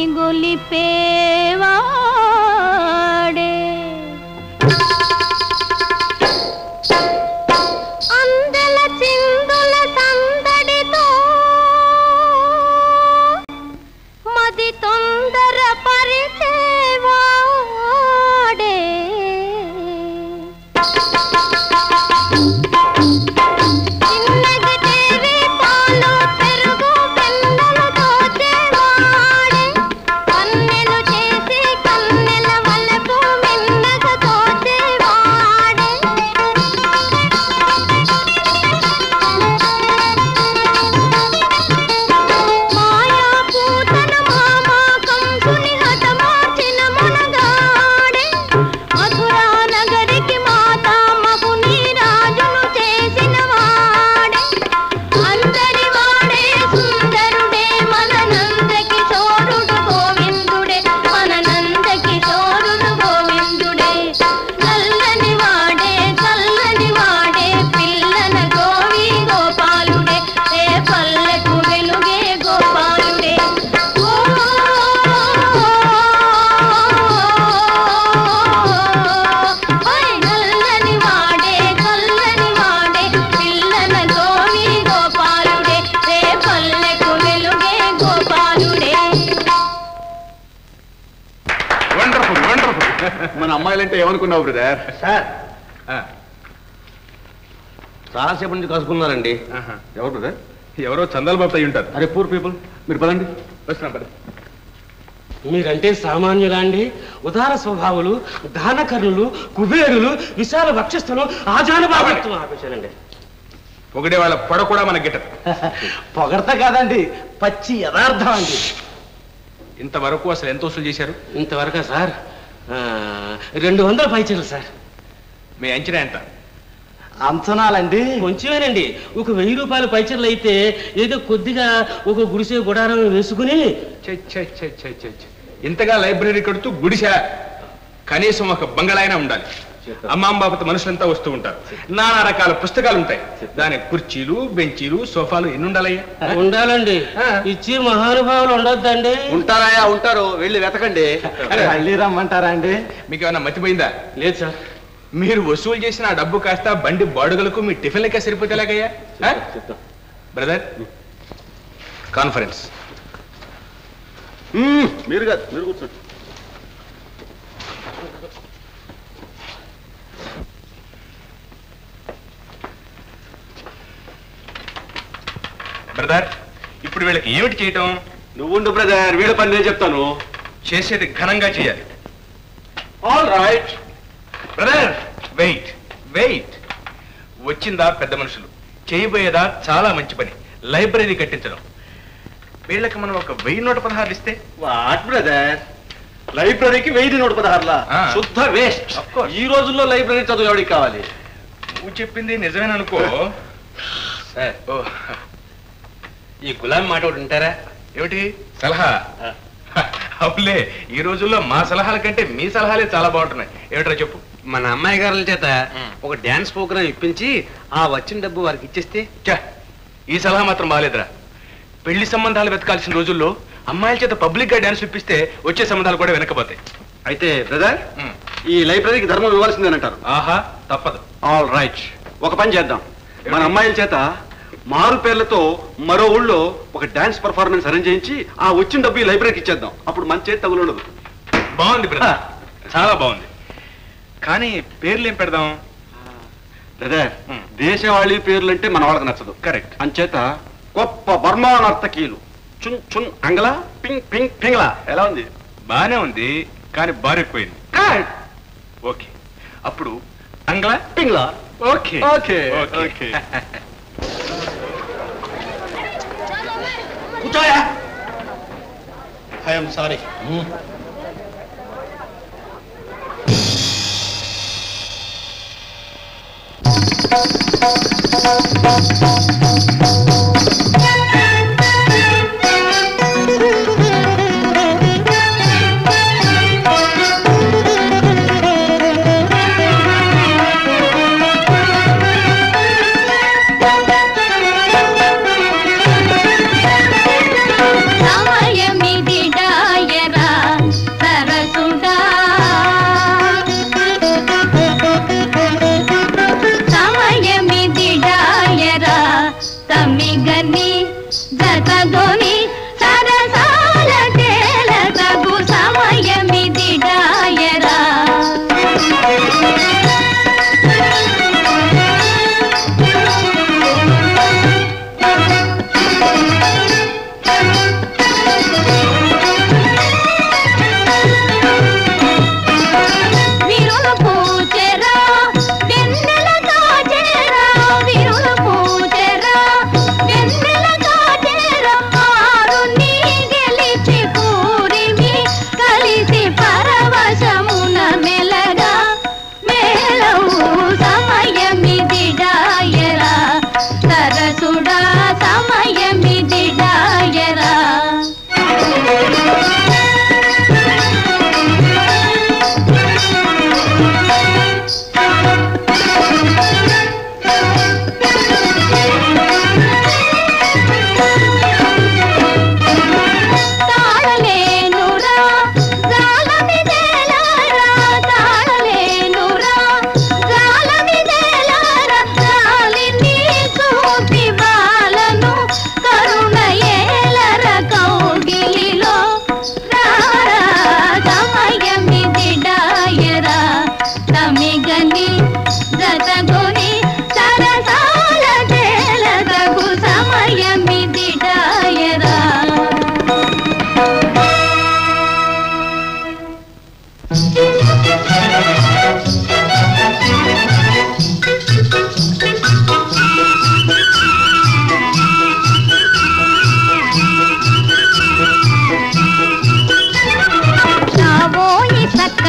గొలిపేవాడే అందల చిందుల సందడితో మది తొందర పరిచేవాడే చిన్నగి దేవి పాలు పెరుగు బెల్లలు దోచేవాడే కన్నెలు చేసి కన్నెల వలపు మిన్నగ దోచేవాడే మాయా పూతన మామా కంసుని హతమార్చిన మునగాడే మధురా నగరికి మాతా మగుని రాజును చేసిన వాడే అందరి వాడే సుందరుడే మన నంద కిశోరుడు గోవిందుడే మన నంద కిశోరుడు గోవిందుడే నల్లని వాడే చల్లని వాడే పిల్లన గోవి గోపాలుడే ఏ పల్లెకు వెలుగే గోపాలుడే ఓ ఓయ్ నల్లని వాడే చల్లని వాడే పిల్లన గోవి గోపాలుడే రే పల్లెకు వెలుగే గోపాలుడే వండర్ఫుల్ వండర్ఫుల్ మన అమ్మాయిలంటే ఏమనుకున్నావు బ్రదర్ సార్ చాలాసేపు నుంచి కసుకున్నారండి ఎవరు బ్రదర్ ఎవరో చందాల బాబు అయి ఉంటారు అరే పూర్ పీపుల్ మీరు పదండి వస్తున్నా పద మీరంటే సామాన్యులా అండి ఉదార స్వభావులు దానకర్ణులు కుబేరులు విశాల వక్షస్థులు ఆజానుభావం ఆపేశానండి పొగిడే వాళ్ళ పొడ కూడా మన గిట్టదు పొగడత కాదండి పచ్చి యథార్థం అండి ఇంతవరకు అసలు ఎంత వసూలు చేశారు ఇంతవరకు సార్ ఆ, రెండు వందల పైచీలు సార్ మీ అంచనా ఎంత అంచనాలండి కొంచెమేనండి ఒక వెయ్యి రూపాయల పైచీలు అయితే ఏదో కొద్దిగా ఒక గుడిసె గుడారం వేసుకుని ఛే, ఛే, ఛే, ఛే, ఛే, ఛే. ఇంతగా లైబ్రరీ కడుతూ గుడిసె కనీసం ఒక బంగళా అయినా ఉండాలి అమ్మాం బాబత మనుషులంతా వస్తూ ఉంటారు నానా రకాల పుస్తకాలు ఉంటాయి దాని కుర్చీలు బెంచీలు సోఫాలు ఎన్ని ఉండాలయ్యా ఉండాలండి ఇచ్చి మహానుభావులు ఉండొద్దండి ఉంటారాయా ఉంటారు వెళ్ళి వెతకండి మళ్ళీ రమ్మంటారా అండి మీకు ఏమైనా మతిపోయిందా లేదు సార్ మీరు వసూలు చేసిన ఆ డబ్బు కాస్త బండి బాడుగలకు మీ టిఫిన్లకే సరిపోతే ఎలాగయ్యా ఆ? బ్రదర్ కాన్ఫరెన్స్ మీరు కాదు మీరు కూర్చోండి బ్రదర్ ఇప్పుడు వీళ్ళకి ఏమిటి చేయటం నువ్వుండు బ్రదర్ వీళ్ళ పని నేను చెప్తాను చేసేది ఘనంగా చేయాలి all right brother wait wait వచ్చిందా పెద్ద మనుషులు చేయబోయేదా చాలా మంచి పని లైబ్రరీ కట్టించడం వీళ్ళకి మనం ఒక వెయ్యి నూట పదహారు ఇస్తే వాట్ బ్రదర్ లైబ్రరీకి వెయ్యి నూట పదహారులా ఆ. శుద్ధ వేస్ట్ Of course. ఈ రోజుల్లో లైబ్రరీ చదువు ఎవరికి కావాలి నువ్వు చెప్పింది నిజమేననుకో సార్ ఓ ఈ గులాం మాట ఒకటి ఉంటారా ఏమిటి సలహా అవులే ఈ రోజుల్లో మా సలహాల కంటే మీ సలహాలే చాలా బాగుంటున్నాయి ఏమిట్రా చెప్పు మన అమ్మాయి గారుల చేత ఒక డాన్స్ ప్రోగ్రామ్ ఇప్పించి ఆ వచ్చిన డబ్బు వారికి ఇచ్చేస్తే ఛ, ఈ సలహా మాత్రం బాగాలేదురా పెళ్లి సంబంధాలు వెతకాల్సిన రోజుల్లో అమ్మాయిల చేత పబ్లిక్ గా డాన్స్ ఇప్పిస్తే వచ్చే సంబంధాలు కూడా వెనకపోతాయి అయితే బ్రదర్ ఉమ్. ఈ లైబ్రరీకి ధర్మం ఇవ్వాల్సిందేనంటారు ఆహా తప్పదు ఆల్ రైట్ ఒక పని చేద్దాం మన అమ్మాయిల చేత మారు పేర్లతో మరో ఊళ్ళో ఒక డాన్స్ పర్ఫార్మెన్స్ అరేంజ్ చేయించి ఆ వచ్చిన డబ్బు ఈ లైబ్రరీకి ఇచ్చేద్దాం అప్పుడు మన చేతి తగులు ఉండదు బాగుంది బ్రదర్ చాలా బాగుంది కానీ పేర్లు ఏం పెడదాం బ్రదర్ Hmm. దేశవాళీ పేర్లు అంటే మన వాళ్ళకి నచ్చదు కరెక్ట్ అంచేత గొప్ప బర్మా నర్తకీయులు చున్ చున్ అంగళ పింగ్ పింగ్ పింగళ ఎలా ఉంది బానే ఉంది కానీ బారెక్కుపోయింది ఓకే అప్పుడు అంగ్ల పింగ్ల ఓకే ఓకే ఓకే కూర్చోయా ఐఎమ్ సారీ సమయమిది డాయ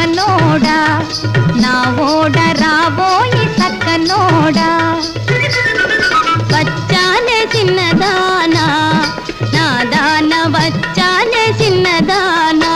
సక్కనోడా నా ఓడ రాబోయి సక్కనోడా వచ్చానే చిన్నదానా నా దాన వచ్చానే చిన్నదానా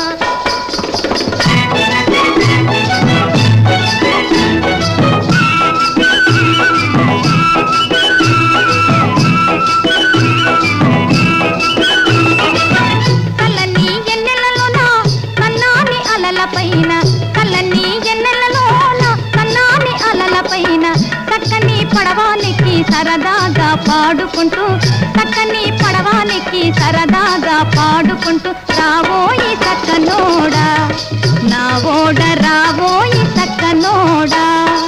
కళ్ళని ఎన్నెలలోన కన్నాని అలల పైన కళ్ళని ఎన్నెలలోన కన్నాని అలల పైన చక్కని పడవానికి సరదాగా పాడుకుంటూ చక్కని పడవానికి సరదాగా పాడుకుంటూ రావోయి చక్కనోడా నా ఓడ రావోయి చక్కనోడా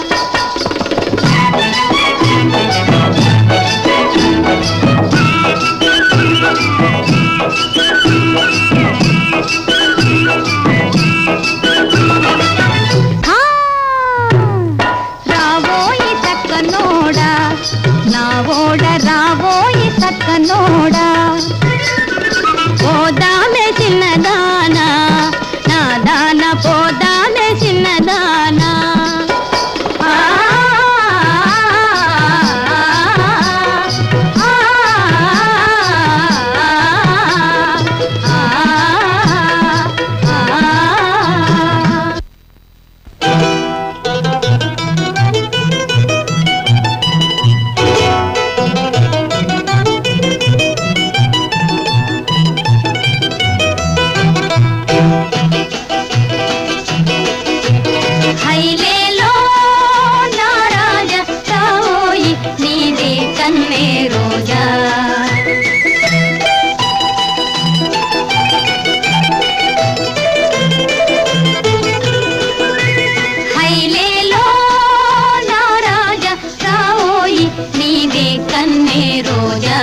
ఆ, రావోయి చక్కనోడా నా ఓడ రావోయి చక్కనోడా పోదామే చిన్నదానా నా దాన పోదామే చిన్నదానా ఆ, ఆ, ఆ, ఆ, ఆ. హైలేలో నారాజ సాయి నీదే కన్నే రోజా హైలేలో నారాజ సాయి నీదే కన్నే రోజా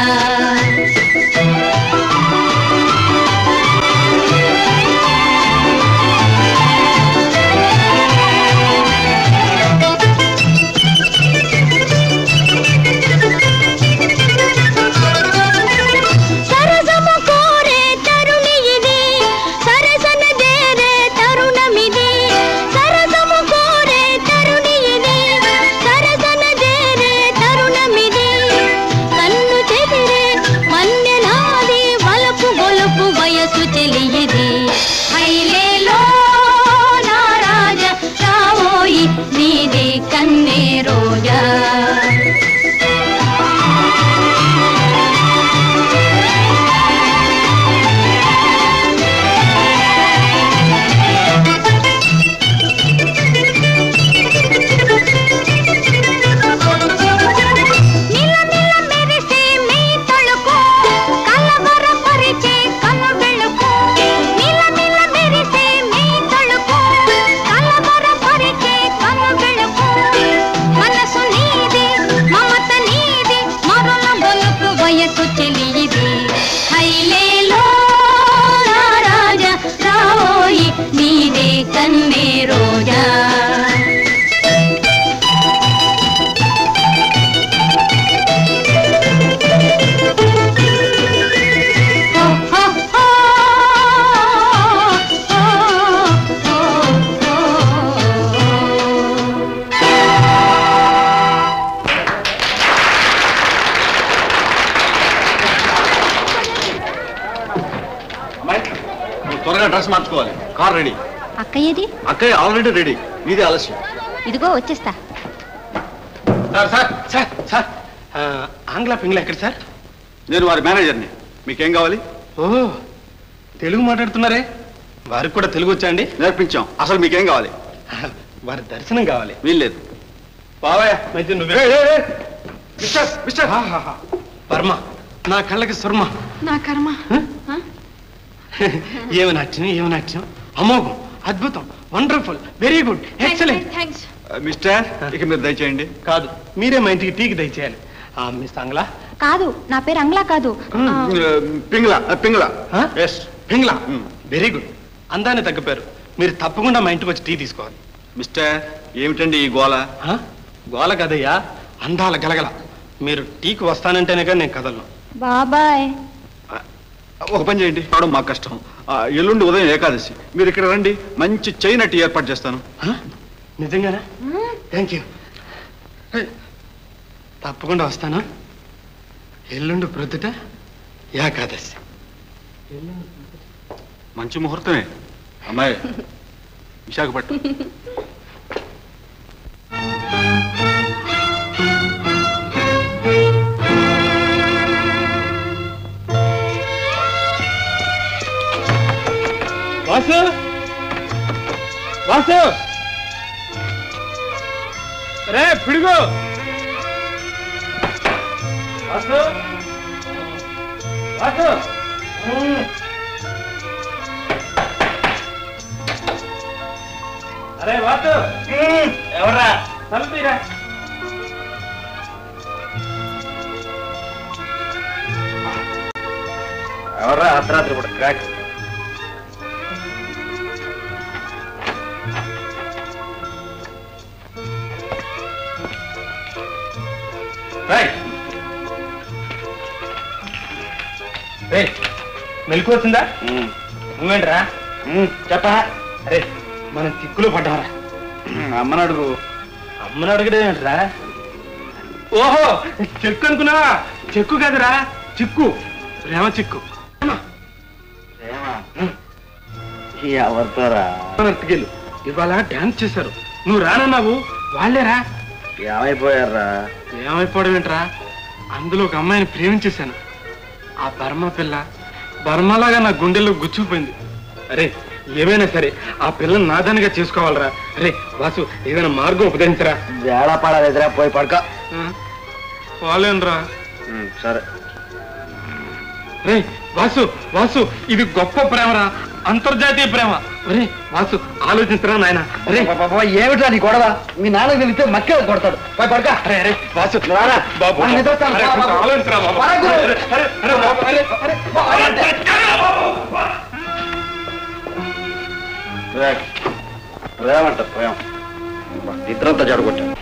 సరసము కోరే తరుణి ఇది సరసన చేరే తరుణమిది సరసము కోరే తరుణి ఇది సరసన చేరే తరుణమిది కన్ను చెదిరే మన్నెనాది వలపు గొలుపు వయసు చెలియది హైలేలో నారాజ రావోయి నీదే కన్నే రోజా నిల నిల మెరిసే మీ తళుకు కలవరపరిచే కను వెలుగు నిల నిల మెరిసే మీ తళుకు కలవరపరిచే కను వెలుగు మనసు నీది మమత నీది మరుల బొలుపు వయసు చెలియిది హైలేలో రాజ రావోయి నీదే కన్నే రోజా హో హో హో హో హో అమ్మాయి నువ్వు త్వరగా డ్రెస్ మార్చుకోవాలి కార్ రెడీ అక్కయ్యది అక్కయ్య ఆల్రెడీ రెడీ మీదే ఆలస్యం ఇదిగో వచ్చేస్తా సార్ సార్ సార్ సార్ ఆ, ఆంగ్ల పింగ్ల ఎక్కడ సార్ నేను వారి మేనేజర్ని మీకేం కావాలి ఓ తెలుగు మాట్లాడుతున్నారే వారికి కూడా తెలుగు వచ్చా అండి నేర్పించాం అసలు మీకేం కావాలి వారి దర్శనం కావాలి వీల్లేదు బావయ్య అయితే నువ్వే మిస్టర్ మిస్టర్ ఆహాహా. వర్మ నా కళ్ళకి సుర్మ నా కర్మ ఏమి నాట్యం ఏమి నాట్యం అమోఘం అద్భుతం wonderful very good excellent thanks mister ఇక మీరు దయచేయండి కాదు మీరే మా ఇంటికి టీకి దయచేయాలి ఆ, మిస్ ఆంగ్లా కాదు నా పేరు అంగ్లా కాదు ఆ, Pingla Pingla yes Pingla Hmm. Very good అందాన్ని తగ్గిపోయారు మీరు తప్పకుండా మా ఇంటికి వచ్చి టీ తీసుకోవాలి మిస్టర్ ఏమిటండి ఈ గోల ఆ? గోల కదయ్యా అందాల గలగల మీరు టీకి వస్తానంటేనే కానీ నేను కదలను బాబాయ్ ఒక పని చేయండి రావడం మాకు కష్టం ఆ, ఎల్లుండి ఉదయం ఏకాదశి మీరు ఇక్కడ రండి మంచి చైన్ టీ ఏర్పాటు చేస్తాను నిజంగానా థ్యాంక్ యూ తప్పకుండా వస్తాను ఎల్లుండి ప్రొద్దుట ఏకాదశి మంచి ముహూర్తమే అమ్మాయి విశాఖపట్నం వాసు వాసు రే పిడుగు వాసు వాసు అరే వాసు ఎవర్రా తలుపురా ఎవర్రా అర్ధరాత్రి కూడా క్రాక్ రే మెలకు వచ్చిందా నువ్వేంట్రా చెప్పా అరే మనం తిక్కులో పడ్డారా అమ్మని అడుగు అమ్మని అడగడేంట్రా ఓహో చెక్కు అనుకున్నావా చెక్కు కదరా చిక్కు ప్రేమ చిక్కు ఎవరితోరా నర్తకెళ్ళు ఇవాళ డాన్స్ చేశారు నువ్వు రానన్నావు వాళ్ళేరా ఏమైపోయారా ఏమైపోవడం ఏంట్రా అందులో ఒక అమ్మాయిని ప్రేమించేశాను ఆ బర్మ పిల్ల బర్మలాగా నా గుండెల్లో గుచ్చుకుపోయింది అరే ఏమైనా సరే ఆ పిల్లని నాదానిగా చేసుకోవాలరా అరే వాసు ఏదైనా మార్గం ఉపదేశించరా వేళ పడలేదురా పోయి పడక వాళ్ళేనరా సరే రే వాసు వాసు ఇది గొప్ప ప్రేమరా అంతర్జాతీయ ప్రేమ అరే వాసు ఆలోచించరా నాయన అరే ఏమిట్రా నీ గొడవ మీ నాన్న తెలిస్తే మక్కే కొడతాడు పోయి పడక అరే అరే వాసు రారా. బాబు ఆ, నిద్ర వస్తాను. అరే, కొంచెం ఆలోచించరా బాబు. పడకు. అరే, అరే, అరే, బాబు, అరే, అరే, ప్రేమ అంట ప్రేమ ఇద్దరంతా జడగొట్టాను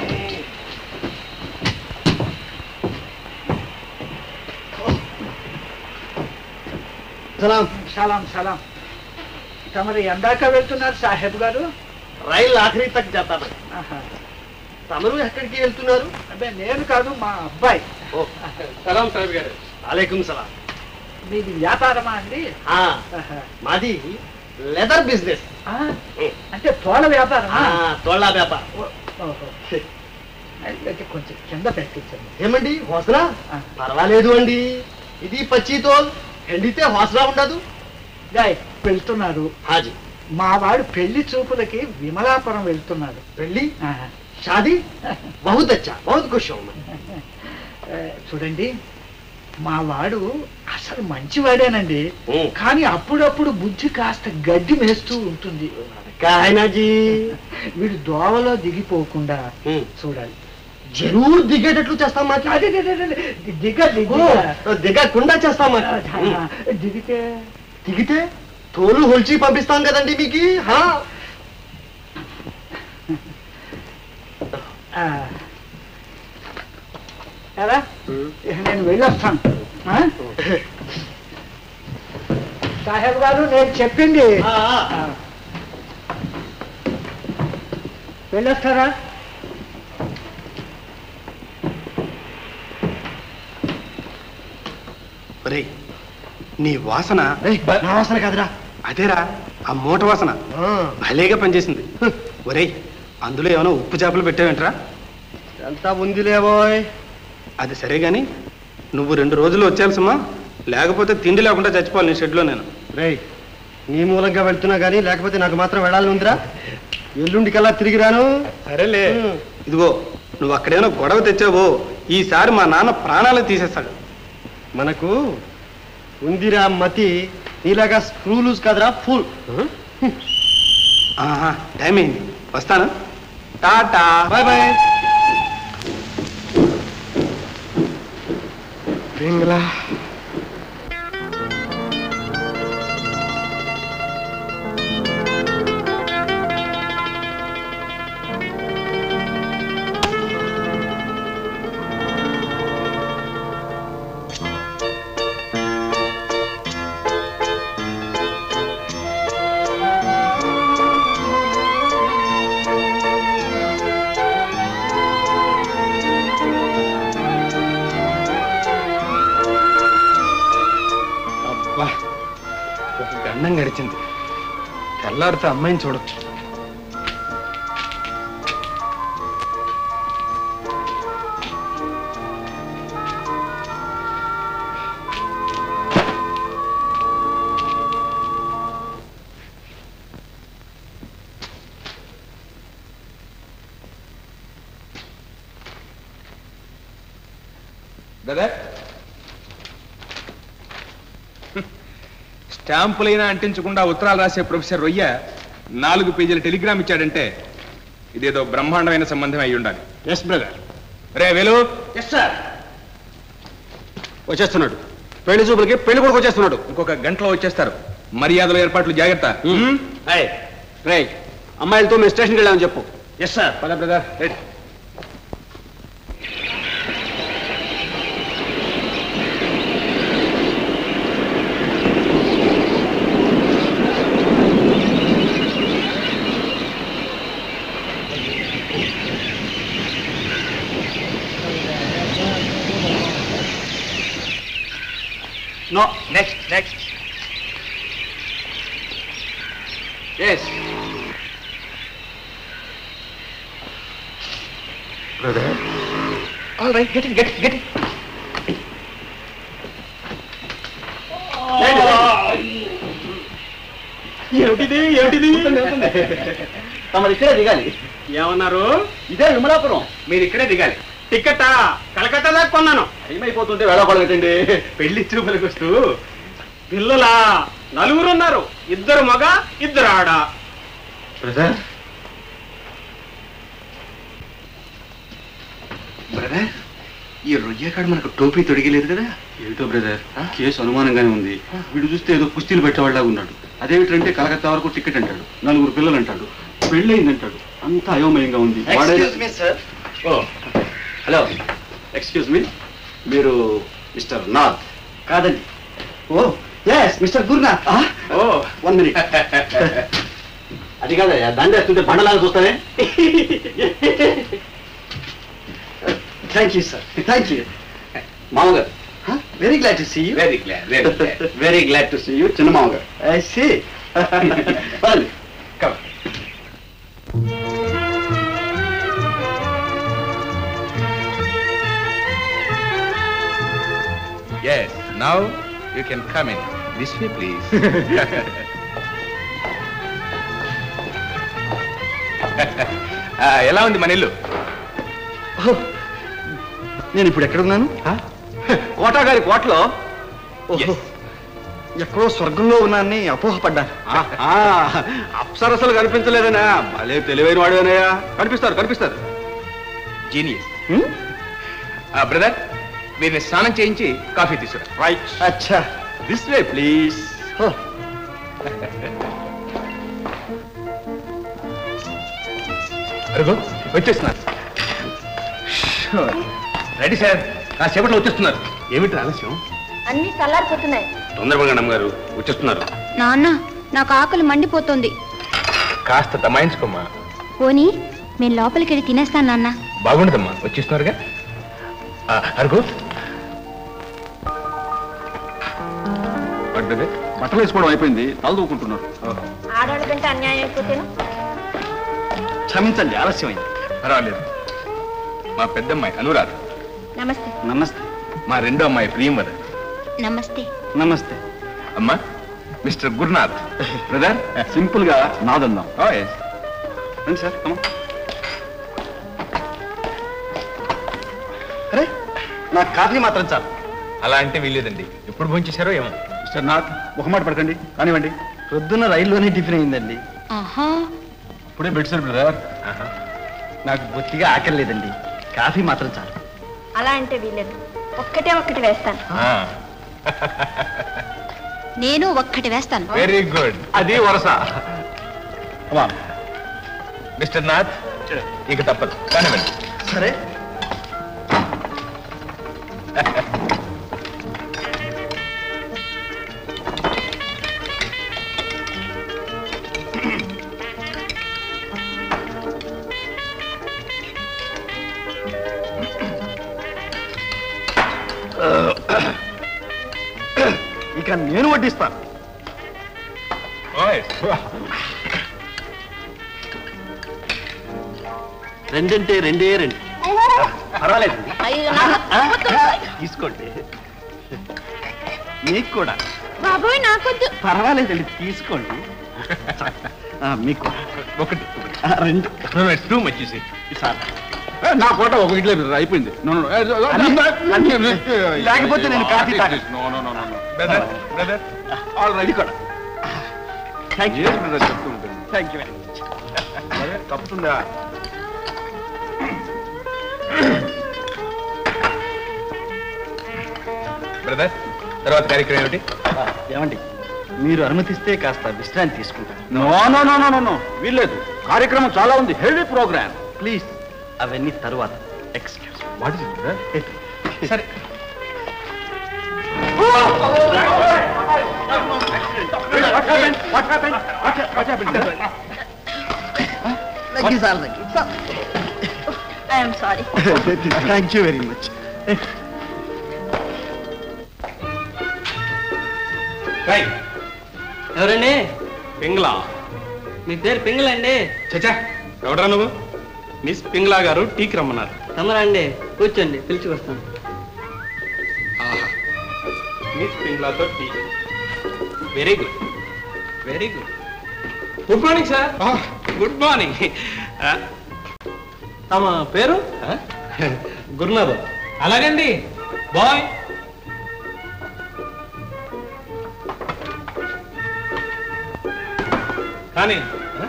సలాం సలాం సలాం తమరు ఎందాక వెళ్తున్నారు సాహెబ్ గారు రైలు ఆఖరి తక్ చేస్తాను ఆహా. తమరు ఎక్కడికి వెళ్తున్నారు అబ్బే నేను కాదు మా అబ్బాయి సలాం సాహెబ్ గారు అలైకుం సలాం మీది వ్యాపారమా అండి ఆ, ఆహా. మాది లెదర్ బిజినెస్ ఆ, అంటే తోల వ్యాపారమా తోళ్ళ వ్యాపారం ఓ- ఓహో. అయితే కొంచెం కింద పెట్టించండి ఏమండి హోసలా ఆ. పర్వాలేదు అండి ఇది పచ్చితో ఎండితే హోసలా ఉండదు గాయ్ వెళ్తున్నారు హాజీ మా వాడు పెళ్లి చూపులకి విమలాపురం వెళ్తున్నాడు పెళ్ళి ఆహా. షాదీ బహుత్ అచ్చా బహుత్ ఖుష్ హూ मैं. ఏ, చూడండి మా వాడు అసలు మంచివాడేనండి ఉమ్. కానీ అప్పుడప్పుడు బుద్ధి కాస్త గడ్డి మేస్తూ ఉంటుంది क्या है ना जी వీడు దోవలో దిగిపోకుండా ఉమ్. చూడాలి జరూర్ దిగేటట్లు చేస్తాం మాకు అదే అదే, అదే, అదే. దిగ దిగ దిగకుండా చేస్తాం మాకు ఆ, దిగితే దిగితే తోలు హొల్చి పంపిస్తాం కదండి మీకు హా? ఆ. ఎలా ఇక నేను వెళ్ళొస్తాను ఆ? సాహెబ్ గారు నేను చెప్పింది ఆ, ఆ. ఆ. వెళ్ళొస్తారా ఒరేయ్ నీ వాసన ఏయ్, నా వాసన కాదురా అదేరా ఆ మూట వాసన ఆ, భలేగా పనిచేసింది ఒరేయ్ అందులో ఏమైనా ఉప్పు చేపలు పెట్టావేంట్రా ఎంత ఉందిలేవోయ్ అది సరే గాని నువ్వు రెండు రోజులు వచ్చేయాల్సమ్మా లేకపోతే తిండి లేకుండా చచ్చిపోవాలి నీ షెడ్లో నేను రేయ్ నీ మూలంగా వెళ్తున్నా గానీ లేకపోతే నాకు మాత్రం వెళ్ళాలని ఉందిరా ఎల్లుండికల్లా తిరిగి రాను సరేలే ఉమ్. ఇదిగో నువ్వు అక్కడేమైనా గొడవ తెచ్చావో ఈసారి మా నాన్న ప్రాణాలు తీసేస్తాడు మనకు ఉందిరా మతి నీలాగా స్క్రూ లూజ్ కాదురా ఫుల్ ఆహా టైం అయింది వస్తాను టాటా బాయ్ బాయ్ పింగ్లా గండం గడిచింది తెల్లారితే అమ్మాయిని చూడొచ్చు బ్రదర్ స్టాంపులైనా అంటించకుండా ఉత్తరాలు రాసే ప్రొఫెసర్ రొయ్య నాలుగు పేజీల టెలిగ్రామ్ ఇచ్చాడంటే ఇదేదో బ్రహ్మాండమైన సంబంధం అయి ఉండాలి ఎస్ బ్రదర్ రే వేలు ఎస్ సార్ వచ్చేస్తున్నాడు పెళ్లి చూపులకి పెళ్లి కొడుకు వచ్చేస్తున్నాడు ఇంకొక గంటలో వచ్చేస్తారు మర్యాదల ఏర్పాట్లు జాగ్రత్త రే అమ్మాయిలతో మేము స్టేషన్కి వెళ్ళామని చెప్పు ఎస్ సార్ పద brother right no next next yes all right get get get ఏమిటిది ఏమిటిది తమరు ఇక్కడే దిగాలి ఏమన్నారు ఇదే విమలాపురం మీరు ఇక్కడే దిగాలి టికెట్టా కలకత్తా దాకా కొన్నాను ఏమైపోతుంటే వేళకోవడం ఏంటండి పెళ్లి చూపులకు వస్తూ పిల్లలా నలుగురు ఉన్నారు ఇద్దరు మగ ఇద్దరు ఆడ బ్రదర్ బ్రదర్ ఈ రొయ్యకాడు మనకు టోపీ తొడిగలేదు కదా ఏమిటో బ్రదర్ కేసు అనుమానంగానే ఉంది వీడు చూస్తే ఏదో కుస్తీలు పెట్టేవాళ్ళగా ఉన్నాడు అదేమిటంటే కలకత్తా వరకు టికెట్ అంటాడు నలుగురు పిల్లలు అంటాడు పెళ్ళయింది అంటాడు అంతా అయోమయంగా ఉంది ఓ హలో ఎక్స్క్యూజ్ మీ మీరు మిస్టర్ నాథ్ కాదండి oh yes mister Gurunath oh one minute అది కాదయ్యా దండేస్తుంటే బండలాగా చూస్తానే thank you sir thank you మామగారు very glad to see you very glad very glad very glad to see you చిన్న మామగారు I see come Yes, now you can come in. This way, please. ఆ, ఎలా ఉంది మన ఇల్లు నేను ఇప్పుడు ఎక్కడ ఉన్నాను కోటా గారి కోటలో Yes. ఎక్కడో స్వర్గంలో ఉన్నానని అపోహపడ్డాను అప్సరసలు కనిపించలేదనా భలే తెలివైన వాడేనయ్యా కనిపిస్తారు కనిపిస్తారు జీనియస్ బ్రదర్ వీరిని స్నానం చేయించి కాఫీ తీసుకురా రైట్ అచ్చా దిస్ వే ప్లీజ్ అరుగు వచ్చేస్తున్నారు రెడీ సార్ కాసేపట్లో వచ్చేస్తున్నారు ఏమిటి ఆలస్యం అన్ని చల్లారిపోతున్నాయి తొందరగా అమ్మగారు వచ్చేస్తున్నారు నాన్న నాకు ఆకలి మండిపోతుంది కాస్త తమాయించుకోమ్మా పోనీ నేను లోపలికి వెళ్ళి తినేస్తాను నాన్న బాగుండదమ్మా వచ్చేస్తున్నారుగా ఆ, అరుగు పడ్డది బట్టలు వేసుకోవడం అయిపోయింది తల దూకుంటున్నారు ఆడవాళ్ళ కంటే అన్యాయం అయిపోతేను క్షమించండి ఆలస్యమైంది పర్వాలేదు మా పెద్దమ్మాయి అనురాధ నమస్తే నమస్తే మా రెండో అమ్మాయి ప్రియంవద నమస్తే నమస్తే అమ్మా మిస్టర్ గురునాథ్ బ్రదర్ సింపుల్ గా నాదందాం ఓ ఎస్ రండి సార్ కమా అరే నాకు కాఫీ మాత్రం చాలు అలా అంటే వీలేదండి ఎప్పుడు భోంచేశారో ఏమో మిస్టర్ నాథ్ ముఖమాట పడకండి కానివ్వండి పొద్దున్న రైల్లోనే టిఫిన్ అయిందండి ఆహా ఇప్పుడే బెడ్సారు బ్రదర్ ఆహా. నాకు బొత్తిగా ఆకలి లేదండి కాఫీ మాత్రం చాలు అలా అంటే వీలేదు ఒక్కటే ఒక్కటి వేస్తాను ఆ, నేను ఒక్కటి వేస్తాను వెరీ గుడ్ అది వరస మిస్టర్ నాథ్ ఇక తప్పదు కానివ్వండి సరే ఇక నేను వడ్డిస్తాను రెండంటే రెండే రెండు పర్వాలేదండి తీసుకోండి మీకు కూడా బాబోయ్ నాకొద్దు పర్వాలేదండి తీసుకోండి ఆ, మీకు కూడా. ఒకటి ఆ, రెండు టూ మచ్ చూసి సార్ నా ఫోటో ఒక ఇంట్లో అయిపోయింది లేకపోతే నేను కాఫీ తాగను. బ్రదర్ బ్రదర్ ఆల్రెడీ కూడా థ్యాంక్ యూ బ్రదర్ చెప్తూ ఉంటుంది థ్యాంక్ యూ వెరీ మచ్ అరే, తప్పుతుందా బ్రదర్ తర్వాత కార్యక్రమం ఏమిటి ఏమండి మీరు అనుమతిస్తే కాస్త విశ్రాంతి తీసుకుంటాను no no no no no no వీల్లేదు కార్యక్రమం చాలా ఉంది హెవీ ప్రోగ్రామ్ ప్లీజ్ అవన్నీ తరువాత ఎక్స్క్యూజ్ వాట్ ఇస్ సరే I'm sorry thank you very much ఎవరండి పింగ్లా మీ పేరు పింగళ అండి చచ్చా ఎవడరా నువ్వు మిస్ పింగ్లా గారు టీకి రమ్మన్నారు తమరా అండి కూర్చోండి పిలిచి వస్తాను ఆహా. మిస్ పింగ్లాతో tea very good very good good morning sir good morning తమ పేరు గురునాథ్ అలాగండి బాయ్ కానీ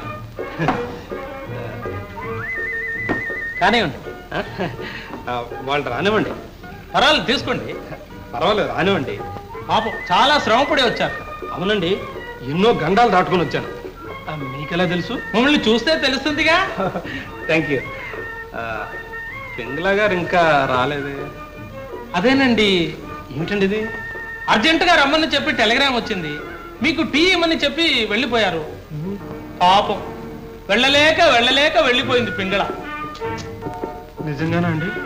కానివ్వండి వాళ్ళు రానివ్వండి పర్వాలేదు తీసుకోండి పర్వాలేదు రానివ్వండి పాపం చాలా శ్రమపడి వచ్చారు అవునండి ఎన్నో గండాలు దాటుకొని వచ్చాను ఆ, మీకెలా తెలుసు మమ్మల్ని చూస్తే తెలుస్తుందిగా థ్యాంక్ యూ పింగ్లా గారు ఇంకా రాలేదే అదేనండి ఏమిటండి ఇది అర్జెంటుగా రమ్మని చెప్పి టెలిగ్రామ్ వచ్చింది మీకు టీ ఇమ్మని చెప్పి వెళ్ళిపోయారు పాపం వెళ్ళలేక వెళ్ళలేక వెళ్ళిపోయింది పింగళ నిజంగానా అండి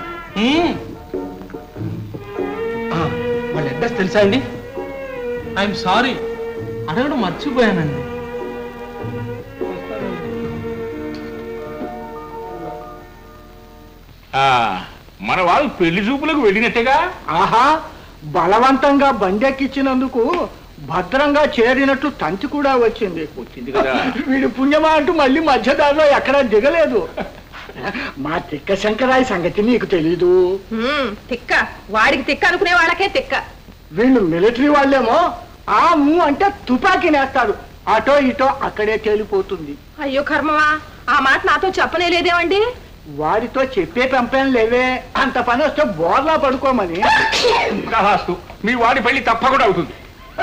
వాళ్ళ అడ్రస్ తెలుసా అండి ఐఎమ్ సారీ అడగడం మర్చిపోయానండి మన వాళ్ళు పెళ్లి చూపులకు వెళ్ళినట్టుగా ఆహా బలవంతంగా బండెక్కిచ్చినందుకు భద్రంగా చేరినట్లు తంతి కూడా వచ్చింది వచ్చింది కదా వీడు పుణ్యమా అంటూ మళ్ళీ మధ్యదారిలో ఎక్కడా దిగలేదు మా తిక్క శంకరాయి సంగతి నీకు తెలీదు తిక్క వాడికి తిక్క అనుకునే వాళ్ళకే తిక్క వీళ్ళు మిలిటరీ వాళ్ళేమో ఆ ము అంటే తుపాకీ నేస్తాడు అటో ఇటో అక్కడే తేలిపోతుంది అయ్యో కర్మవా ఆ మాట నాతో చెప్పనేలేదేమండి వారితో చెప్పే పంపేం లేవే అంత పని వస్తే బోర్లా పడుకోమని కాహాస్తు మీ వాడి పెళ్లి తప్పకుండా అవుతుంది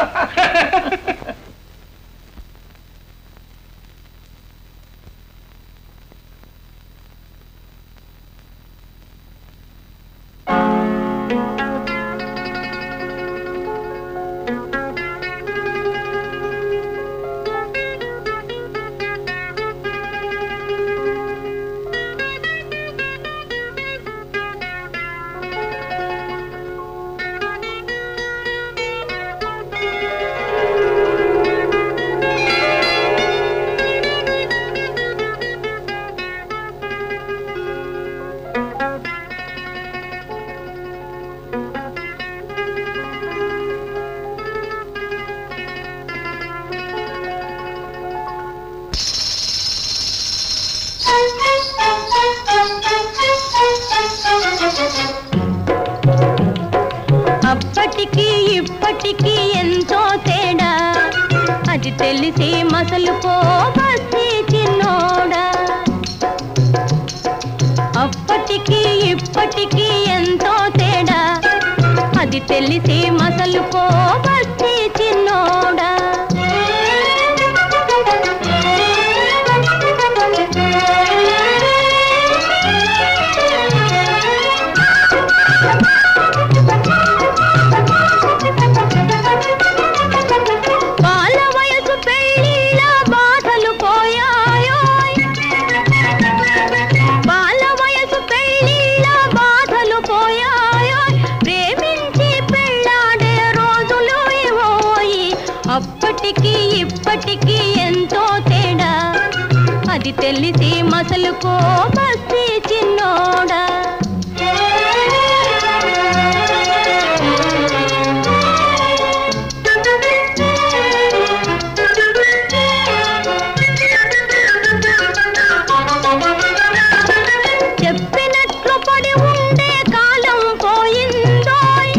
అప్పటికి ఇప్పటికి ఎంతో తేడా అది తెలిసి మసలుకో బస్సి చిన్నోడా అప్పటికి ఇప్పటికి ఎంతో తేడా అది తెలిసి మసలుకో బస్సి చిన్నోడా బాల వయసు పెళ్ళిళ్ళ బాధలు పోయాయోయ్ బాల వయసు పెళ్ళిళ్ళ బాధలు పోయాయోయ్ ప్రేమించి పెళ్ళాడే రోజులు ఇప్పటికీ ఎంతో తేడా అది తెలిసి మసలుకో బస్తీ చిన్నోడా చెప్పినట్లు పడి ఉండే కాలం పోయిందోయ్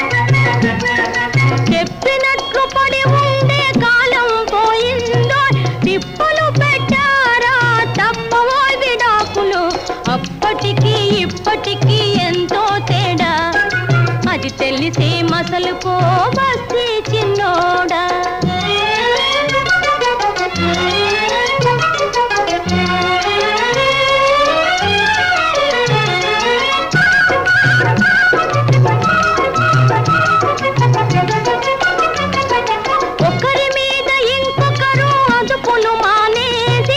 చెప్పినట్లు పడి ఉండే కాలం పోయిందో తిప్పలు పెట్టారా తప్పవోయ్ విడాకులు అప్పటికి ఇప్పటికి ఎంతో తేడా అది తెలిసి మసలుకో బస్తీ చిన్నోడా ఒకరి మీద ఇంకొకరు అదుపును మానేసి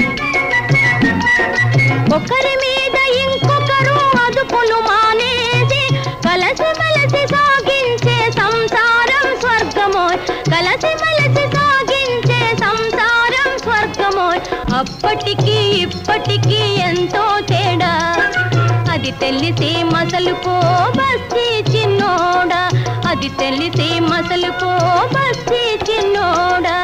ఒకరి మీద ఇంకొకరు అదుపును మానేసి కలసి మలసి సాగించే సంసారం స్వర్గమోయ్ కలసి మలసి సాగించే సంసారం స్వర్గమోయ్ అప్పటికి ఇప్పటికి ఎంతో తేడా అది తెలిసి మసలుకో బస్తీ చిన్నోడా అది తెలిసి మసలుకో బస్తీ చిన్నోడా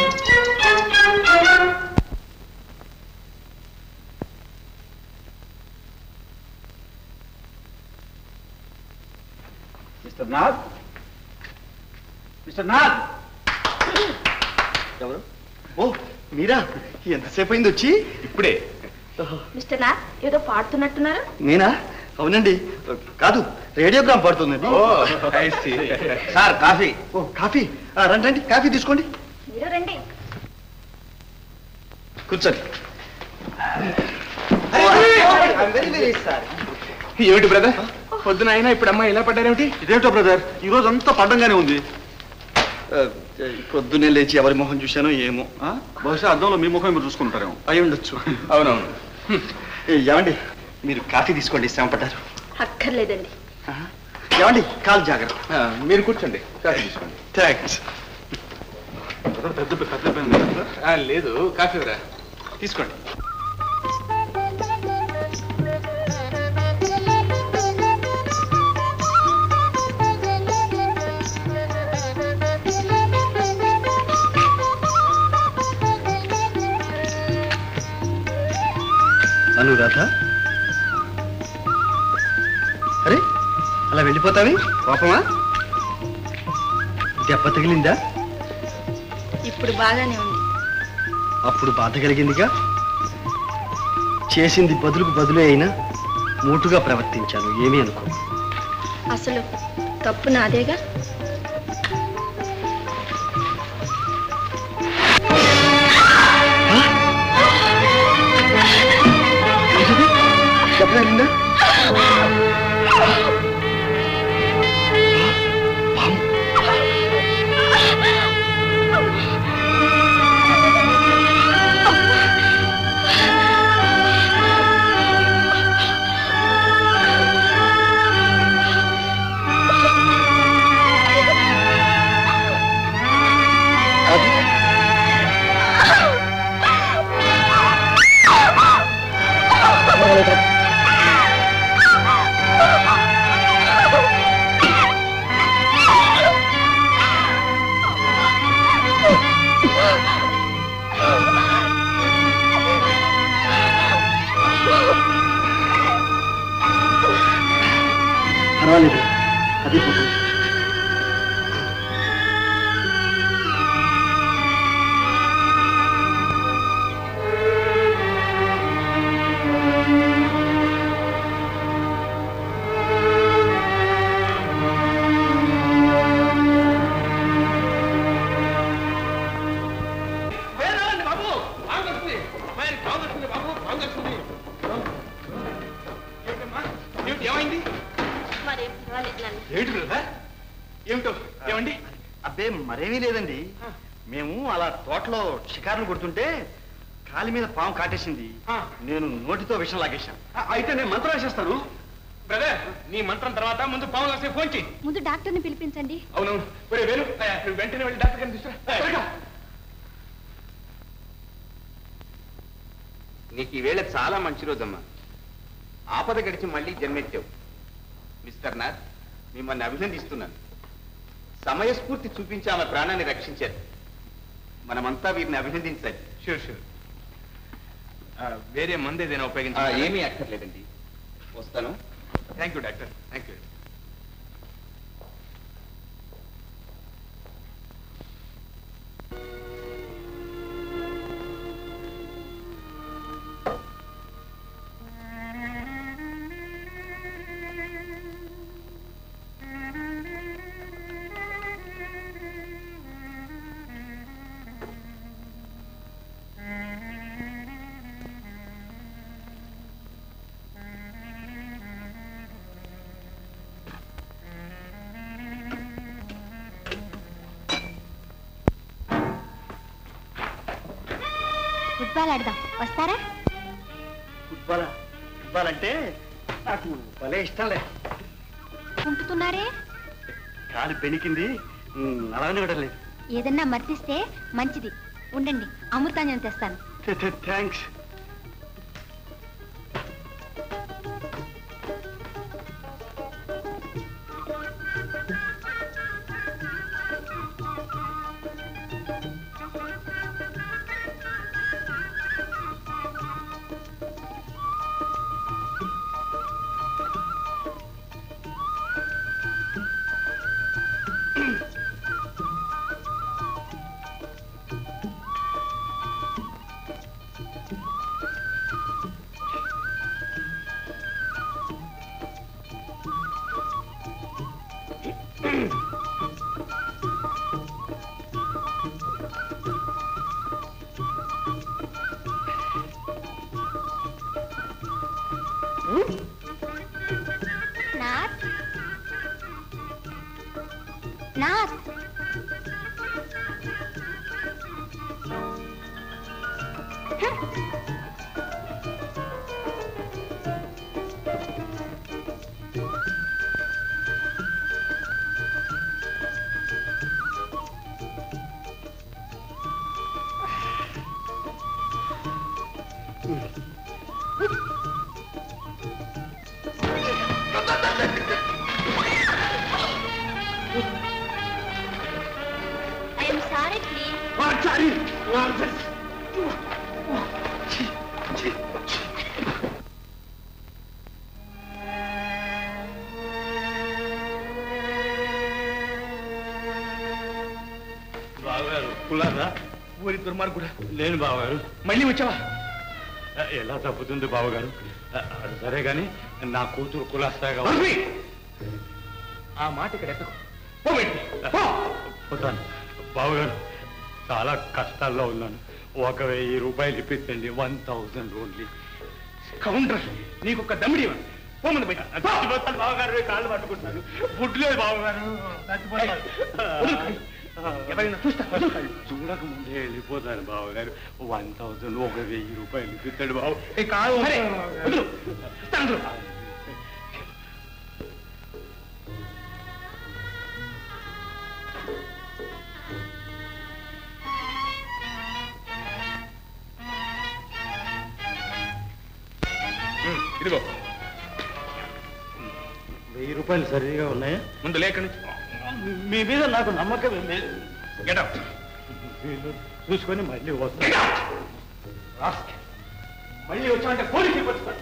మిస్టర్ నాథ్ మిస్టర్ నాథ్ ఎవరు ఓ మీరా ఎంతసేపు అయింది వచ్చి ఇప్పుడే మిస్టర్ నాథ్ ఏదో పాడుతున్నట్టున్నారు నేనా అవునండి కాదు రేడియోగ్రామ్ పడుతుందండి oh I see. Sir coffee oh coffee ఆ, రండి రండి కాఫీ తీసుకోండి మీరు రండి కూర్చోండి వెరీ వెరీ సార్ ఏమిటి బ్రదర్ పొద్దున అయినా ఇప్పుడు అమ్మాయి ఇలా పడ్డారేమిటి ఇదేంటో బ్రదర్ ఈ రోజు అంతా పడ్డంగానే ఉంది పొద్దున్నే లేచి ఎవరి మొహం చూశానో ఏమో ఆ? బహుశా అద్దంలో మీ ముఖం మీరు చూసుకుంటారేమో అయి ఉండొచ్చు అవునవును ఏ, ఏమండి మీరు కాఫీ తీసుకోండి శ్రమ పడ్డారు అక్కర్లేదండి ఏమండి కాలు జాగ్రత్త ఆ, మీరు కూర్చోండి కాఫీ తీసుకోండి థ్యాంక్స్ పెద్ద పెద్ద పెద్ద ఆ, లేదు కాఫీ రా తీసుకోండి అనురాధ అరే అలా వెళ్ళిపోతావి కోపమా దెబ్బ తగిలిందా ఇప్పుడు బాగానే ఉంది అప్పుడు బాధ కలిగిందిగా చేసింది బదులుకు బదులే అయినా మూటుగా ప్రవర్తించాను ఏమీ అనుకో అసలు తప్పు నాదేగా దెబ్బ తగిలిందా పర్వాలేదు అది పోతుంది బాబు బాగా వస్తుంది బాగా వస్తుంది బాబు బాగా వస్తుంది ఏమిటమ్మా? ఏమిటి ఏమైంది మరేం పర్వాలేదు నాన్న ఏమిటి బ్రదర్ ఏమిటో ఏమండి అబ్బే మరేమీ లేదండి మేము అలా తోటలో షికారులు కొడుతుంటే కాలి మీద పాము కాటేసింది నేను నోటితో విషం లాగేశాను అయితే నేను మంత్రం వేసేస్తాను బ్రదర్ నీ మంత్రం తర్వాత ముందు పావులు వస్తే ఫోన్ చేయి ముందు డాక్టర్ని పిలిపించండి అవునవును ఒరే వేలు ఆ, నువ్వు వెంటనే వెళ్ళి డాక్టర్ గారిని తీసుకురా త్వరగా. నీకు ఈ వేళ చాలా మంచి రోజమ్మా ఆపద గడిచి మళ్ళీ జన్మెత్తావు మిస్టర్ నాథ్ మిమ్మల్ని అభినందిస్తున్నాను సమయస్ఫూర్తి చూపించి ఆమె ప్రాణాన్ని రక్షించారు మనమంతా వీరిని అభినందించాలి షూర్ షూర్ వేరే మందు ఏదైనా ఆ, ఉపయోగించాలి ఏమీ అక్కర్లేదండి వస్తాను thank you doctor thank you football ఆడదాం వస్తారా ఫుట్బాల్ ఫుట్బాల్ అంటే నాకు భలే ఇష్టంలే కుంటుతున్నారే కాలు పెనికింది ఉమ్, అలానే కూడా లేదు ఏదన్నా మర్తిస్తే మంచిది ఉండండి అమృతాంజనం తెస్తాను thanks Nath Nath I'm sorry please బావగారు కులారా ఊరి దుర్మార్గుడా లేను బావగారు మళ్ళీ వచ్చావా ఎలా తప్పుతుంది బావగారు అది సరే గాని నా కూతురు కులాస్తాగా నోర్మి! ఆ మాట ఇక్కడ ఎత్తకు పో బయటికి. పో. పోతాను బావగారు చాలా కష్టాల్లో ఉన్నాను ఒక వెయ్యి రూపాయలు ఇప్పించండి వన్ థౌసండ్ ఓన్లీ కౌంటర్ నీకు ఒక దమ్మిడి పోమంది బయట పో. చచ్చిపోతాను బావగారు కాళ్ళు పట్టుకుంటాను పుట్టలేదు బావగారు చచ్చిపోతాను. ఎవరైనా చూస్తా వదులుతాను. చూడక ముందే వెళ్ళిపోతాను బావగారు వన్ థౌసండ్ ఒక వెయ్యి రూపాయలు ఇప్పిస్తాడు బావ ఏ కాదు సరే వదులు ఇస్తాను వదులు. ఉమ్, ఇదిగో వెయ్యి రూపాయలు సరిగా ఉన్నాయా ముందు లేక నుంచి మీ మీద నాకు నమ్మకం లేదు గెట్ అవుట్ వీళ్ళు చూసుకొని మళ్ళీ వస్తాను గెట్ అవుట్ రాస్కెల్. మళ్ళీ వచ్చామంటే పోలీసులు పట్టుతాను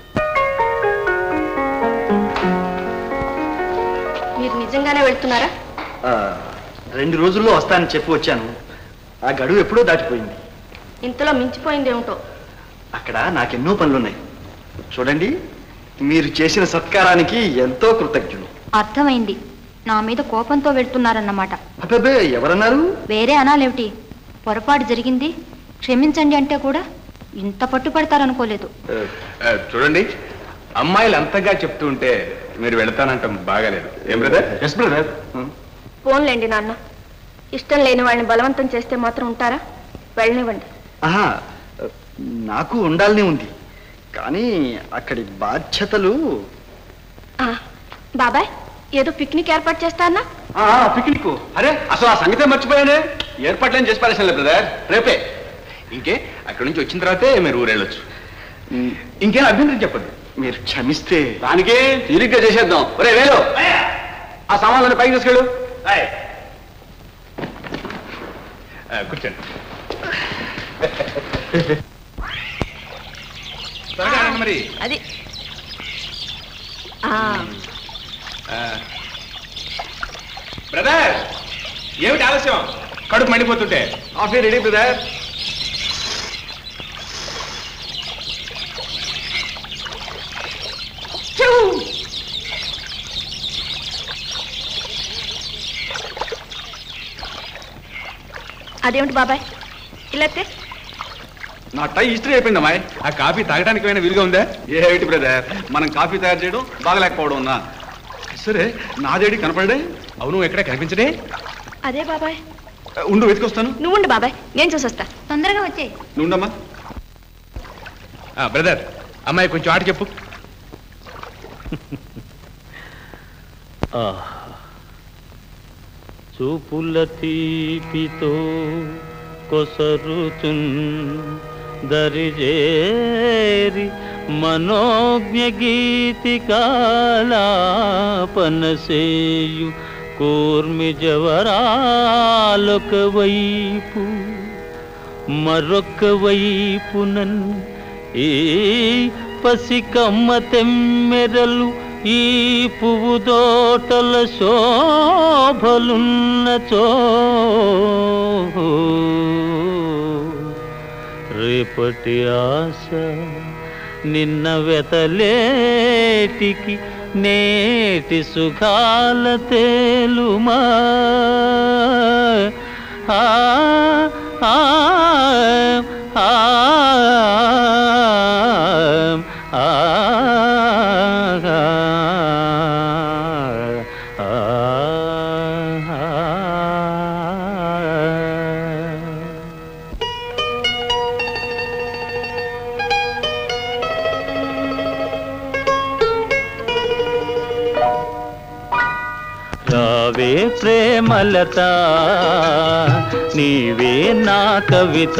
మీరు నిజంగానే వెళ్తున్నారా ఆ, రెండు రోజుల్లో వస్తానని చెప్పి వచ్చాను ఆ గడువు ఎప్పుడో దాటిపోయింది ఇంతలో మించిపోయింది ఏమిటో అక్కడ నాకెన్నో పనులున్నాయి చూడండి మీరు చేసిన సత్కారానికి ఎంతో కృతజ్ఞులు అర్థమైంది నా మీద కోపంతో వెళ్తున్నారన్నమాట అబ్బే ఎవరన్నారు వేరే అనాలేమిటి పొరపాటు జరిగింది క్షమించండి అంటే కూడా ఇంత పట్టుపడతారనుకోలేదు ఆ, చూడండి అమ్మాయిలు అంతగా చెప్తూ ఉంటే మీరు వెళతానంటాం బాగాలేదు ఏం బ్రదర్ ఎస్ బ్రదర్ ఫోన్లేండి నాన్న ఇష్టం లేని వాళ్ళని బలవంతం చేస్తే మాత్రం ఉంటారా వెళ్ళనివ్వండి ఆహా నాకు ఉండాలనే ఉంది కానీ అక్కడి బాధ్యతలు ఆ, బాబాయ్ ఏదో పిక్నిక్ ఏర్పాటు చేస్తానా పిక్నిక్ అరే అసలు ఆ సంగతే మర్చిపోయానే ఏర్పాట్లేం చేసి పారేసాను బ్రదర్ రేపే ఇంకే అక్కడి నుంచి వచ్చిన తర్వాతే మీరు ఊరెళ్ళొచ్చు ఇంకేం అభ్యంతరం చెప్పండి మీరు క్షమిస్తే దానికే తీరిగ్గా చేసేద్దాం ఒరే వేలు ఆ సామాన్లను పైకి తీసుకెళ్ళు ఆ, కూర్చోండి త్వరగా రండి మరి అది ఆ, బ్రదర్ ఏమిటి ఆలస్యం కడుపు మండిపోతుంటే కాఫీ రెడీ బ్రదర్ అదేమిటి బాబాయ్ ఇలా ఎత్తే. నా టై హిస్టరీ అయిపోయింది అమ్మాయి ఆ కాఫీ తాగడానికి ఏమైనా వీలుగా ఉందా ఏమిటి బ్రదర్ మనం కాఫీ తయారు చేయడం బాగలేకపోవడం ఉందా సరే నాదేడి కనపడే అవును ఎక్కడ కనిపించడే అదే బాబాయ్ ఉండు వెతికొస్తాను నువ్వు ఉండు బాబాయ్ నేను చూసొస్తా తొందరగా వచ్చే నువ్వు ఉండమ్మా ఆ, బ్రదర్ అమ్మాయి కొంచెం ఆట చెప్పు చూపుల తీపితో కొసరుచున్ దరిజేరి మనోజ్ఞ గీతికాలాపనసేయు కూర్మి జవరాలొక వైపు మరొక వైపునన్ ఈ పసికమ్మ తెమ్మెరలు ఈ పువ్వు దోటల శోభలున్నచో రేపటి ఆశ నిన్న వెతలేటికి నేటి సుఖాల తేలుమా ఆ ఆ ఆ ఆ రావే ప్రేమలత నీవే నా కవిత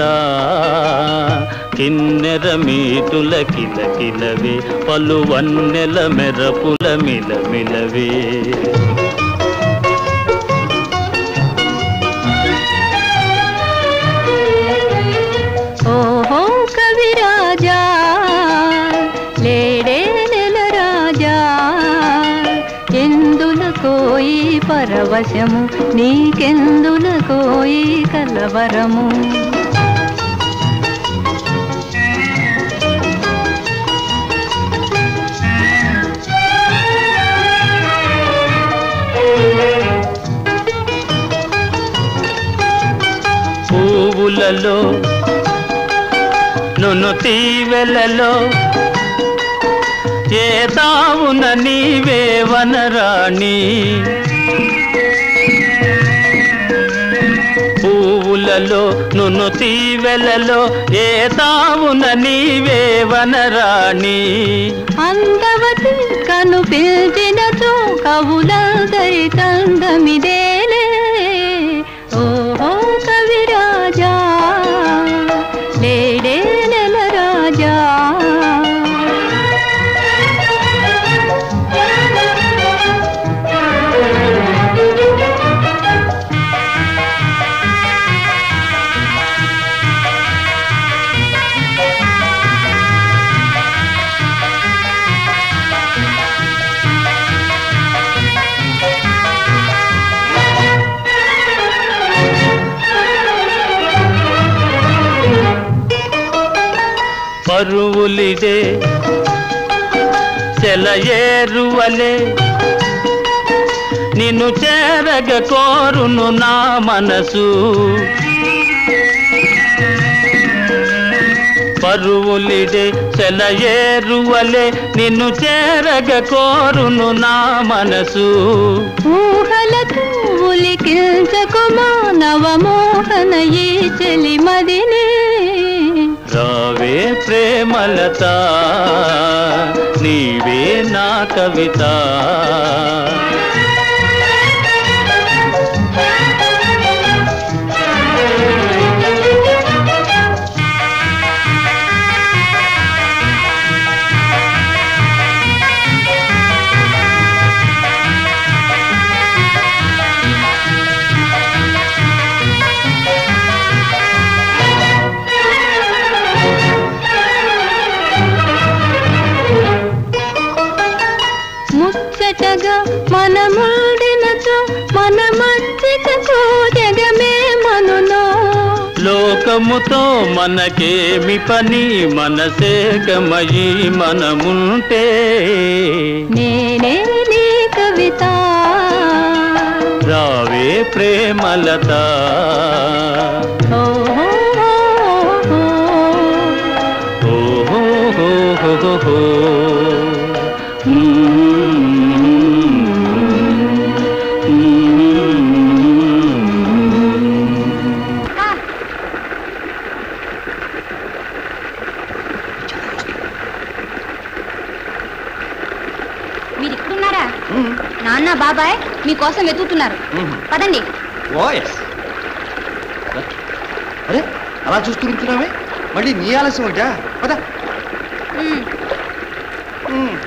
కిన్నెర మీటుల కిల కిలవే పలు వన్నెల మెరపుల మిల మిలవే ఓహో కవిరాజా లేడే నెల రాజా ఎందుల కోయి పరవశము నీకెందుల కోయి కలవరము పువ్వులలో నును తీవెలలో ఏ తావున నీవే వనరాణి పువ్వులలో నును తీవెలలో ఏ తావున నీవే వనరాణి అందవతి కను పిలిచినచో కవులందరి తందమిదేలే ఓహో కవిరాజా లేడే నెల రాజా పరువులిదే సెలయేరువలే నిన్ను చేరగ కోరును నా మనసు పరువులిడే సెలయేరువలే నిన్ను చేరగ కోరును నా మనసు ఊహలతో ఉలికిల్చకుమా నవమోహన ఈ చెలిమదినే రావే ప్రేమలత నీవే నా కవిత లోకముతో మనకేమి పని మనసేకమయి మనముంటే నేనే నీ కవిత రావే ప్రేమలత ఓ హో హో హో. ఓహో హో హో హో హో. మీరు ఇక్కడున్నారా నాన్న బాబాయ్ మీకోసం వెతుకుతున్నారు పదండి వాయిస్ అరే అలా చూస్తూ నిల్చున్నావే మళ్ళీ నీ ఆలస్యం ఒకటా పద ఉమ్.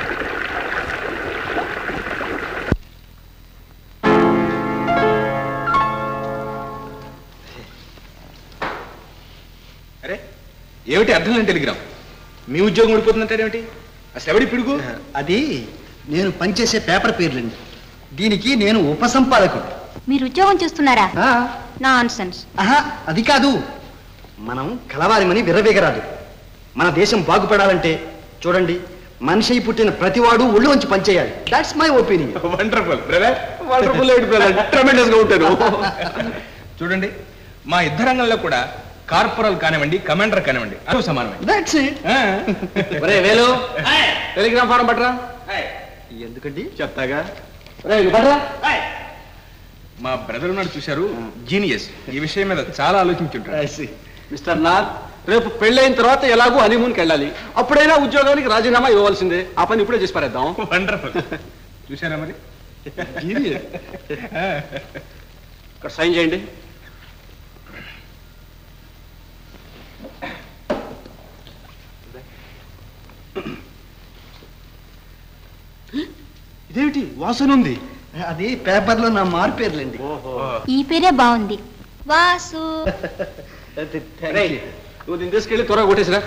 అరే ఏమిటి అర్థం లేని టెలిగ్రామ్ మీ ఉద్యోగం ఊడిపోతుందంటారేమిటి అసలు ఎవడి పిడుగు అది నేను పనిచేసే పేపర్ పేర్లండి దీనికి నేను ఉపసంపాదకుడు మీరు ఉద్యోగం చేస్తున్నారా నాన్ సెన్స్ ఆహా అది కాదు మనం కలవారిమని విర్రవీగరాదు మన దేశం బాగుపడాలంటే చూడండి మనిషి అయి పుట్టిన ప్రతివాడు ఒళ్ళు వంచి పనిచేయాలి that's my opinion wonderful brother wonderful brother tremendous గా ఉంటారు చూడండి మా యుద్ధ రంగంలో కూడా కార్పొరల్ కానివ్వండి కమాండర్ కానివ్వండి అది సమానమే దట్స్ ఇట్ ఒరే వేలు టెలిగ్రామ్ ఫారం పట్టరా ఎందుకండి చెప్తాగా మా బ్రదర్ ఉన్నాడు చూశారు జీనియస్ ఈ విషయం మీద చాలా ఆలోచించుంటారు మిస్టర్ నాథ్ రేపు పెళ్ళైన తర్వాత ఎలాగో హనీమూన్కి వెళ్ళాలి అప్పుడైనా ఉద్యోగానికి రాజీనామా ఇవ్వాల్సిందే ఆ పని ఇప్పుడే చేసి పారేద్దాం వండర్ఫుల్ చూశారా మరి ఇక్కడ సైన్ చేయండి ఇదేమిటి వాసన ఉంది అది పేపర్లో నా మారు పేర్లండి ఈ పేరే బాగుంది వాసు రేయ్, నువ్వు దీన్ని తీసుకెళ్ళి త్వరగా కొట్టేసిరా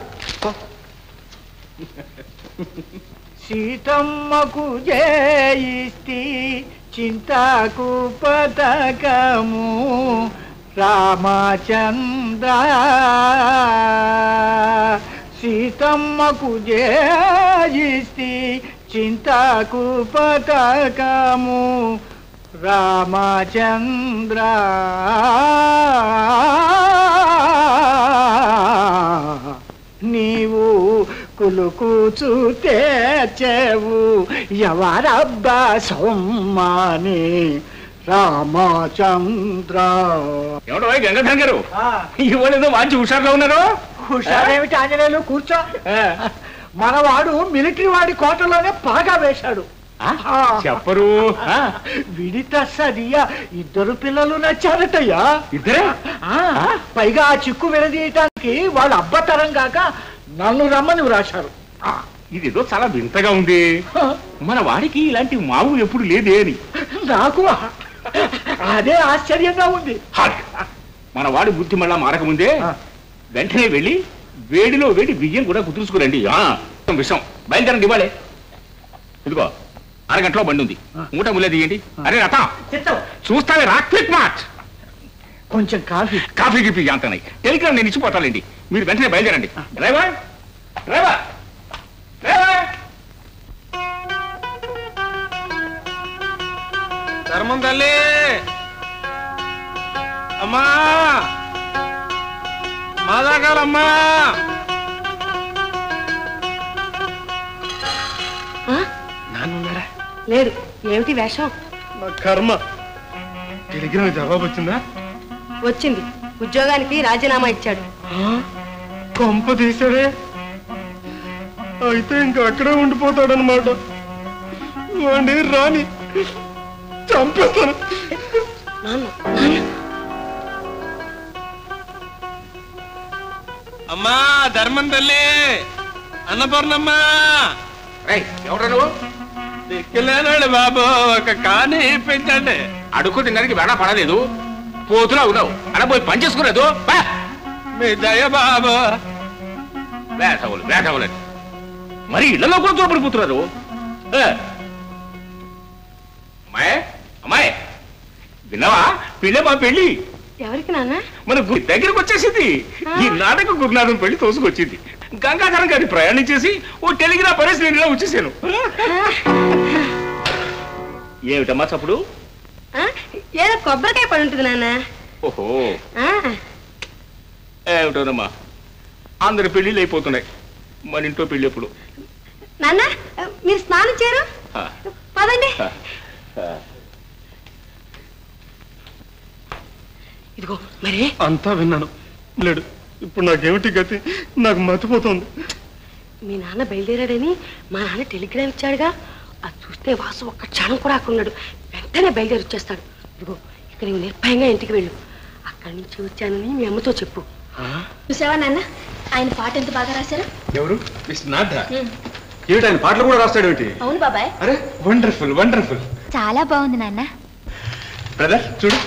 సీతమ్మకు జయిస్తి చింతకు పతకము రామచంద్ర సీతమ్మకు జయిస్తి చింతకు పతకము రామచంద్ర నీవు కులుకుచు తెచ్చేవు ఎవరబ్బా సొమ్మాని రామచంద్ర ఏమిటో గంగాధర్ గారు ఇవాళ ఏదో మంచి హుషారులో ఉన్నారు హుషారేమిటి ఆంజనేయులు కూర్చో మనవాడు మిలిటరీ వాడి కోటలోనే పాగా వేశాడు చెప్పరు విడిత సరియా ఇద్దరు పిల్లలు నచ్చారటయ్యా ఇద్దరే ఆ, పైగా ఆ చిక్కు విడదీయటానికి వాళ్ళ అబ్బతరం కాక నన్ను రమ్మని వ్రాశారు ఇదేదో చాలా వింతగా ఉంది మన వాడికి ఇలాంటి మావు ఎప్పుడు లేదే అని నాకు అదే ఆశ్చర్యంగా ఉంది హాట్. మన వాడి బుద్ధి మళ్ళా మారకముందే వెంటనే వెళ్ళి వేడిలో వేడి బియ్యం కూడా కుదుర్చుకురండి ఆ, విషం బయలుదేరండి ఇవ్వాలి ఇదిగో అరగంటలో బండి ఉంది మూట ముల్లే తీయండి అరే రథ చూస్తావే రా క్విక్ మార్చ్ కొంచెం కాఫీ కాఫీ గిఫీ అంతనాయి టెలిగ్రామ్ నేను ఇచ్చిపోతానండి మీరు వెంటనే బయలుదేరండి డ్రైవర్ డ్రైవర్ డ్రైవర్ ధర్మం తల్లి అమ్మా మాదాకాలమ్మా నాన్నున్నాడా లేదు ఏమిటి వేషం నా కర్మ టెలిగ్రామ్ జవాబు వచ్చిందా వచ్చింది ఉద్యోగానికి రాజీనామా ఇచ్చాడు కొంప తీసాడే అయితే ఇంకా అక్కడే ఉండిపోతాడనమాట వాడిని రాని చంపేస్తాను అమ్మా ధర్మం తల్లి అన్నపూర్ణమ్మా ఎవరు నువ్వు దిక్కులేనాడు బాబు ఒక కాని ఇప్పించండి అడుగు తినడానికి వేళ పడలేదు పోతులా ఉన్నావు అలా పోయి పని చేసుకునేదు మీ దయ బాబు వేసవులు వేసవులు మరి ఇళ్లలో కూడా దూరపడిపోతున్నారు ఏ. అమ్మాయి అమ్మాయి విన్నావా పెళ్ళే మా పెళ్ళి ఎవరికి నాన్న మన గు- దగ్గరకు వచ్చేసింది ఈ నాటక గురునాథం పెళ్లి తోసుకొచ్చింది గంగాధరం గారి ప్రయాణం చేసి ఓ టెలిగ్రాఫ్ పరిస్థితి నేను ఇలా వచ్చేసాను ఏమిటమ్మా చప్పుడు ఆ, ఏదో కొబ్బరికాయ పడి ఉంటుంది నాన్న ఓహో ఆ, ఏమిటోనమ్మా అందరి పెళ్లిళ్ళు అయిపోతున్నాయి మన ఇంట్లో పెళ్లి ఎప్పుడు నాన్న మీరు స్నానం చేయరు ఆ, పదండి ఆ, ఆ. ఇదిగో మరి అంతా విన్నాను లేడు ఇప్పుడు నాకేమిటి గతి నాకు మతిపోతుంది మీ నాన్న బయలుదేరాడని మా నాన్న టెలిగ్రామ్ ఇచ్చాడుగా అది చూస్తే వాసు ఒక్క క్షణం కూడా అక్కడ ఉన్నాడు వెంటనే బయలుదేరి వచ్చేస్తాడు ఇదిగో ఇక నువ్వు నిర్భయంగా ఇంటికి వెళ్ళు అక్కడి నుంచి వచ్చానని మీ అమ్మతో చెప్పు చూసావా నాన్న ఆయన పాట ఎంత బాగా రాశారు ఎవరు మిస్టర్ నాథ ఏమిటి ఆయన పాటలు కూడా రాస్తాడేమిటి అవును బాబాయ్ అరే వండర్ఫుల్ వండర్ఫుల్ చాలా బాగుంది నాన్న బ్రదర్ చూడు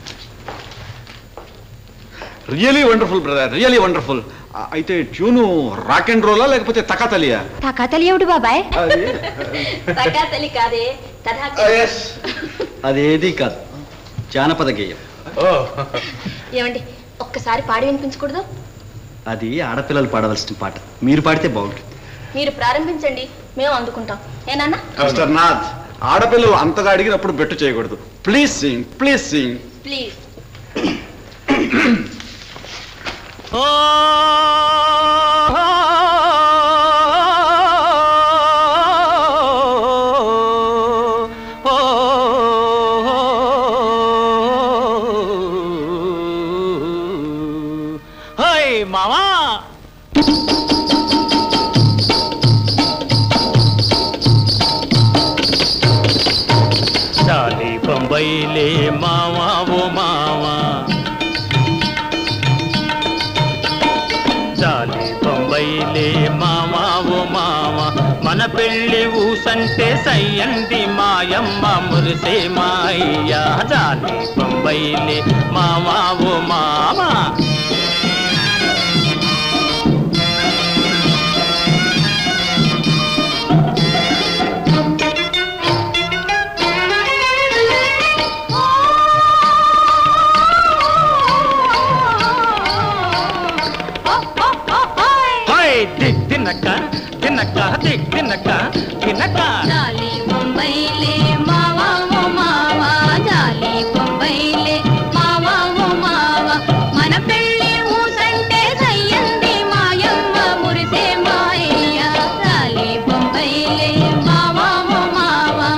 really wonderful brother really wonderful అయితే ట్యూను రాక్ అండ్ రోలా లేకపోతే తకాతలియా తకాతలి ఏమిటి బాబాయ్ తల్లి కాదే కథా అదేది కాదు జానపద గేయం ఏమండి ఒక్కసారి పాడి వినిపించకూడదు అది ఆడపిల్లలు పాడవలసిన పాట మీరు పాడితే బాగుంటుంది మీరు ప్రారంభించండి మేము అందుకుంటాం ఏనన్నా మిస్టర్ నాథ్ ఆడపిల్లలు అంతగా అడిగినప్పుడు బెట్టు చేయకూడదు please sing please sing please హోయ్ మామా చాలి బొంబైలే మావా ఓ మావా చాలి బొంబైలే మావా ఓ మావా మన పెళ్లి ఊసంటే సయ్యంది మాయమ్మ మురిసే మాయ్యా చాలి బొంబైలే మావా ఓ మావా హాయ్ దిక్ తినక తినక దిక్ తినక తినక జాలి బొంబైలే మావా ఓ మావా జాలి బొంబైలే మావా ఓ మావా మన పెళ్లి ఊసంటే సయ్యంది మాయమ్మ మురిసే మాయయ్య జాలి బొంబైలే మావా ఓ మావా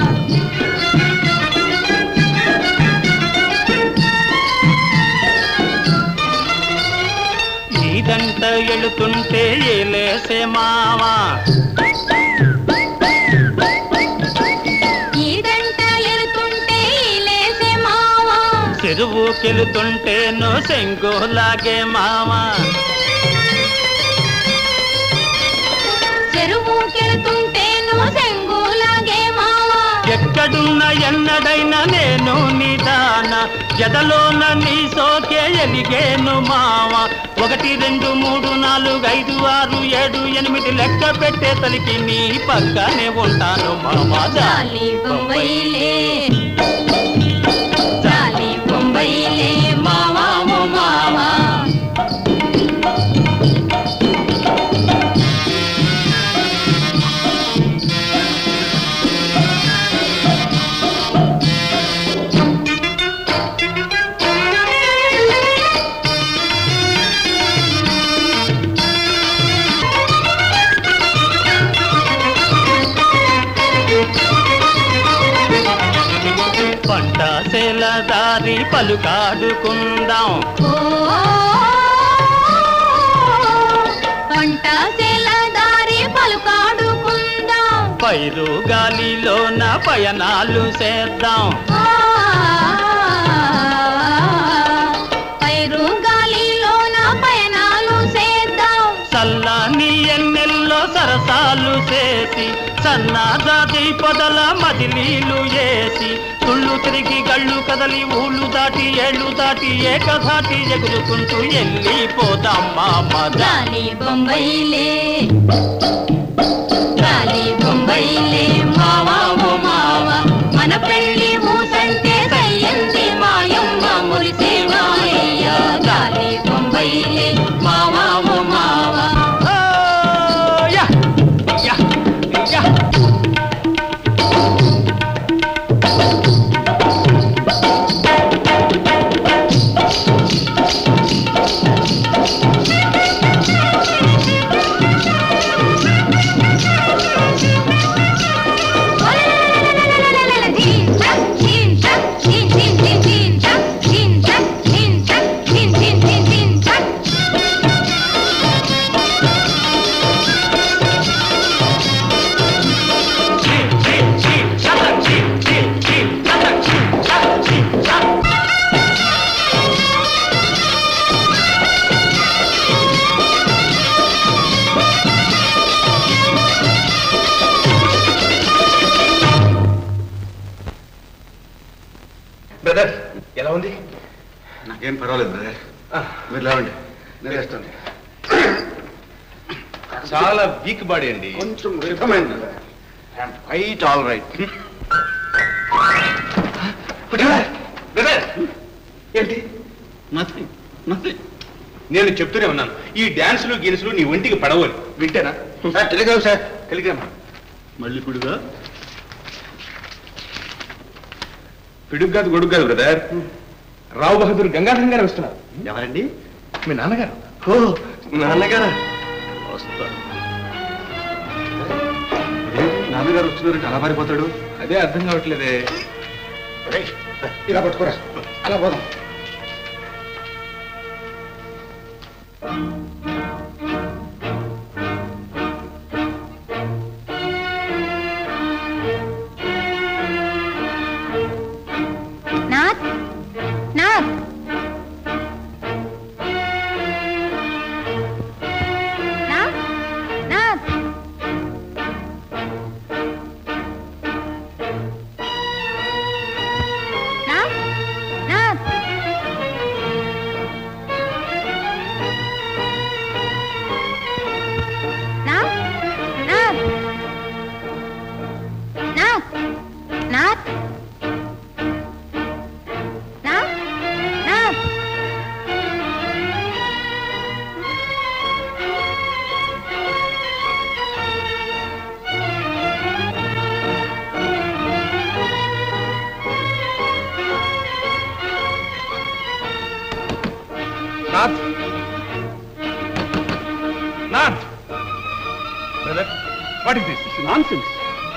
ఇదంట ఎళుతుంటే ఏలేసే మావా ఈదంట ఎలుతుంటే లేసే మావా చెరువుకెళుతుంటే నో సెంగోలాగే మావా చెరువుకెళ్తుంటే నువ్వు సెంగులాగే మావా ఎక్కడున్న ఎన్నడైనా నేను నిదాన జదలోన నీ సోకే ఎలిగేను మావ ఒకటి రెండు మూడు నాలుగు ఐదు ఆరు ఏడు ఎనిమిది లెక్క పెట్టే తలికి నీ పక్కనే ఉంటాను మామ జాలి బొంబైలే జాలి బొంబైలే మావా ఓ మావా పంట సెల దారి పలుకాడుకుందాం పంట సెల దారి పలుకాడుకుందాం పైరు గాలిలోన పయనాలు చేద్దాం పైరు గాలిలోన పయనాలు చేద్దాం చల్లని ఎన్నెల్లో సరసాలు చేసి సన్నాజాతి పొదల మదిలీలు వేసి తుళ్ళు తిరిగి గళ్ళు కదలి ఊళ్ళు దాటి ఏళ్ళు దాటి ఏకధాటి ఎగురుకుంటూ వెళ్ళిపోదాం మామ జాలి బొంబైలే జాలి బొంబైలే మావా ఓ మావా మన పెళ్లి ఊసంటే సయ్యంది మాయమ్మ మురిసే మాయ పర్వాలేదు బ్రదర్ మీరు లేవండి నేను వేస్తాను చాలా వీక్ బాడీ అండి కొంచెం విధమైంది ఫైట్ ఆల్ రైట్ ఏంటి నథింగ్ నథింగ్ నేను చెప్తూనే ఉన్నాను ఈ డాన్సులు గీన్సులు నీ ఒంటికి పడవని వింటేనా టెలిగ్రామ్ సార్ టెలిగ్రామ్ మళ్ళీ పిడుగా పిడుగు కాదు గొడుగు కాదు బ్రదర్ రావు బహదూర్ గంగాధరం గారు వస్తున్నారు ఎవరండి మీ నాన్నగారు ఓ నాన్నగారా వస్తాడు నాన్నగారు వస్తున్నారంటే అలా పారిపోతాడు అదే అర్థం కావట్లేదే ఇలా పట్టుకోరా అలా పోదాం Nath Nath Nath Nath Nath Nath Nath Nath Nath Nath Nath Nath Nath Nath brother what is this nonsense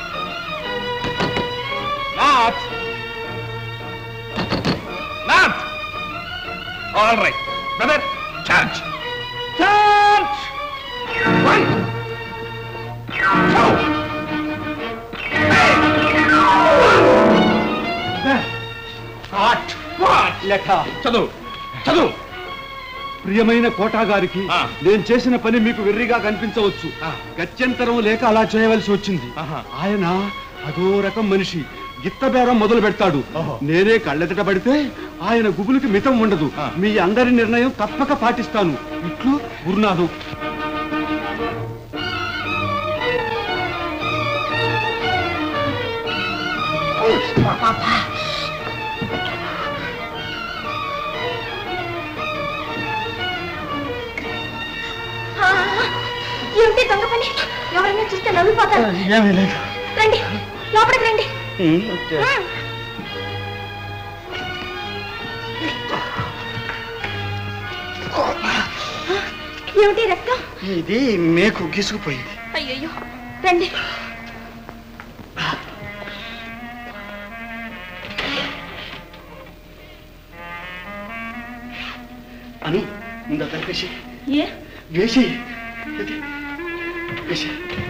Nath Nath all right brother charge charge one what what లెక్క చదువు చదువు ప్రియమైన కోటా గారికి నేను చేసిన పని మీకు వెర్రిగా కనిపించవచ్చు గత్యంతరం లేక అలా చేయవలసి వచ్చింది ఆయన అదో రకం మనిషి గిత్తబేరం మొదలు పెడతాడు నేనే కళ్ళెదట పడితే ఆయన గుబులకి మితం ఉండదు మీ అందరి నిర్ణయం తప్పక పాటిస్తాను ఇట్లు గురునాథం ఆ, ఏమిటి దొంగ పని ఎవరైనా చూస్తే నవ్విపోతారు ఏమీ లేదు రండి లోపలికి రండి ఉమ్, ఓకే. ఉమ్. ఏమిటి రక్తం ఇది మేకు గీసుకుపోయింది అయ్యయ్యో రండి అను ముందు అతను వేసి ఏ వేసి ఇది, వేసి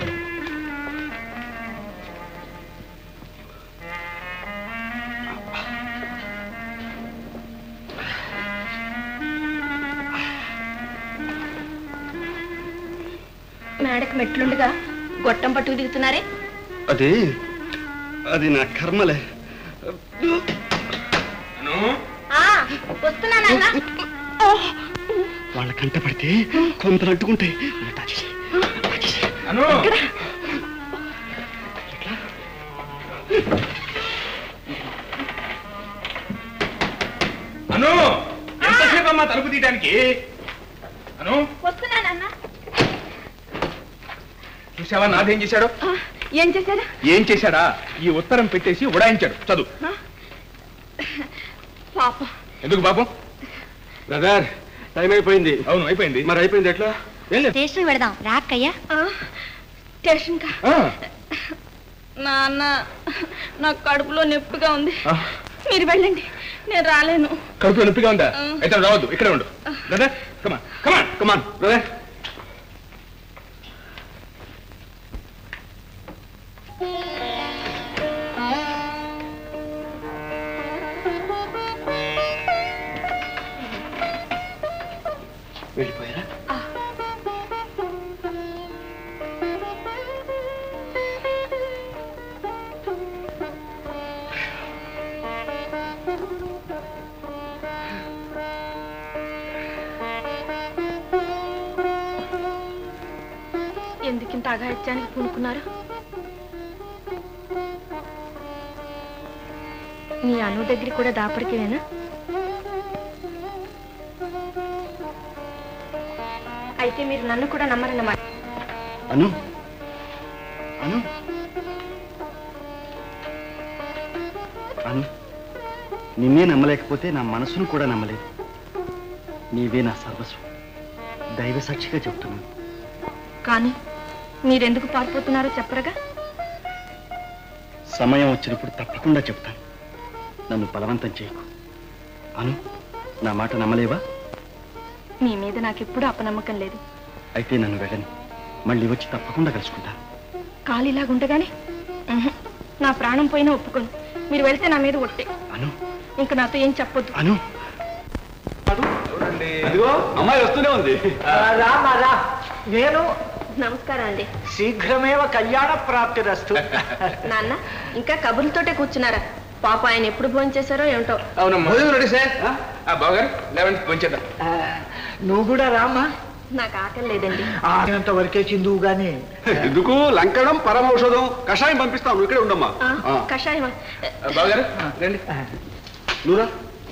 మేడకు మెట్లుండగా గొట్టం పట్టుకు దిగుతున్నారే అది అది నా కర్మలే ఆ, వస్తున్నానన్నా వాళ్ళ కంట పడితే కొంత అడ్డుకుంటాయి అను అను ఎంతసేపు అమ్మా తలుపు తీయడానికి అను వస్తున్నానన్నా చూసావా నాదేం చేశాడు ఏం చేశారు ఏం చేశాడా ఈ ఉత్తరం పెట్టేసి ఉడాయించాడు చదువు పాపం ఎందుకు పాపం బ్రదర్ టైం అయిపోయింది అవును అయిపోయింది మరి అయిపోయింది ఎట్లా స్టేషన్ పెడదాం రాక్కయ్యా స్టేషన్ కా నాన్న నాకు కడుపులో నొప్పిగా ఉంది మీరు వెళ్ళండి నేను రాలేను కడుపులో నొప్పిగా ఉందా అయితే రావద్దు ఇక్కడే ఉండు బ్రదర్ కమాన్ కమాన్ కమాన్ బ్రదర్ వెళ్ళిపోయారా ఎందుకింత అఘాయిత్యానికి పూనుకున్నారు మీ అను దగ్గర కూడా దాపరికేనా అయితే మీరు నన్ను కూడా నమ్మరన్నమాట అను అను అను నిన్నే నమ్మలేకపోతే నా మనసును కూడా నమ్మలేదు నీవే నా సర్వస్వం దైవ సాక్షిగా చెప్తున్నాను కానీ మీరెందుకు పారిపోతున్నారో చెప్పరగా సమయం వచ్చినప్పుడు తప్పకుండా చెప్తాను నన్ను బలవంతం చేయకు అను నా మాట నమ్మలేవా మీ మీద నాకెప్పుడూ అపనమ్మకం లేదు అయితే నన్ను వెళ్ళని మళ్ళీ వచ్చి తప్పకుండా కలుసుకుంటాను కాలిలాగుండగానే ఉహుం, నా ప్రాణం పోయినా ఒప్పుకోను మీరు వెళ్తే నా మీద ఒట్టే అను ఇంకా నాతో ఏం చెప్పొద్దు అను అదిగో అమ్మాయి వస్తూనే ఉంది రామా రా నేను నమస్కారం అండి శీఘ్రమేవ కళ్యాణ ప్రాప్తిరస్తు నాన్న ఇంకా కబుర్లతోటే కూర్చున్నారా పాప ఆయన ఎప్పుడు భోజనం చేశారో ఏమిటో అవునమ్మా రెడీ సార్ ఆ బావగారు లెవెన్ పంచేద్దాం ఆ, నువ్వు కూడా రామా నాకు ఆకలి లేదండి అంత వరకే చిందువు గాని ఎందుకు లంకడం పరమౌషధం కషాయం పంపిస్తాను నువ్వు ఇక్కడే ఉండమ్మా ఆ, ఆ. కషాయమా బావగారు రండి నువ్వురా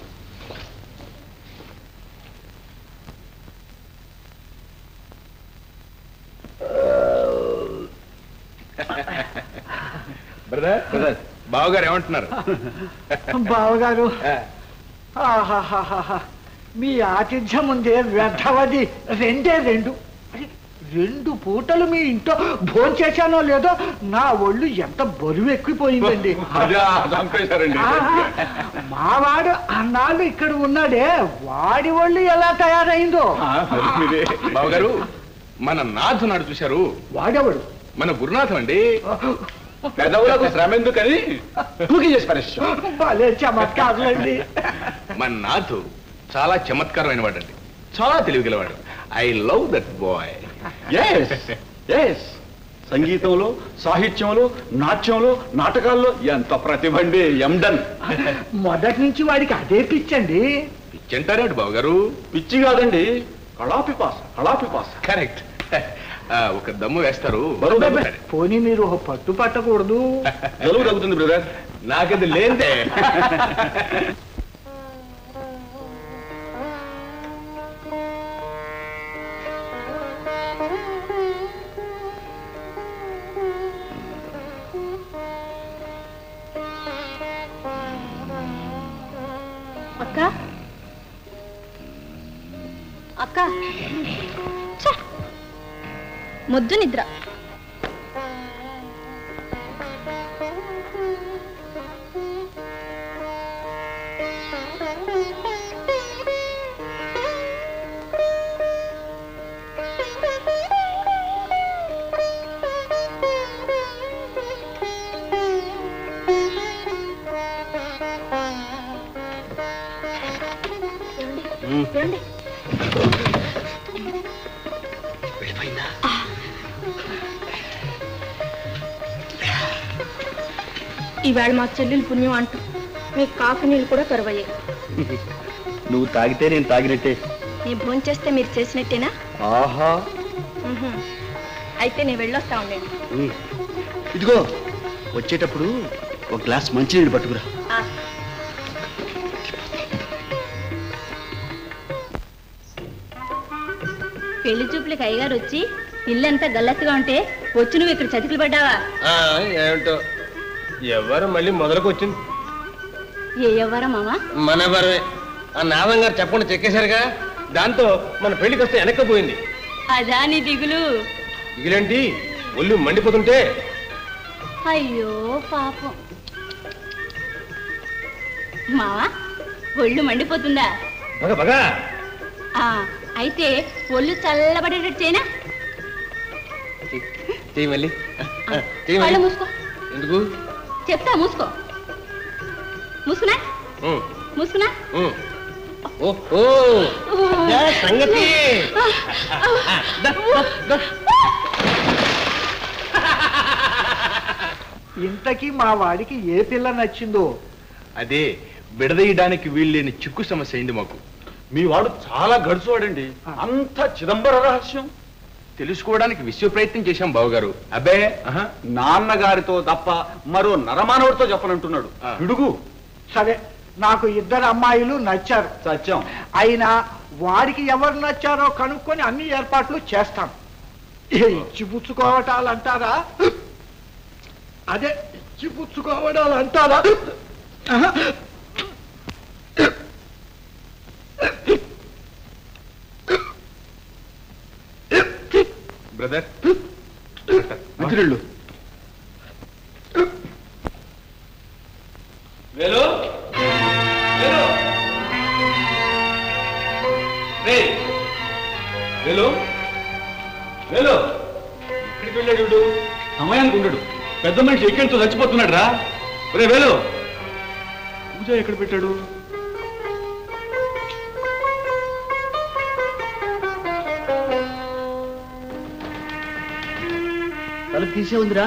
బ్రదర్ బ్రదర్ బావగారు ఏమంటున్నారు బావగారు ఆహాహాహాహా. మీ ఆతిథ్యం ఉందే వ్యర్థవది రెండే రెండు అరే, రెండు పూటలు మీ ఇంట్లో భోంచేశానో లేదో నా ఒళ్ళు ఎంత బరువు ఎక్కిపోయిందండి అదే చంపేశారండి ఆహా. మావాడు అన్నాళ్ళు ఇక్కడ ఉన్నాడే వాడి ఒళ్ళు ఎలా తయారైందో బావగారు మన నాథునాడు చూశారు వాడెవడు మన గురునాథం అండి పెదవులకు శ్రమ ఎందుకని తూకి చేసి పరిశ్రమ భలే చమత్కారులండి మన నాథు చాలా చమత్కారమైన వాడండి చాలా తెలివిగలవాడు I love that boy yes సంగీతంలో సాహిత్యంలో నాట్యంలో నాటకాల్లో ఎంత ప్రతిభ అండి ఎండన్ మొదటి నుంచి వాడికి అదే పిచ్చండి పిచ్చంటారేంటి బావగారు పిచ్చి కాదండి కళాపిపాస కళాపిపాస కరెక్ట్ ఒక దమ్ము వేస్తారు పోనీ మీరు ఒక పట్టు పట్టకూడదు జలుబు తగ్గుతుంది బ్రదర్ నాకది లేదే అక్క అక్క ఛ! ముద్దు నిద్ర ఏమండి? ఈవేళ మా చెల్లెలు పుణ్యం అంటూ మీకు కాఫీ నీళ్ళు కూడా కరువయ్యాయి నువ్వు తాగితే నేను తాగినట్టే నేను భోజనం చేస్తే మీరు చేసినట్టేనా ఆహా ఉహుం. అయితే నేను వెళ్ళొస్తా ఉండండి ఉమ్. ఇదిగో వచ్చేటప్పుడు ఒక గ్లాస్ మంచినీళ్ళు పట్టుకురా ఆ, పెళ్లి చూపులకి అయ్యగారు వచ్చి ఇల్లంతా గల్లత్తుగా ఉంటే వచ్చి నువ్వు ఇక్కడ చతికిలు పడ్డావా ఏమిటో ఎవరు మళ్ళీ మొదలకు వచ్చింది ఏ ఎవ్వరా మామా మన ఎవరే ఆ నాదం గారు చెప్పకుండా చెక్కేశారుగా దాంతో మన పెళ్లికి వస్తే వెనక్కపోయింది అదా నీ దిగులు ఇగిలేంటి ఒళ్ళు మండిపోతుంటే అయ్యో పాపం మావా ఒళ్ళు మండిపోతుందా బగ బగా ఆ అయితే ఒళ్ళు చల్లబడేటట్టు చేయనా చెయ్యి మళ్ళీ చెయ్యి కళ్ళు మళ్ళీ మూసుకో ఎందుకు చెప్తా మూసుకో మూసుకున్నా ఉమ్, మూసుకున్నా ఉమ్. ఓహో అదే సంగతి ఇంతకీ మా వాడికి ఏ పిల్ల నచ్చిందో అదే విడదీయడానికి వీల్లేని చిక్కు సమస్య అయింది మాకు మీ వాడు చాలా గడుచువాడండి అంత చిదంబర రహస్యం తెలుసుకోవడానికి విశ్వ ప్రయత్నం చేశాం బావగారు అబ్బే ఆహా. నాన్నగారితో తప్ప మరో నరమానవుడితో చెప్పనంటున్నాడు పిడుగు సరే నాకు ఇద్దరు అమ్మాయిలు నచ్చారు సత్యం అయినా వాడికి ఎవరు నచ్చారో కనుక్కొని అన్ని ఏర్పాట్లు చేస్తాం ఏ ఇచ్చిపుచ్చుకోవటాలు అంటారా అదే ఇచ్చిపుచ్చుకోవడాలు అంటారా ఆహా. బ్రదర్ మంచినీళ్ళు వేలు వేలు రేయ్, వేలు వేలు ఎక్కడికి వెళ్ళాడు వీడు? సమయానికి ఉండడు పెద్ద మనిషి ఎక్కడితో చచ్చిపోతున్నాడు రా రే వేలు పూజ ఎక్కడ పెట్టాడు తలుపు తీసే ఉందిరా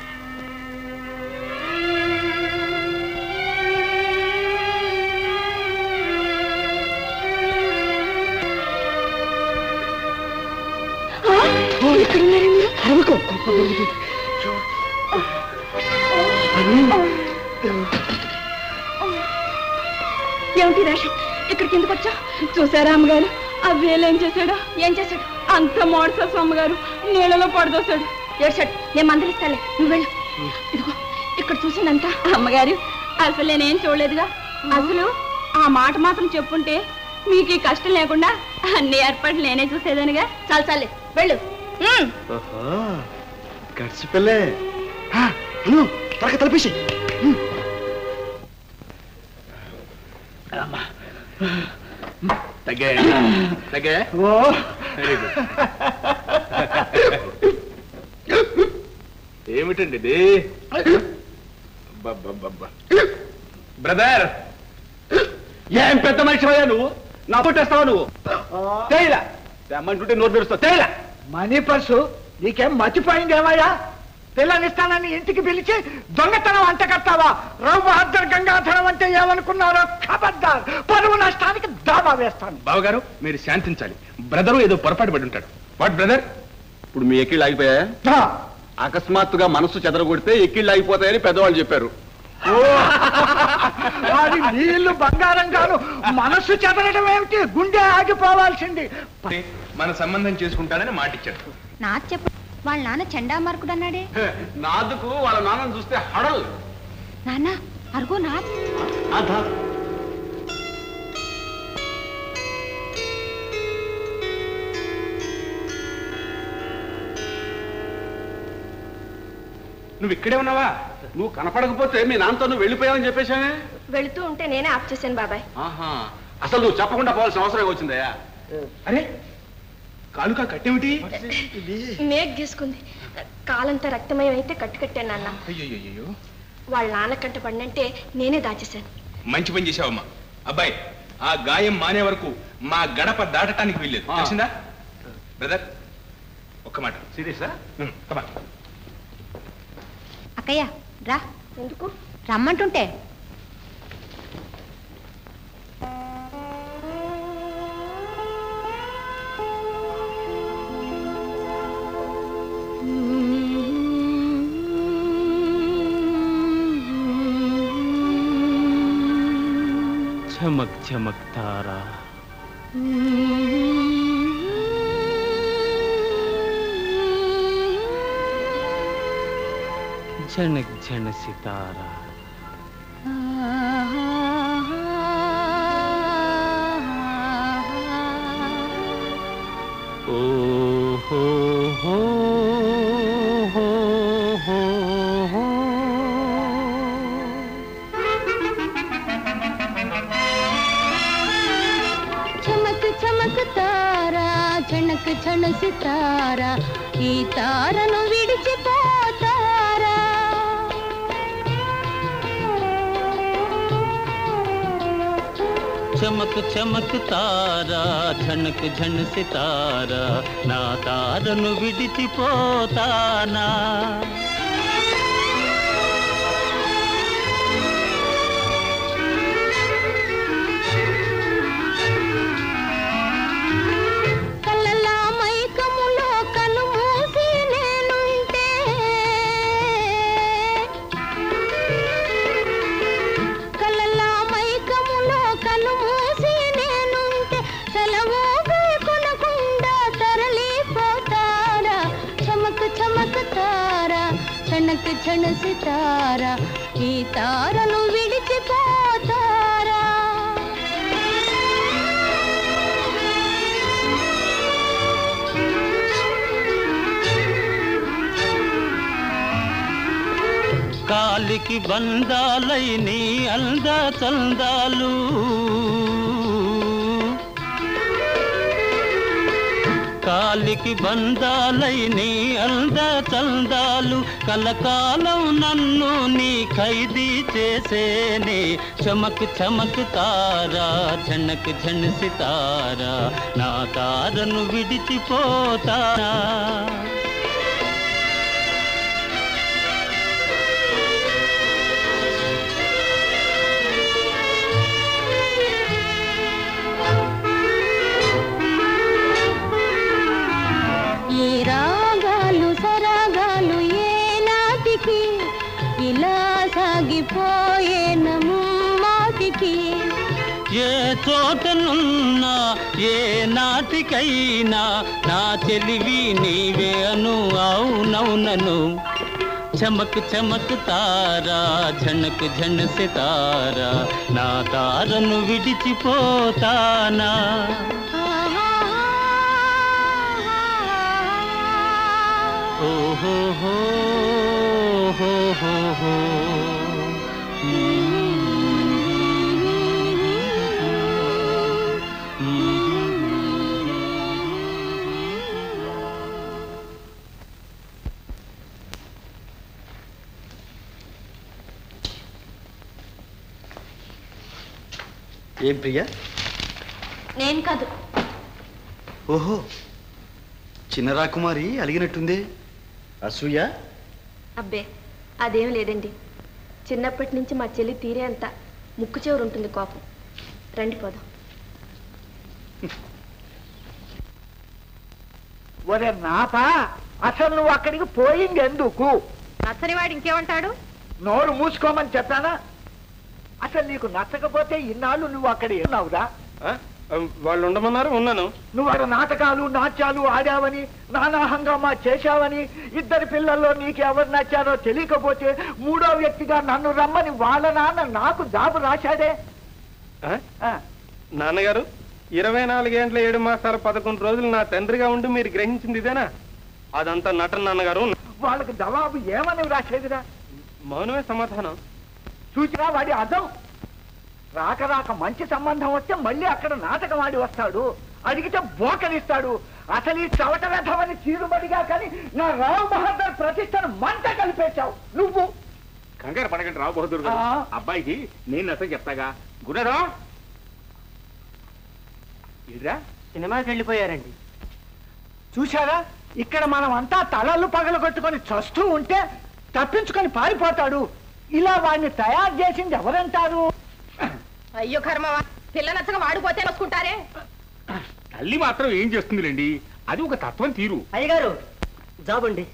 ఏమిటి రాషి ఇక్కడికి ఎందుకు వచ్చా చూసారా అమ్మగారు ఆ వేలు ఏం చేశాడు ఏం చేశాడు అంత మోడసస్ అమ్మగారు నీళ్ళలో పడదోశాడు ఏడ్చాడు నేను మందలిస్తాలే నువ్వు వెళ్ళు ఇదిగో ఇక్కడ చూసినంత అమ్మగారు అసలు నేనేం చూడలేదుగా అసలు ఆ మాట మాత్రం చెప్పుంటే మీకు ఈ కష్టం లేకుండా అన్ని ఏర్పాట్లు నేనే చూసేదానిగా చాలు చాలే వెళ్ళు ఉమ్. గడిచి పిల్లే త్వరగా తలపేసి తగ్గే తగ్గే ఓ వెరీ గుడ్ ఏమిటండి ఇది అబ్బబ్బబ్బబ్బా. బ్రదర్ ఏం పెద్ద మనిషి అయ్యా నువ్వు నా పుట్టేస్తావా నువ్వు తేయిలా తెమ్మంటుంటే నోరు తెరుస్తావు తేయిలా మనీ పర్సు నీకేం మర్చిపోయింది ఏమయ్యా పిల్లనిస్తానని ఇంటికి పిలిచి దొంగతనం అంట కట్టావా రఘు బహద్దర్ గంగాధరం అంటే ఏమనుకున్నారో ఖబర్దార్ పరువు నష్టానికి దావా వేస్తాను బావగారు మీరు శాంతించాలి బ్రదరు ఏదో పొరపాటు పడి ఉంటాడు వాట్ బ్రదర్ ఇప్పుడు మీ ఎక్కిళ్ళు ఆగిపోయా అకస్మాత్తుగా మనసు చెదరగొడితే ఎక్కిళ్ళు ఆగిపోతాయని పెద్దవాళ్ళు చెప్పారు వాడి నీళ్లు బంగారం గాను మనస్సు చెదరడం ఏమిటి గుండె ఆగిపోవాల్సింది మన సంబంధం చేసుకుంటానని మాటిచ్చాడు నాకు చెప్పు వాళ్ళ నాన్న చెండా మార్కుడు అన్నాడే నాదుకు వాళ్ళ నాన్నను చూస్తే హడల్ నాన్న అరుగో నా నువ్వు ఇక్కడే ఉన్నావా నువ్వు కనపడకపోతే మీ నాన్నతో నువ్వు వెళ్ళిపోయావని చెప్పేశానే వెళుతూ ఉంటే నేనే ఆఫ్ చేశాను బాబాయ్ ఆహా అసలు నువ్వు చెప్పకుండా పోవాల్సిన అవసరం వచ్చిందయ్యా అరే కాలుకా కట్టేమిటి మేక్ గీసుకుంది కాలంతా రక్తమయం అయితే కట్టు కట్టాను నాన్న అయ్యో వాళ్ళ నాన్న కంట పడినంటే నేనే దాచేశాను మంచి పని చేశావమ్మా అబ్బాయి ఆ గాయం మానే వరకు మా గడప దాటటానికి వీల్లేదు తెలిసిందా బ్రదర్ ఒక్క మాట సీరియసా కమా అక్కయ్య రా ఎందుకు రమ్మంటుంటే చమక్ చమక్ తారా झनक झन सितारा ओ हो हो हो हो हो చమక్ చమక్ తారా చణక్ చణ సితారా ఈ తారను విడిచిపోతారా చమక్ చమక్ తారా ఝనక్ ఝన్ సితారా నా తారను విడిచిపోతానా కలలా మైకములో కను చణక్ ఛణ సితారా ఈ తారను విడిచిపోతారా కాలికి బంధాలై నీ అంద చందాలు కాలికి బంధాలై నీ అంద చందాలు కలకాలం నన్ను నీ ఖైదీ చేసేనే చమక్ చమక్ తారా ఝనక్ ఝన్ సితారా నా తారను విడిచిపోతారా ఈ రాగాలు సరాగాలు ఏ నాటికి ఇలా సాగిపోయేనము మాటికి ఏ చోటనున్నా ఏ నాటికైనా నా చెలివి నీవే అను అవునవునను చమక్ చమక్ తారా ఝనక్ ఝన్ సితారా నా తారను విడిచిపోతానా ఓహో హో హో హో హో ఏం ప్రియా నేను కాదు ఓహో చిన్న రాకుమారి అలిగినట్టుందే అసూయ అబ్బే అదేం లేదండి చిన్నప్పటి నుంచి మా చెల్లి తీరే అంత ముక్కు చివరు ఉంటుంది కోపం రండి పోదాం ఒరే నాప అసలు నువ్వు అక్కడికి పోయింది ఎందుకు నచ్చని వాడు ఇంకేమంటాడు నోరు మూసుకోమని చెప్పానా అసలు నీకు నచ్చకపోతే ఇన్నాళ్ళు నువ్వు అక్కడ ఉన్నావురా వాళ్ళు ఉండమన్నారు ఉన్నాను నువ్వు అక్కడ నాటకాలు నాట్యాలు ఆడావని నానా హంగామా చేశావని ఇద్దరి పిల్లల్లో నీకు ఎవరు నచ్చారో తెలియకపోతే మూడో వ్యక్తిగా నన్ను రమ్మని వాళ్ళ నాన్న నాకు జాబు రాశాడే ఆ? నాన్నగారు ఇరవై నాలుగేండ్ల ఏడు మాసాల పదకొండు రోజులు నా తండ్రిగా ఉండి మీరు గ్రహించింది ఇదేనా అదంతా నటన నాన్నగారు వాళ్ళకి జవాబు ఏమని రాసేదిరా మౌనమే సమాధానం చూసినా వాడి అర్థం రాక రాక మంచి సంబంధం వస్తే మళ్ళీ అక్కడ నాటకం ఆడి వస్తాడు అడిగితే బోకలిస్తాడు అసలు ఈ చవట వ్యధమని చీరుబడిగా కానీ నా రావు బహదూర్ ప్రతిష్టను మంట కలిపేశావు నువ్వు కంగారు పడకండి రావు బహదూర్ గారు ఆ. అబ్బాయికి నేను అసలు చెప్తాగా గుణరా ఇరా సినిమాకి వెళ్ళిపోయారండి చూశారా ఇక్కడ మనం అంతా తలలు పగలు కొట్టుకొని చస్తూ ఉంటే తప్పించుకొని పారిపోతాడు ఇలా వాడిని తయారు చేసింది ఎవరంటారు అయ్యో కర్మ పిల్ల నచ్చక వాడిపోతే నొచ్చుకుంటారే తల్లి మాత్రం ఏం చేస్తుందిలేండి అది ఒక తత్వం తీరు అయ్యగారు జాబ్ అండి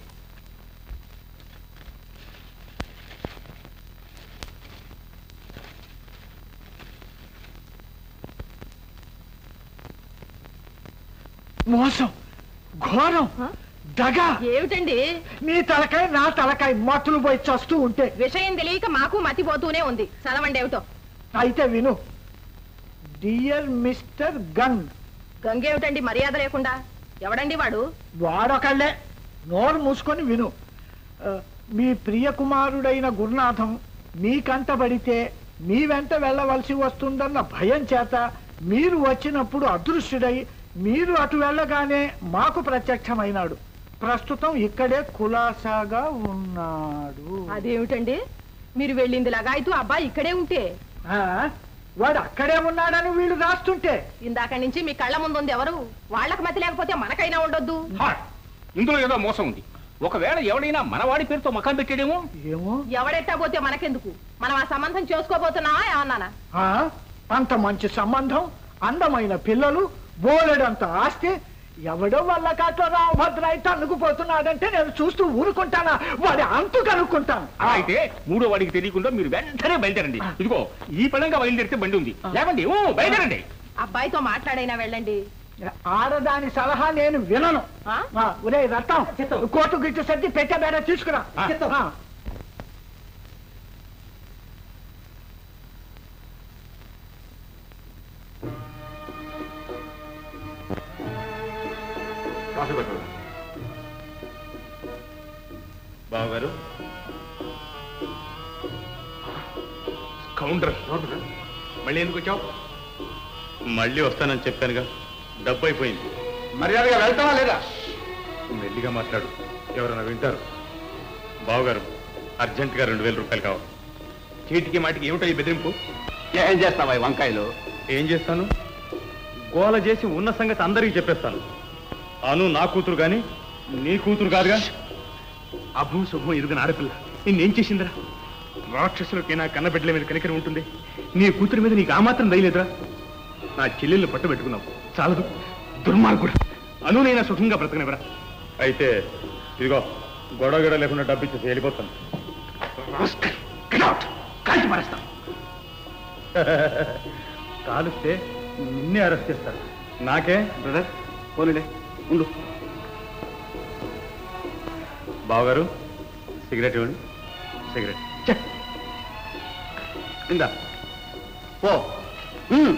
మోసం ఘోరం దగ ఏమిటండి నీ తలకాయ నా తలకాయ మత్తులు పోయి చస్తూ ఉంటే విషయం తెలియక మాకు మతిపోతూనే ఉంది చదవండి ఏమిటో అయితే విను డియర్ మిస్టర్ గంగ్ గంగేమిటండి మర్యాద లేకుండా ఎవడండి వాడు వాడొకళ్ళే నోరు మూసుకొని విను ఆ, మీ ప్రియ కుమారుడైన గురునాథం మీ కంటబడితే మీ వెంట వెళ్ళవలసి వస్తుందన్న భయం చేత మీరు వచ్చినప్పుడు అదృశ్యుడై మీరు అటు వెళ్ళగానే మాకు ప్రత్యక్షమైనాడు ప్రస్తుతం ఇక్కడే కులాసాగా ఉన్నాడు అదేమిటండి మీరు వెళ్ళింది లగాయితూ అబ్బాయి ఇక్కడే ఉంటే ఆ, వాడు అక్కడే ఉన్నాడని వీళ్ళు రాస్తుంటే ఇందాక నుంచి మీ కళ్ళ ముందు ఉంది ఎవరు వాళ్ళకి మతి లేకపోతే మనకైనా ఉండొద్దు ఇందులో ఏదో మోసం ఉంది ఒకవేళ ఎవడైనా మనవాడి పేరుతో మకాం పెట్టాడేమో ఏమో ఎవడెట్టా పోతే మనకెందుకు మనం ఆ సంబంధం చేసుకోబోతున్నావా ఏమన్నానా ఆ, అంత మంచి సంబంధం అందమైన పిల్లలు బోలెడంత ఆస్తి ఎవడో వల్ల కాట్లో రామభద్రాయి తన్నుకుపోతున్నాడంటే నేను చూస్తూ ఊరుకుంటానా వాడి అంతు కనుక్కుంటాను అలా అయితే మూడో వాడికి తెలియకుండా మీరు వెంటనే బయలుదేరండి ఇదిగో ఈ పడంగా బయలుదేరితే బండి ఉంది లేవండి ఊ, బయలుదేరండి అబ్బాయితో మాట్లాడైనా వెళ్ళండి ఆడదాని సలహా నేను వినను ఆ, ఒరేయ్ రత్నం కోటు గిట్టు సర్ది పెట్టే బేడ తీసుకురా ఆ. కాఫీ పట్టండి బావగారు కౌంటర్ మళ్ళీ ఎందుకు వచ్చావు మళ్ళీ వస్తానని చెప్పానుగా డబ్బు అయిపోయింది మర్యాదగా వెళ్తావా లేదా మెల్లిగా మాట్లాడు ఎవరైనా వింటారు బావగారు అర్జెంటుగా రెండు వేల రూపాయలు కావాలి చీటికి మాటికి ఏమిటో ఈ బెదిరింపు ఏం చేస్తావా ఈ వంకాయలు ఏం చేస్తాను గోల చేసి ఉన్న సంగతి అందరికీ చెప్పేస్తాను అను నా కూతురు గాని నీ కూతురు కాదుగా అభం శుభం ఎదుగున ఆడపిల్ల నిన్నేం చేసిందిరా రాక్షసులకి నా కన్నబిడ్డల మీద కనికరం ఉంటుంది నీ కూతురి మీద నీకు ఆ మాత్రం దయలేదురా నా చెల్లెల్ని పట్టు పెట్టుకున్నావు చాలదు దుర్మార్గుడు అనునైనా సుఖంగా బ్రతకనివరా అయితే ఇదిగో గొడవ గొడవ లేకుండా డబ్బు ఇచ్చేసి వెళ్ళిపోతాను కాల్చి మారేస్తాం కాలుస్తే నిన్నే అరెస్ట్ చేస్తారు నాకే బ్రదర్ పోనీలే ఉండు బావగారు సిగరెట్ ఇవ్వండి సిగరెట్ ఛే! ఇందా పో ఉమ్.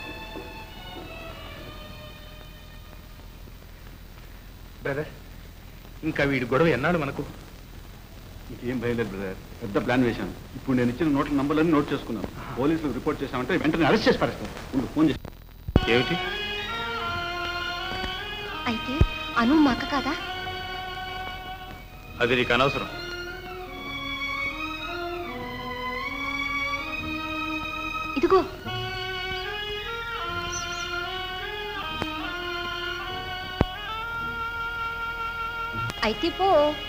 బ్రదర్ ఇంకా వీడి గొడవ ఎన్నాడు మనకు ఇంకేం భయలేదు బ్రదర్ పెద్ద ప్లాన్ వేశాను ఇప్పుడు నేను ఇచ్చిన నోట్ల నంబర్లన్నీ నోట్ చేసుకున్నాను పోలీసులకు రిపోర్ట్ చేశామంటే వెంటనే అరెస్ట్ చేసి పడేస్తాను ఉండు ఫోన్ చేసి ఏమిటి అయితే అను మా అక్క కాదా అది నీకు అనవసరం ఇదిగో అయితే పో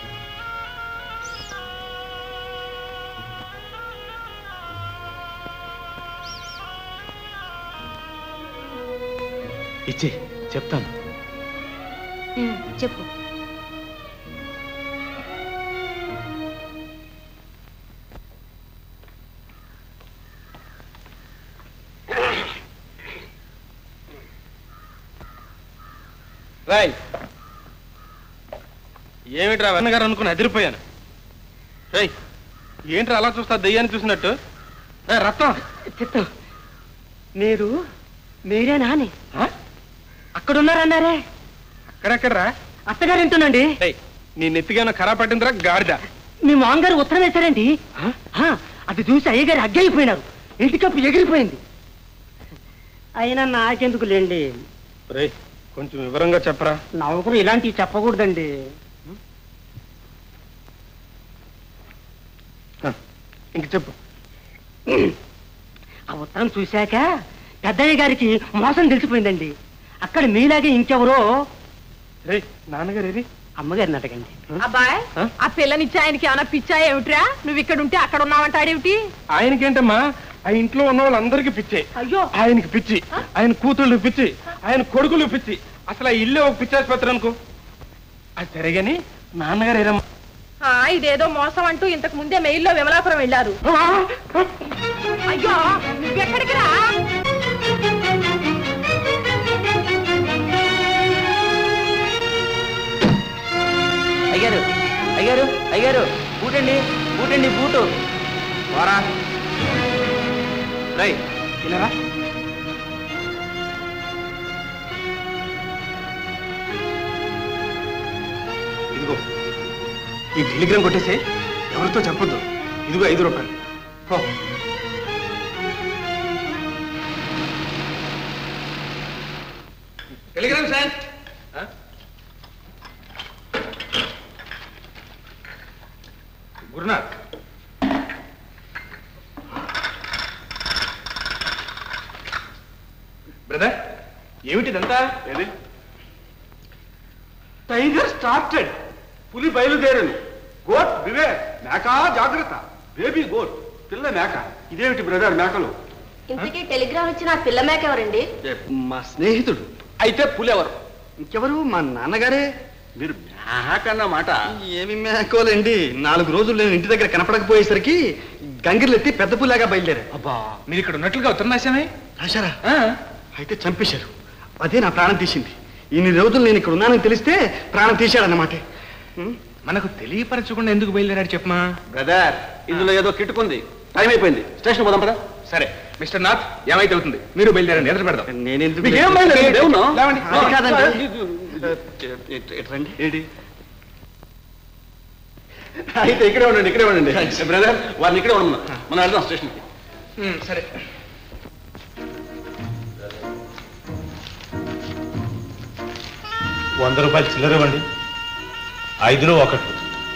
ఇచ్చే చెప్తాను ఉమ్, చెప్పు రాయ్ ఏమిట్రా వెన్నగారు అనుకుని అదిరిపోయాను రేయ్ ఏంట్రా అలా చూస్తా దయ్యాన్ని చూసినట్టు రే రత్నం చిత్తం మీరు మీరే నాని అక్కడున్నారన్నారే అక్కడెక్కడరా అత్తగారు వింటున్నాండి రేయ్ నీ నెత్తిగా ఖరా పట్టిందిరా గాడిద మీ మామగారు ఉత్తరం వేశారండి ఆ, అది చూసి అయ్యగారు అగ్గైపోయినారు ఇంటికప్పు ఎగిరిపోయింది అయినా నాకెందుకు లేండి రేయ్ కొంచెం వివరంగా చెప్పరా నవ్వుకుని ఇలాంటివి చెప్పకూడదండి ఇంక చెప్పు ఆ ఉత్తరం చూశాక పెద్దయ్య గారికి మోసం తెలిసిపోయిందండి అక్కడ మీలాగే ఇంకెవరో రే నాన్నగారు ఏది అమ్మగారిని అడగండి అబ్బాయ్ ఆ పిల్లనిచ్చి ఆయనకి ఏమైనా పిచ్చా ఏమిట్రా నువ్వు ఇక్కడ ఉంటే అక్కడ ఉన్నావంటాడేమిటి ఆయనకేంటమ్మా ఆ ఇంట్లో ఉన్న వాళ్ళందరికీ పిచ్చే అయ్యో ఆయనకి పిచ్చి ఆయన కూతుళ్ళు పిచ్చి ఆయన కొడుకులు పిచ్చి అసలు ఆ ఇల్లే ఒక పిచ్చాసుపత్రి అనుకో అది సరేగాని నాన్నగారు ఏరమ్మా ఆ, ఇదేదో మోసం అంటూ ఇంతకు ముందే మెయిల్లో విమలాపురం వెళ్ళారు అయ్యో నువ్వెక్కడికి రా అయ్యారు అయ్యారు అయ్యారు బూటండి బూటండి బూటు వారా రై ఇలా ఇదిగో ఈ టెలిగ్రామ్ కొట్టేసి ఎవరితో చెప్పొద్దు ఇదిగో ఐదు రూపాయలు పో. టెలిగ్రామ్ సార్ గురునాథ్ బ్రదర్ ఏమిటిదంతా ఏది టైగర్ స్టార్టెడ్ పులి బయలుదేరను గోట్ బివే మేక జాగ్రత్త బేబీ గోట్ పిల్ల మేక ఇదేమిటి బ్రదర్ మేకలు ఇంతకీ టెలిగ్రామ్ ఇచ్చిన ఆ పిల్ల మేక ఎవరండి మా స్నేహితుడు అయితే పులి ఎవరు ఇంకెవరు మా నాన్నగారే మీరు మేక అన్నమాట ఏమి మేకోలేండి నాలుగు రోజులు నేను ఇంటి దగ్గర కనపడకపోయేసరికి గంగిర్లు ఎత్తి పెద్ద పుల్లాగా బయలుదేరా అబ్బా మీరు ఇక్కడ ఉన్నట్లుగా ఉత్తరం రాశామే రాశారా అయితే చంపేశారు అదే నా ప్రాణం తీసింది ఇన్ని రోజులు నేను ఇక్కడ ఉన్నానని తెలిస్తే ప్రాణం తీశాడన్నమాట మనకు తెలియపరచకుండా ఎందుకు బయలుదేరాడు చెప్పమా బ్రదర్ ఇందులో ఏదో కిట్టుకుంది టైం అయిపోయింది స్టేషన్ పోదాం పదా సరే మిస్టర్ నాథ్ ఏమైతే అవుతుంది మీరు బయలుదేరండి ఎదురు పెడదాం నేనెందుకు మీకేం బయలుదేరి దేవున్నా? లేవండి. అది కాదండి. ఇటు- ఇటు రండి. ఏంటి అయితే ఇక్కడే ఉండండి ఇక్కడే ఉండండి బ్రదర్ వారిని ఇక్కడే ఉండమన్నా మనం వెళ్దాం స్టేషన్కి ఉమ్, సరే వంద రూపాయలు చిల్లర ఇవ్వండి ఐదులో ఒకటి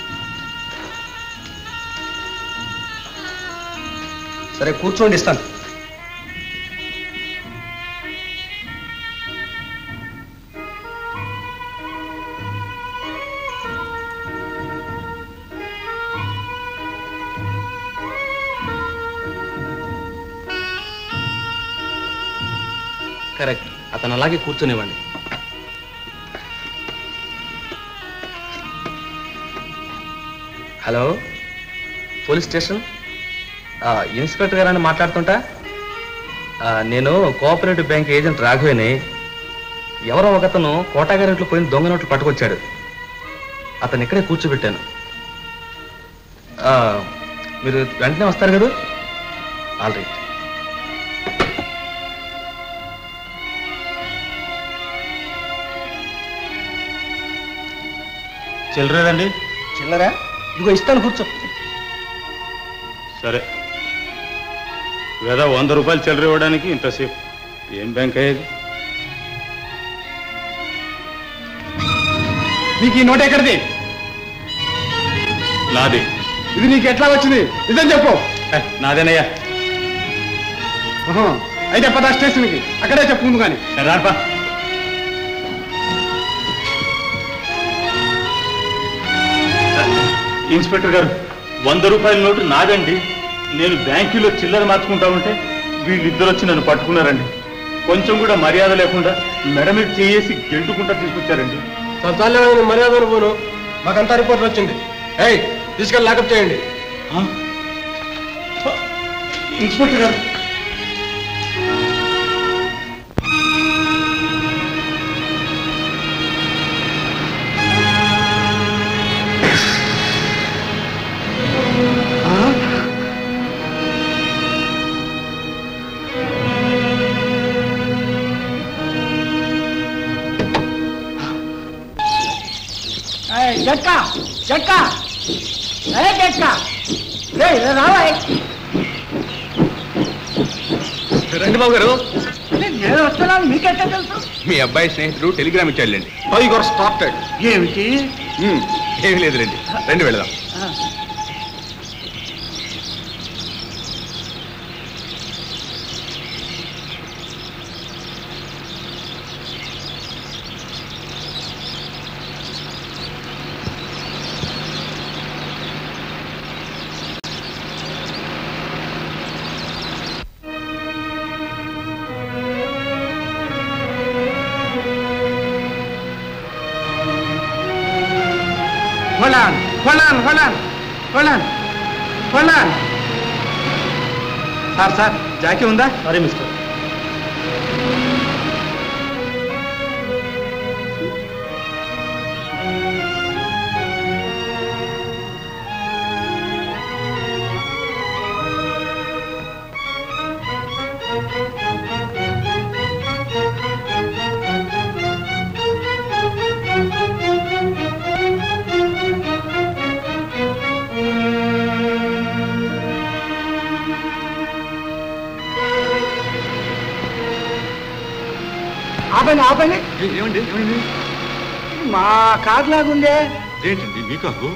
సరే కూర్చోండి ఇస్తాను కరెక్ట్ అతను అలాగే కూర్చొనివ్వండి హలో పోలీస్ స్టేషన్ ఆ, ఇన్స్పెక్టర్ గారని మాట్లాడుతుంటా ఆ, నేను కోఆపరేటివ్ బ్యాంక్ ఏజెంట్ రాఘవేని ఎవరో ఒకతను కోటాగారింట్లో పోయిన దొంగ నోట్లు పట్టుకొచ్చాడు అతను ఇక్కడే కూర్చోబెట్టాను ఆ, మీరు వెంటనే వస్తారు కదా ఆల్ రైట్ చిల్లరేదండి చిల్లరా ఇదిగో ఇస్తాను కూర్చో సరే వేద వంద రూపాయలు చిల్లర ఇవ్వడానికి ఇంతసేపు ఏం బ్యాంక్ అయ్యేది నీకు ఈ నోట్ ఎక్కడిది నాది ఇది నీకు ఎట్లా వచ్చింది నిజం చెప్పు ఏ, నాదేనయ్యా ఆహా, అయితే పదా స్టేషన్కి అక్కడే చెప్పు ముందు కానీ రాపా ఇన్స్పెక్టర్ గారు వంద రూపాయల నోటు నాదండి నేను బ్యాంకులో చిల్లర మార్చుకుంటా ఉంటే వీళ్ళిద్దరు వచ్చి నన్ను పట్టుకున్నారండి కొంచెం కూడా మర్యాద లేకుండా మెడ మీద చేసి గెంటుకుంటా తీసుకొచ్చారండి మర్యాదలు పోను మాకంతా రిపోర్ట్ వచ్చింది ఏయ్ తీసుకెళ్ళి లాకప్ చేయండి ఇన్స్పెక్టర్ గారు జట్కా జట్కా ఏ జట్కా రే రావా రండి బాబు గారు నేను వస్తున్నాను మీకెట్లా తెలుసు మీ అబ్బాయి స్నేహితుడు టెలిగ్రామ్ ఇచ్చాడులేండి హౌ యు గాట్ స్టార్టెడ్ ఏమిటి ఏమీ లేదు రండి రండి వెళదాం Hold on, hold on, hold on, hold on, hold on. Sir sir జాకీ ఉందా సరే మిస్టర్ ఆపండి ఆపండి ఏమండి ఏమండి మా కార్ లాగుందే ఏంటండి మీ కారు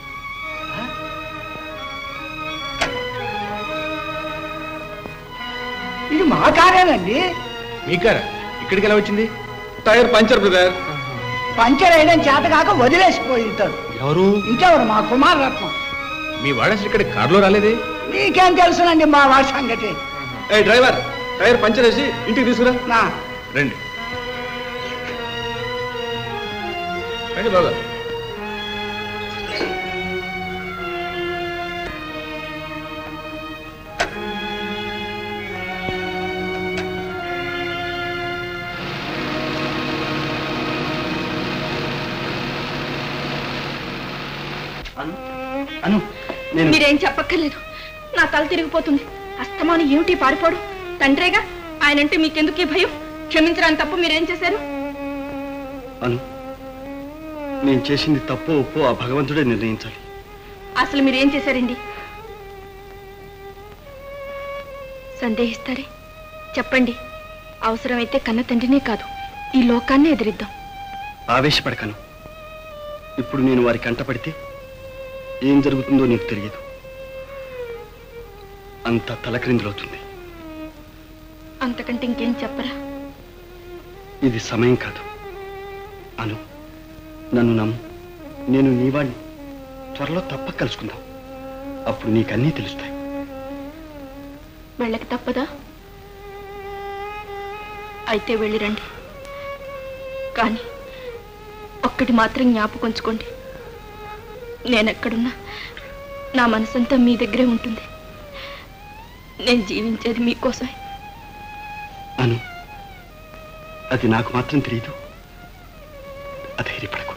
ఇది మా కారేనండి మీకారా ఇక్కడికి ఎలా వచ్చింది టైర్ పంచర్ బ్రదర్ పంచర్ వేయడం చేత కాక వదిలేసిపోయి ఉంటాడు ఎవరు ఇంకెవరు మా కుమార్ రత్నం మీ వాడు అసలు ఇక్కడ కారులో రాలేదే మీకేం తెలుసునండి మా వాడి సంగతి ఏ డ్రైవర్ టైర్ పంచర్ వేసి ఇంటికి తీసుకురా నా రండి రండి బాబు గారు. అను నేను మీరేం చెప్పక్కర్లేదు నా తల తిరిగిపోతుంది అస్తమాను ఏమిటి పారిపోడు తండ్రేగా ఆయనంటే మీకెందుకు ఈ భయం క్షమించడానికి తప్ప మీరేం చేశారు అను నేను చేసింది తప్పో ఒప్పో ఆ భగవంతుడే నిర్ణయించాలి అసలు మీరేం చేశారండి సందేహిస్తారే చెప్పండి అవసరమైతే కన్న తండ్రినే కాదు ఈ లోకాన్ని ఎదిరిద్దాం ఆవేశపడకను ఇప్పుడు నేను వారి కంటపడితే ఏం జరుగుతుందో నీకు తెలియదు అంత తలక్రిందులవుతుంది అంతకంటే ఇంకేం చెప్పరా ఇది సమయం కాదు అను నన్ను నమ్ము నేను నీవాణ్ణి త్వరలో తప్పక కలుసుకుందాం అప్పుడు నీకన్నీ తెలుస్తాయి వెళ్ళక తప్పదా అయితే వెళ్ళిరండి కానీ ఒక్కటి మాత్రం జ్ఞాపకం ఉంచుకోండి నేనెక్కడున్నా నా మనసంతా మీ దగ్గరే ఉంటుంది నేను జీవించేది మీకోసమే అను అది నాకు మాత్రం తెలియదు అధైర్యపడకు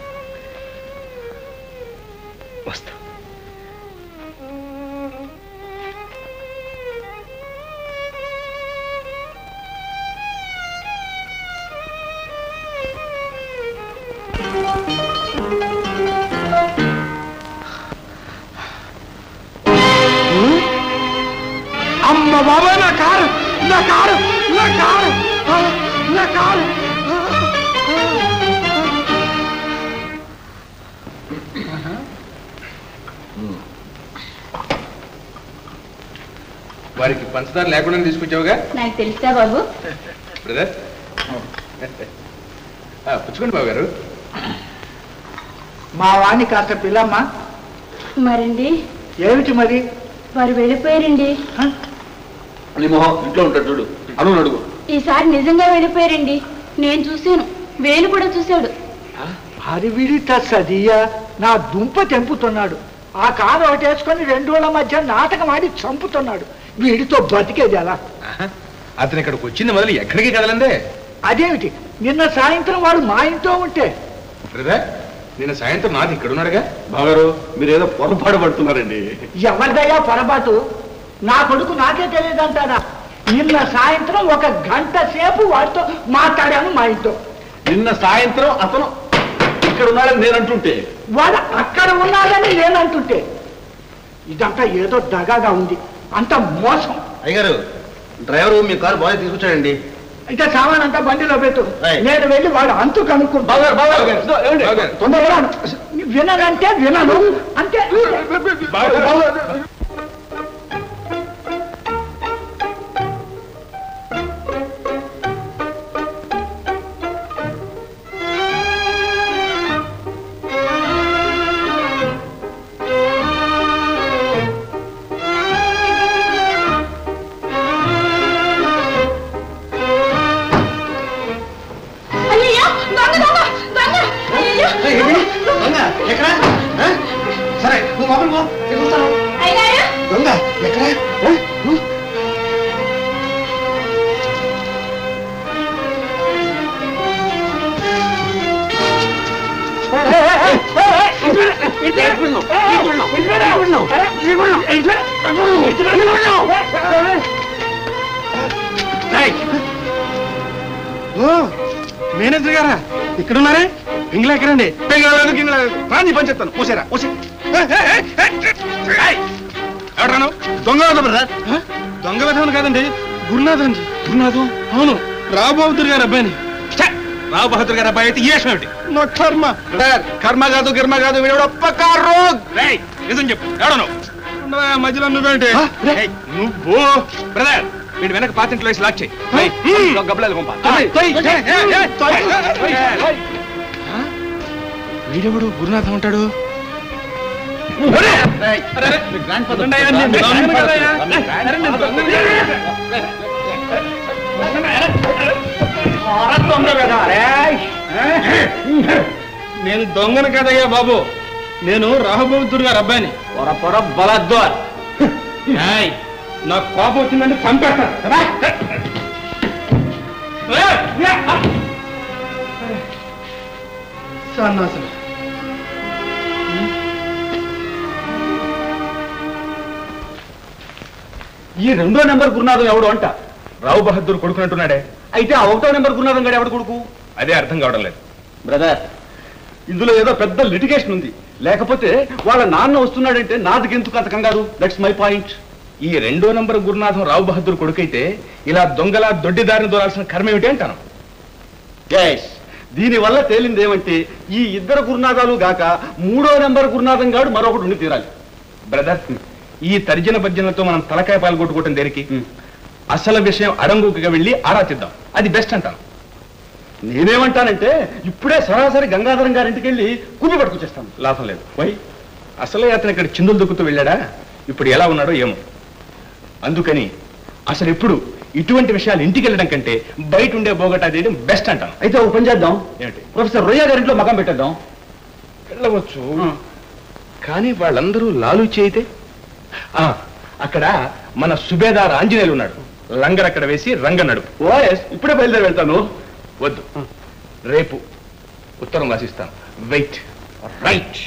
వస్తా అమ్మ బాబా నా కారు నా కారు నా కారు ఆ, నా కారు వారికి పంచదార లేకుండా తీసుకొచ్చావుగా నాకు తెలుసా బాబు బ్రదర్ ఆ, పుచ్చుకోండి బాబు గారు మా వాణ్ణి కాస్త పిల్లమ్మా మరండి ఏమిటి మరి వారు వెళ్ళిపోయారండి నీ మొహం ఇంట్లో ఉంటాడు చూడు అను అడుగు ఈసారి నిజంగా వెళ్ళిపోయారండి నేను చూశాను వేలు కూడా చూశాడు హరివిడిత సదియ నా దుంప తెంపుతున్నాడు ఆ కారు ఒకటి వేసుకొని రెండు రోజుల మధ్య నాటకం ఆడి చంపుతున్నాడు వీడితో బతికేది ఎలా అతను ఇక్కడికి వచ్చింది మొదలు ఎక్కడికి కదలందే అదేమిటి నిన్న సాయంత్రం వాడు మా ఇంట్లో ఉంటే బ్రదర్ నిన్న సాయంత్రం నాది ఇక్కడ ఉన్నాడుగా బాగారు మీరేదో పొరపాటు పడుతున్నారండి ఎవరిదయ్యా పొరపాటు నా కొడుకు నాకే తెలియదంటారా నిన్న సాయంత్రం ఒక గంట సేపు వాడితో మాట్లాడాను మా ఇంట్లో నిన్న సాయంత్రం అతను ఇక్కడ ఉన్నాడని నేను అంటుంటే వాడు అక్కడ ఉన్నాడని నేనంటుంటే ఇదంతా ఏదో దగాగా ఉంది అంత మోసం అయ్యగారు డ్రైవరు మీ కారు బాగా తీసుకొచ్చాడండి అయితే సామాన్ అంతా బండిలో పెట్టు నేను వెళ్ళి వాడు అంతు కనుక్కుంటా తొందరగా రాను. విననంటే వినను అంటే అయ్యో దొంగ దొంగ దొంగ అయ్యో ఎక్కడ సరే నువ్వు మామూలు పో నేను వస్తాను అయ్యాయా దొంగ ఎక్కడ మేనేజర్ గారా ఇక్కడ ఉన్నారే పింగిలా ఎక్కడండి పింగిలేదు గింగిలేదు రాని పని చెప్తాను పోసారా పోసే ఎవరాను దొంగ బ్రదర్ దొంగ విధానం కాదండి గురునాథన్ గురునాథం అవును రావు బహదూర్ గారు అబ్బాయిని ఛే! రావు బహదూర్ గారు అబ్బాయి అయితే ఈ వేషం ఏమిటి నా కర్మ బ్రదర్ కర్మ కాదు గిర్మ కాదు వీడు ఒప్పకారు నిజం చెప్పు ఎవడను మధ్యలో నువ్వేంటి ఏయ్, నువ్వు బ్రదర్ వీడు వెనక పాతింట్లో వేసి లాక్ చేయి గబ్బలేదు పంప వీడెవడు గురునాథం ఉంటాడు నేను దొంగను కదయ్యా బాబు నేను రాహబౌద్ధుడు గారు అబ్బాయిని పొర పొర బలద్వార్ ఏయ్, నాకు కోపం వచ్చిందంటే చంపేస్తాను రా. సన్నాసులు ఈ రెండో నెంబర్ గురునాథం ఎవడు అంట రావు బహదూర్ కొడుకునంటున్నాడే అయితే ఆ ఒకటో నెంబర్ గురునాథం గడు ఎవడు కొడుకు అదే అర్థం కావడం లేదు బ్రదర్ ఇందులో ఏదో పెద్ద లిటిగేషన్ ఉంది లేకపోతే వాళ్ళ నాన్న వస్తున్నాడంటే నాదికి ఎందుకు అంత కంగారు దట్స్ మై పాయింట్ ఈ రెండో నంబర్ గురునాథం రావు బహదూర్ కొడుకైతే ఇలా దొంగలా దొడ్డిదారిని దూరాల్సిన కర్మ ఏమిటి అంటాను ఎస్ దీని వల్ల తేలింది ఏమంటే ఈ ఇద్దరు గురునాథాలు గాక మూడో నెంబర్ గురునాథం గాడు మరొకటి ఉండి తీరాలి బ్రదర్ ఈ తర్జన భర్జనలతో మనం తలకాయ పాలు కొట్టుకోవటం దేనికి అసలు విషయం అడంగుగా వెళ్ళి ఆరా తీద్దాం అది బెస్ట్ అంటాను నేనేమంటానంటే ఇప్పుడే సరాసరి గంగాధరం గారింటికి వెళ్ళి కుప్పి పట్టుకొచ్చేస్తాను లాభం లేదు వై అసలే అతను ఇక్కడ చిందులు దొక్కుతూ వెళ్ళాడా ఇప్పుడు ఎలా ఉన్నాడో ఏమో అందుకని అసలు ఎప్పుడు ఇటువంటి విషయాలు ఇంటికి వెళ్ళడం కంటే బయట ఉండే బోగటా చేయడం బెస్ట్ అంటాను అయితే ఒక పని చేద్దాం ఏమిటి ప్రొఫెసర్ రొయ్య గారింట్లో మకం పెట్టేద్దాం వెళ్ళవచ్చు కానీ వాళ్ళందరూ లాలూచి అయితే ఆ, అక్కడ మన సుబేదార్ ఆంజనేయులు ఉన్నాడు లంగర్ అక్కడ వేసి రంగ నడుపు ఓఎస్ ఇప్పుడే బయలుదేరి వెళ్తాను వద్దు రేపు ఉత్తరం రాసిస్తాను వెయిట్ రైట్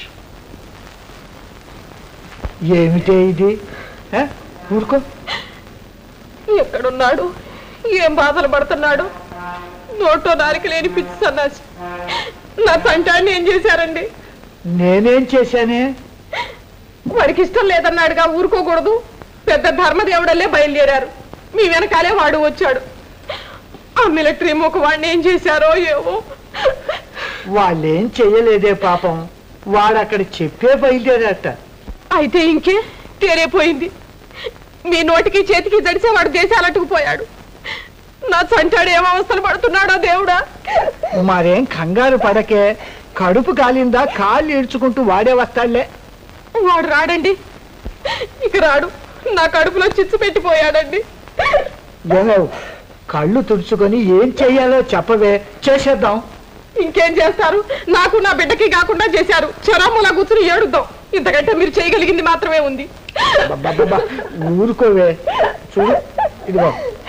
ఏమిటే ఇది ఏ? ఊరుకో ఎక్కడున్నాడు ఏం బాధలు పడుతున్నాడు నోటో నారికి లేని పిచ్చి సన్నాసి నా తంటాన్ని ఏం చేశారండి నేనేం చేశానే వాడికి ఇష్టం లేదన్నాడుగా ఊరుకోకూడదు పెద్ద ధర్మదేవుడల్లే బయలుదేరారు మీ వెనకాలే వాడు వచ్చాడు ఆ మిలిటరీ ముఖ వాడిని ఏం చేశారో ఏవో వాళ్ళేం చెయ్యలేదే పాపం వాడు అక్కడ చెప్పే బయలుదేరట అయితే ఇంకే తేలిపోయింది మీ నోటికి చేతికి జడిసే వాడు దేశాలట్టుకు పోయాడు నా చంటాడు ఏం అవస్థలు పడుతున్నాడో దేవుడా మరేం కంగారు పడకే కడుపు కాలిందా కాళ్ళు ఈడ్చుకుంటూ వాడే వస్తాడులే వాడు రాడండి ఇక రాడు నా కడుపులో చిచ్చు పెట్టిపోయాడండి ఏమో కళ్ళు తుడుచుకొని ఏం చెయ్యాలో చెప్పవే చేసేద్దాం ఇంకేం చేస్తారు నాకు నా బిడ్డకి కాకుండా చేశారు చెరాములా కూర్చుని ఏడుద్దాం ఇంతకంటే మీరు చేయగలిగింది మాత్రమే ఉంది అబ్బబ్బబ్బా, ఊరుకోవే చూడు ఇదిగో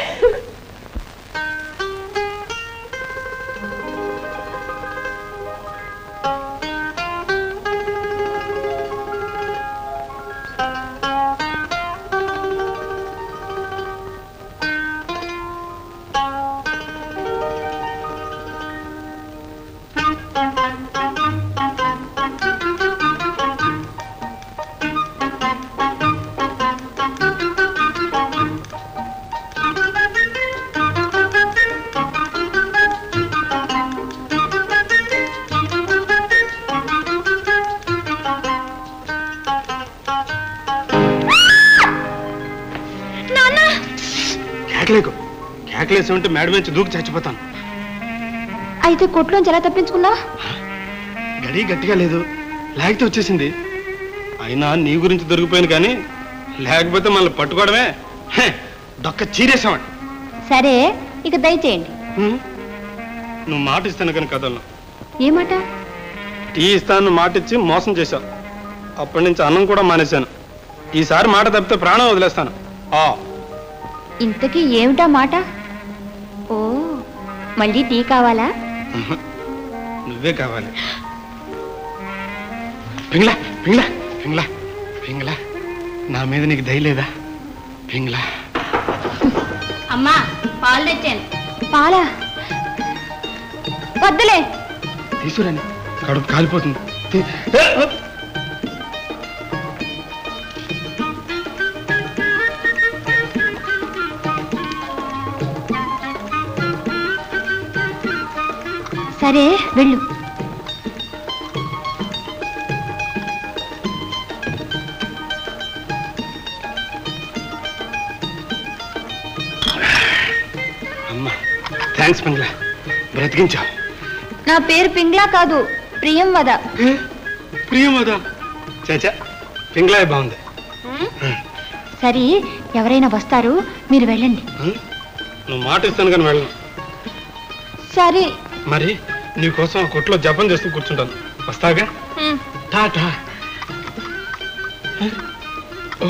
కేకలేకు కేకలేసి ఉంటే మేడ నుంచి దూకి చచ్చిపోతాను అయితే కొట్లోంచి ఎలా తప్పించుకున్నా గడి గట్టిగా లేదు లేకపోతే వచ్చేసింది అయినా నీ గురించి దొరికిపోయాను కానీ లేకపోతే మనల్ని పట్టుకోవడమే హే, డొక్క చీరేసామండి సరే ఇక దయచేయండి నువ్వు మాట ఇస్తాను కానీ కదలను ఏమాట టీ ఇస్తాను మాట ఇచ్చి మోసం చేశావు అప్పటి నుంచి అన్నం కూడా మానేశాను ఈసారి మాట తప్పితే ప్రాణం వదిలేస్తాను ఆ ఇంతకీ ఏమిటా మాట ఓ మళ్ళీ టీ కావాలా నువ్వే కావాలి పింగ్లా పింగ్లా పింగ్లా పింగ్లా నా మీద నీకు దయ లేదా పింగ్లా అమ్మా పాలు తెచ్చాను పాలా వద్దులే తీసుకురండి కడుపు కాలిపోతుంది తీ- ఏ, ఏ. సరే వెళ్ళు అమ్మా థ్యాంక్స్ పింగ్లా బ్రతికించావు నా పేరు పింగ్లా కాదు ప్రియం వద ప్రియమదా చాచా పింగ్లాయ్ బాగుంది సరే ఎవరైనా వస్తారు మీరు వెళ్ళండి నువ్వు మాట ఇస్తాను కానీ వెళ్ళను సరే మరి నీకోసం ఆ కొట్లో జపం చేస్తూ కూర్చుంటాను వస్తాగా టాటా ఓ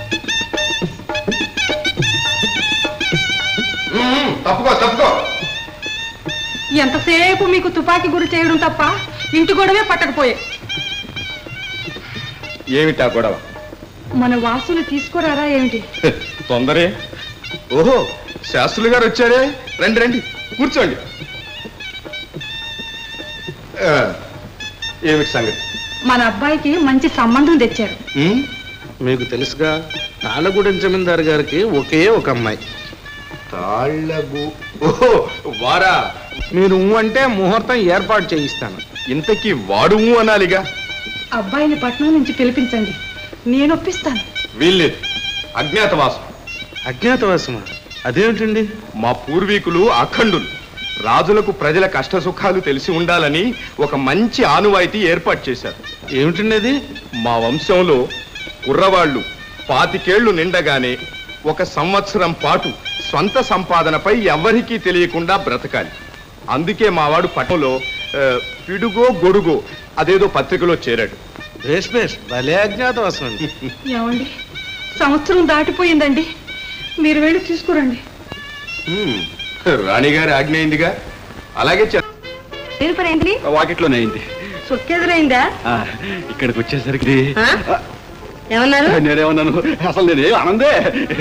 తప్పుకో తప్పుకో ఎంతసేపు మీకు తుపాకీ గురి చేయడం తప్ప ఇంటి గొడవే పట్టకపోయే ఏమిటా గొడవ మన వాసులు తీసుకురారా ఏమిటి తొందరే ఓహో శాస్త్రులు గారు వచ్చారే రండి రండి కూర్చోండి ఆ, ఏమిటి సంగతి మన అబ్బాయికి మంచి సంబంధం తెచ్చారు ఉమ్, మీకు తెలుసుగా తాళ్ళగూడెం జమీందారు గారికి ఒకే ఒక అమ్మాయి తాళ్ళగు ఓహో వారా మీరు ఊ అంటే ముహూర్తం ఏర్పాటు చేయిస్తాను ఇంతకీ వాడు ఊ అనాలిగా అబ్బాయిని పట్నం నుంచి పిలిపించండి నేను ఒప్పిస్తాను వీల్లేదు అజ్ఞాతవాసం అజ్ఞాతవాసమా అదేమిటండి మా పూర్వీకులు అఖండులు రాజులకు ప్రజల కష్ట సుఖాలు తెలిసి ఉండాలని ఒక మంచి ఆనువాయితీ ఏర్పాటు చేశారు ఏమిటండి అది మా వంశంలో కుర్రవాళ్ళు పాతికేళ్లు నిండగానే ఒక సంవత్సరం పాటు స్వంత సంపాదనపై ఎవ్వరికీ తెలియకుండా బ్రతకాలి అందుకే మావాడు పట్టణంలో ఆ, పిడుగో గొడుగో అదేదో పత్రికలో చేరాడు బేష్ బేష్ భలే అజ్ఞాతవాసం అండి ఏమండి సంవత్సరం దాటిపోయిందండి మీరు వెళ్ళి తీసుకురండి హ్మ్, రాణిగారి ఆజ్ఞ అయిందిగా అలాగే చే- ఏంటి వాకిట్లోనే అయింది సొక్కెదురైందా ఆ, ఇక్కడికి వచ్చేసరికి ఆ? ఏమన్నారు నేనేమన్నాను అసలు నేనే ఆనందే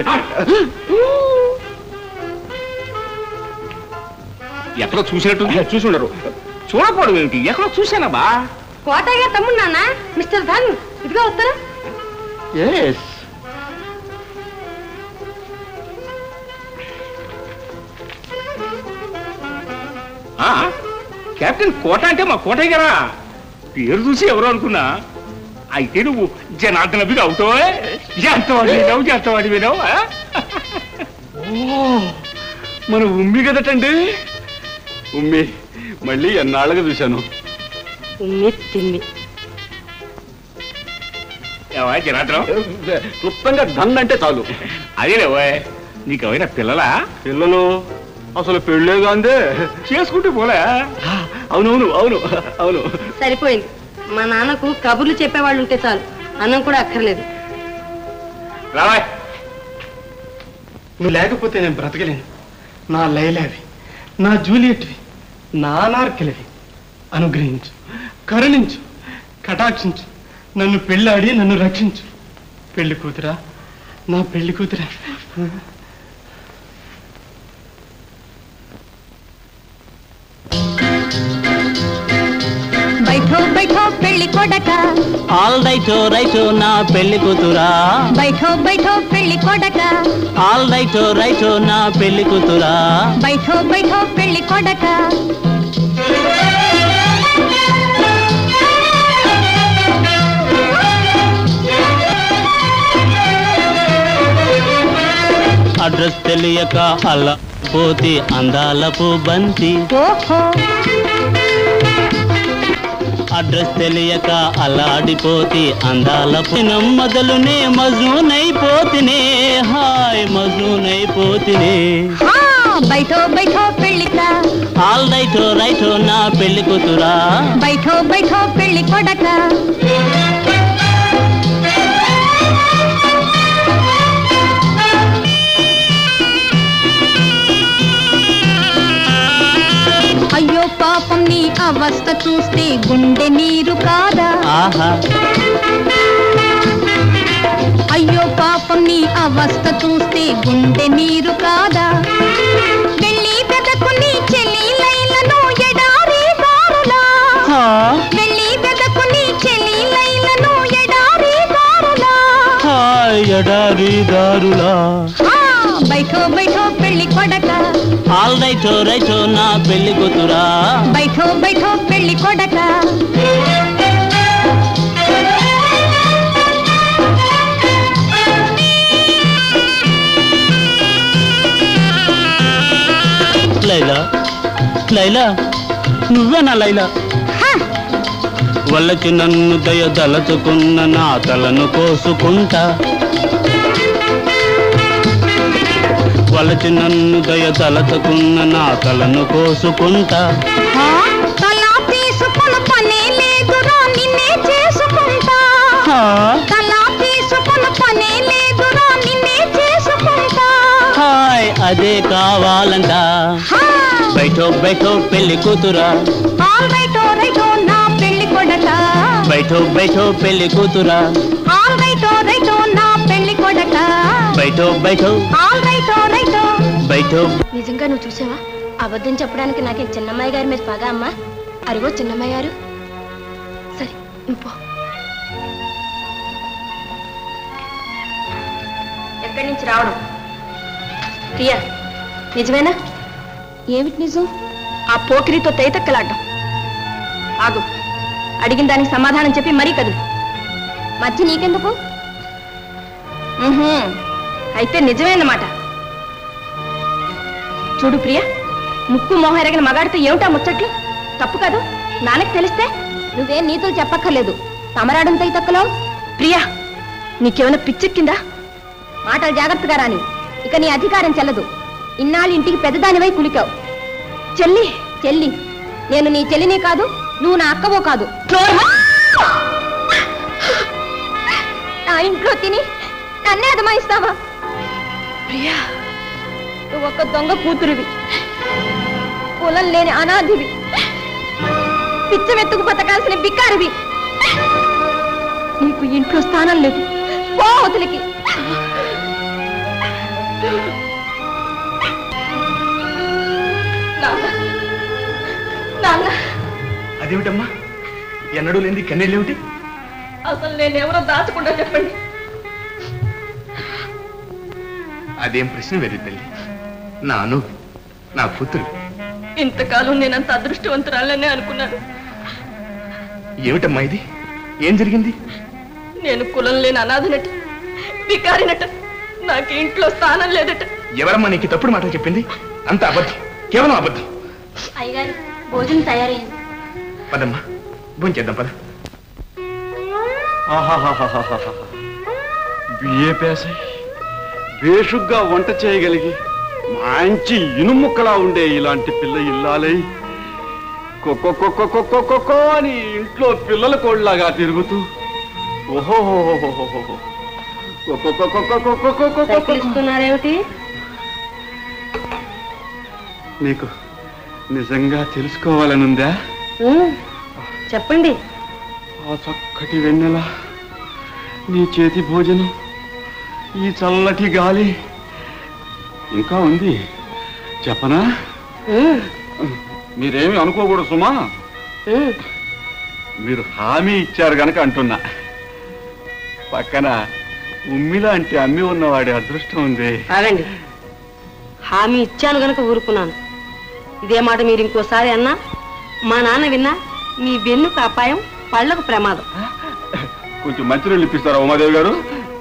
ఎక్కడో చూసినట్టు చూసి ఉండరు చూడకపోవడం ఏమిటి ఎక్కడో చూశానా బా కోటయ్య గారు తమ్ముడు నాన్న మిస్టర్ ధన్ ఇదిగో వస్తారా ఎస్ ఆ, కెప్టెన్ కోట అంటే మా కోటయ్య గారా పేరు చూసి ఎవరు అనుకున్నా అయితే నువ్వు జనార్దన బిగా అవుతావే ఎంతవాడి వినావు ఎంతవాడి వినావు ఆ? మన ఉమ్మి కదటండి ఉమ్మి మళ్ళీ ఎన్నాళ్ళగా చూశాను ఉమ్మి తిమ్మి ఏవా జనార్దనం క్లుప్తంగా ధన్ అంటే చాలు అదేలేవో నీకు ఎవరైనా పిల్లలా పిల్లలు అసలు పెళ్ళే కాందే చేసుకుంటూ పోలే అవునవును అవును అవును సరిపోయింది మా నాన్నకు కబుర్లు చెప్పేవాళ్ళు ఉంటే చాలు అన్నం కూడా అక్కర్లేదు రావా నువ్వు లేకపోతే నేను బ్రతకలేను నా లైలావి నా జూలియట్వి నా అనార్కిలవి అనుగ్రహించు కరుణించు కటాక్షించు నన్ను పెళ్ళాడి నన్ను రక్షించు పెళ్లి కూతురా నా పెళ్లి కూతురా బైఠో బైఠో పెళ్లి కొడక ఆల్ రైటో రైటో నా పెళ్లి కూతురా బైఠో బైఠో పెళ్లి కొడక ఆల్ రైటో రైటో నా పెళ్లి కూతురా బైఠో బైఠో పెళ్లి కొడక అడ్రస్ తెలియక అలా పోతి అందాలపు బంతి ఓహో అడ్రస్ తెలియక అలాడిపోతి అందాలపు మొదలునే మజ్నూనైపోతినే హాయ్ మజ్నూనైపోతినే హా బైఠో బైఠో పెళ్లిక ఆల్ రైటో రైటో నా పెళ్లి కూతురా బైఠో బైఠో పెళ్లి కొడక అయ్యో పాపం నీ అవస్థ చూస్తే గుండె నీరు కాదా ఆహా అయ్యో పాపం నీ అవస్థ చూస్తే గుండె నీరు కాదా వెళ్ళి వెదకు నీ చెల్లి లైలను ఎడారి దారులా వెళ్ళి వెదకు నీ చెల్లి లైలను ఎడారి దారులా హాయ్ ఎడారి దారులా ఆ, బైఠో బైఠో పెళ్లి కొడక ఆల్ రైటో రైటో నా పెళ్లి కూతురా బైఠో బైఠో పెళ్లి కొడక లైలా లైలా నువ్వేనా లైలా వల్లకి నన్ను దయ తలచుకున్న నా తలను కోసుకుంటా వలచి నన్ను దయ తలచుకున్న నా తలను కోసుకుంటా ఆ, తలా తీసుకుని పనే లేదురా నిన్నే చేసుకుంటా తలా తీసుకుని పనే లేదురా నిన్నే చేసుకుంటా హాయ్ అదే కావాలంట హా, బయటో బయటో పెళ్లి కూతురా all right oh right oh నా పెళ్లి కొడక బయటో బయటో పెళ్లి కూతురా all right oh right oh నా పెళ్లి కొడక బయటో బయటో all right oh right oh బయటో నిజంగా నువ్వు చూసావా అబద్ధం చెప్పడానికి నాకే చిన్నమ్మాయి గారి మీద పగా అమ్మా అరిగో చిన్నమ్మాయి గారు సరే నువ్వు పో ఎక్కడి నుంచి రావడం ప్రియా నిజమేనా ఏమిటి నిజం ఆ పోకిరితో తైతక్కలాడ్డం ఆగు అడిగిన దానికి సమాధానం చెప్పి మరీ కదులు మధ్య నీకెందుకు ఉహుం, అయితే నిజమే అన్నమాట చూడు ప్రియా ముక్కు మొహం ఎరగిన మగాడితో ఏమిటా ముచ్చట్లు తప్పు కాదు నాన్నకి తెలిస్తే నువ్వేం నీతులు చెప్పక్కర్లేదు తమరాడంతో తక్కలో ప్రియా నీకేమైనా పిచ్చెక్కిందా మాటలు జాగ్రత్తగా రాని ఇక నీ అధికారం చెల్లదు ఇన్నాళ్ళు ఇంటికి పెద్దదానివై కులికావు చెల్లి చెల్లి నేను నీ చెల్లిని కాదు నువ్వు నా అక్కవో కాదు నా ఇంట్లో తిని నన్నే అదమాయిస్తావా ప్రియా నువ్వు ఒక దొంగ కూతురివి కులం లేని అనాథివి పిచ్చమెత్తుకు బతకాల్సిన బిక్కారివి నీకు ఇంట్లో స్థానం లేదు పో అవతలికి నాన్న నాన్న అదేమిటమ్మా ఎన్నడూ లేని కన్నీళ్ళేమిటి అసలు నేనెవరో దాచకుండా చెప్పండి అదేం ప్రశ్న వేరు తల్లి నాను నా కూతురు ఇంతకాలం నేనంత అదృష్టవంతురాలనే అనుకున్నాను ఏమిటమ్మా ఇది ఏం జరిగింది నేను కులం లేని అనాథనట బికారినట నాకు ఇంట్లో స్థానం లేదట ఎవరమ్మా నీకు ఈ తప్పుడు మాటలు చెప్పింది అంత అబద్ధం కేవలం అబద్ధం అయ్యగారు భోజనం తయారైంది పదమ్మా భోంచేద్దాం పద బిఏ పేసై బేషుగ్గా వంట చేయగలిగి మంచి ఇనుముక్కలా ఉండే ఇలాంటి పిల్ల ఇల్లాలై కొక్కో కొక్కో కొక్కో కొక్కో అని ఇంట్లో పిల్లల కోళ్ళలాగా తిరుగుతూ ఓహోహోహోహోహో కొక్కో కొక్కో కొక్కో కొక్కో కొక్కో ఇస్తున్నారేమిటి నీకు నిజంగా తెలుసుకోవాలనుందా ఉమ్, చెప్పండి ఆ చక్కటి వెన్నెల నీ చేతి భోజనం ఈ చల్లటి గాలి ఇంకా ఉంది చెప్పనా ఉమ్, మీరేమి అనుకోకూడదు సుమా ఉమ్. మీరు హామీ ఇచ్చారు గనక అంటున్నా పక్కన ఉమ్మిలాంటి అమ్మి ఉన్నవాడి అదృష్టం ఉంది ఆగండి హామీ ఇచ్చాను గనక ఊరుకున్నాను ఇదే మాట మీరు ఇంకోసారి అన్నా మా నాన్న విన్నా మీ వెన్నుకు అపాయం పళ్ళకు ప్రమాదం కొంచెం మంచినీళ్ళు ఇప్పిస్తారా ఉమాదేవి గారు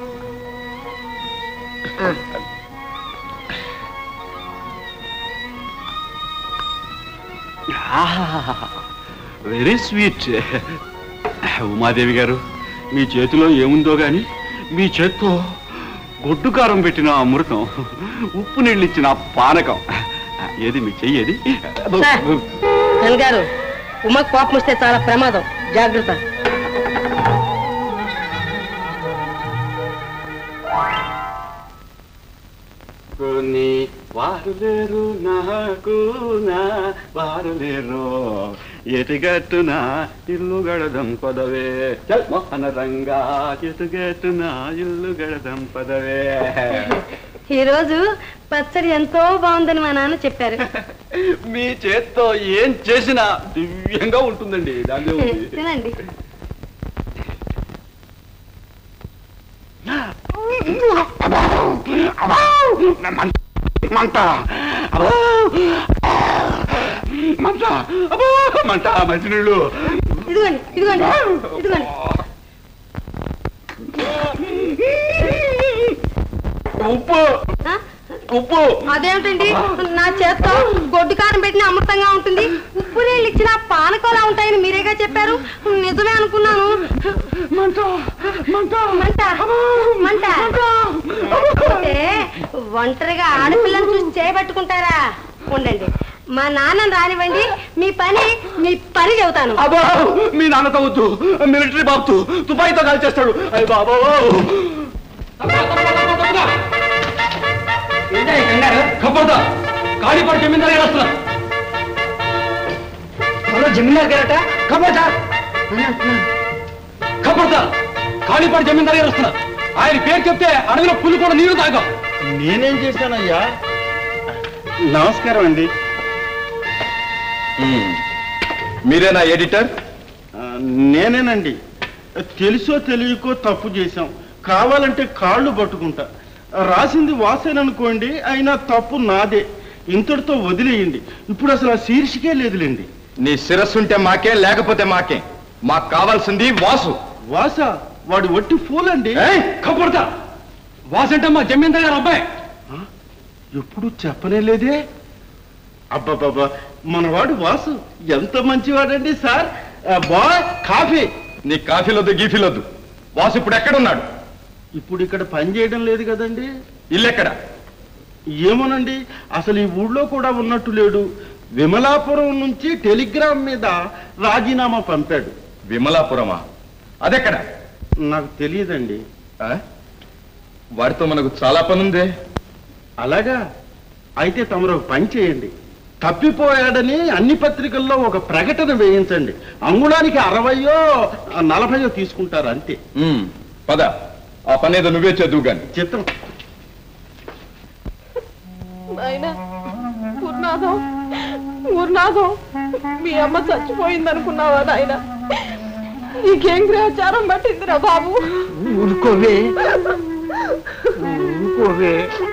వెరీ స్వీట్ ఉమాదేవి గారు మీ చేతిలో ఏముందో గాని మీ చేత్తో గొడ్డు కారం పెట్టిన అమృతం ఉప్పు నీళ్ళు ఇచ్చిన పానకం ఏది మీ చెయ్యేది సార్ గారు ఉమకు కోపం వస్తే చాలా ప్రమాదం జాగ్రత్త కొన్ని వారు లేరు నాకు నా వారు లేరు ఎటుగట్టున ఇల్లు గడదం పదవే చల్ మోహన రంగా ఎటుగట్టున ఇల్లు గడదం పదవే ఈ రోజు పచ్చడి ఎంతో బాగుందని మా నాన్న చెప్పారు మీ చేత్తో ఏం చేసినా దివ్యంగా ఉంటుందండి దానిలో ఉంది. తినండి మంట అబ్బో! మంట అబ్బో! మంట మంచినీళ్ళు ఇదిగోండి ఇదిగోండి ఇదిగోండి ఉప్పు ఆ? ఉప్పు అదేమిటండి నా చేత్తో గొడ్డు కారం పెట్టిన అమృతంగా ఉంటుంది ఉప్పు నీళ్ళు ఇచ్చిన పానకోలా ఉంటాయని మీరేగా చెప్పారు నిజమే అనుకున్నాను మంట మంట మంట మంట అంటే ఒంటరిగా ఆడపిల్లని చూసి చేయబట్టుకుంటారా ఉండండి మా నాన్నని రానివ్వండి మీ పని మీ పని చెబుతాను అబ్బో మీ నాన్నతో వద్దు మిలిటరీ బాబు తుపాయితో కాల్చేస్తాడు అయ్యి బాబో ఖబర్దార్ కాళీపాడు జమీందారు వస్తున్నా ఎవరో జమీందార్ గారట కబోతార్ ఖబర్దార్ కాళీపాడు జమీందార్ గారు వస్తున్నారు ఆయన పేరు చెప్తే అడవిలో పుల్లు కూడా నీళ్లు తాగాం నేనేం చేశానయ్యా నమస్కారం అండి మీరేనా ఎడిటర్ ఆ, నేనేనండి తెలుసో తెలియకో తప్పు చేశాం కావాలంటే కాళ్ళు పట్టుకుంటా రాసింది వాసేననుకోండి అయినా తప్పు నాదే ఇంతటితో వదిలేయండి ఇప్పుడు అసలు ఆ శీర్షికే లేదులేండి నీ శిరస్సుంటే మాకే లేకపోతే మాకే మాకు కావాల్సింది వాసు వాస వాడు ఒట్టి ఫూల్ అండి కబుర్దా వాసంటే మా జమీందార్ గారు అబ్బాయి ఎప్పుడు చెప్పనే లేదే అబ్బాబాబా మనవాడు వాసు ఎంత మంచివాడండి సార్ బాయ్ కాఫీ నీ కాఫీలొద్దు గీఫీలొద్దు వాసు ఇప్పుడు ఎక్కడున్నాడు ఇప్పుడు ఇక్కడ పని చేయడం లేదు కదండి ఇల్లెక్కడ ఏమోనండి అసలు ఈ ఊళ్ళో కూడా ఉన్నట్టు లేడు విమలాపురం నుంచి టెలిగ్రామ్ మీద రాజీనామా పంపాడు విమలాపురమా అదెక్కడ నాకు తెలియదండి ఆ? వాడితో మనకు చాలా పనుందే అలాగా అయితే తమరు ఒక పని చేయండి తప్పిపోయాడని అన్ని పత్రికల్లో ఒక ప్రకటన వేయించండి అంగుళానికి అరవయో నలభయో తీసుకుంటారు అంతే ఉమ్, పద ఆ పని ఏదో నువ్వే చదువు గాని చిత్రం నాయనా గురునాథం గురునాథం మీ అమ్మ చచ్చిపోయింది అనుకున్నావా నాయన నీకేం గ్రహచారం పట్టిందిరా బాబు ఊరుకోవే ఊరుకోవే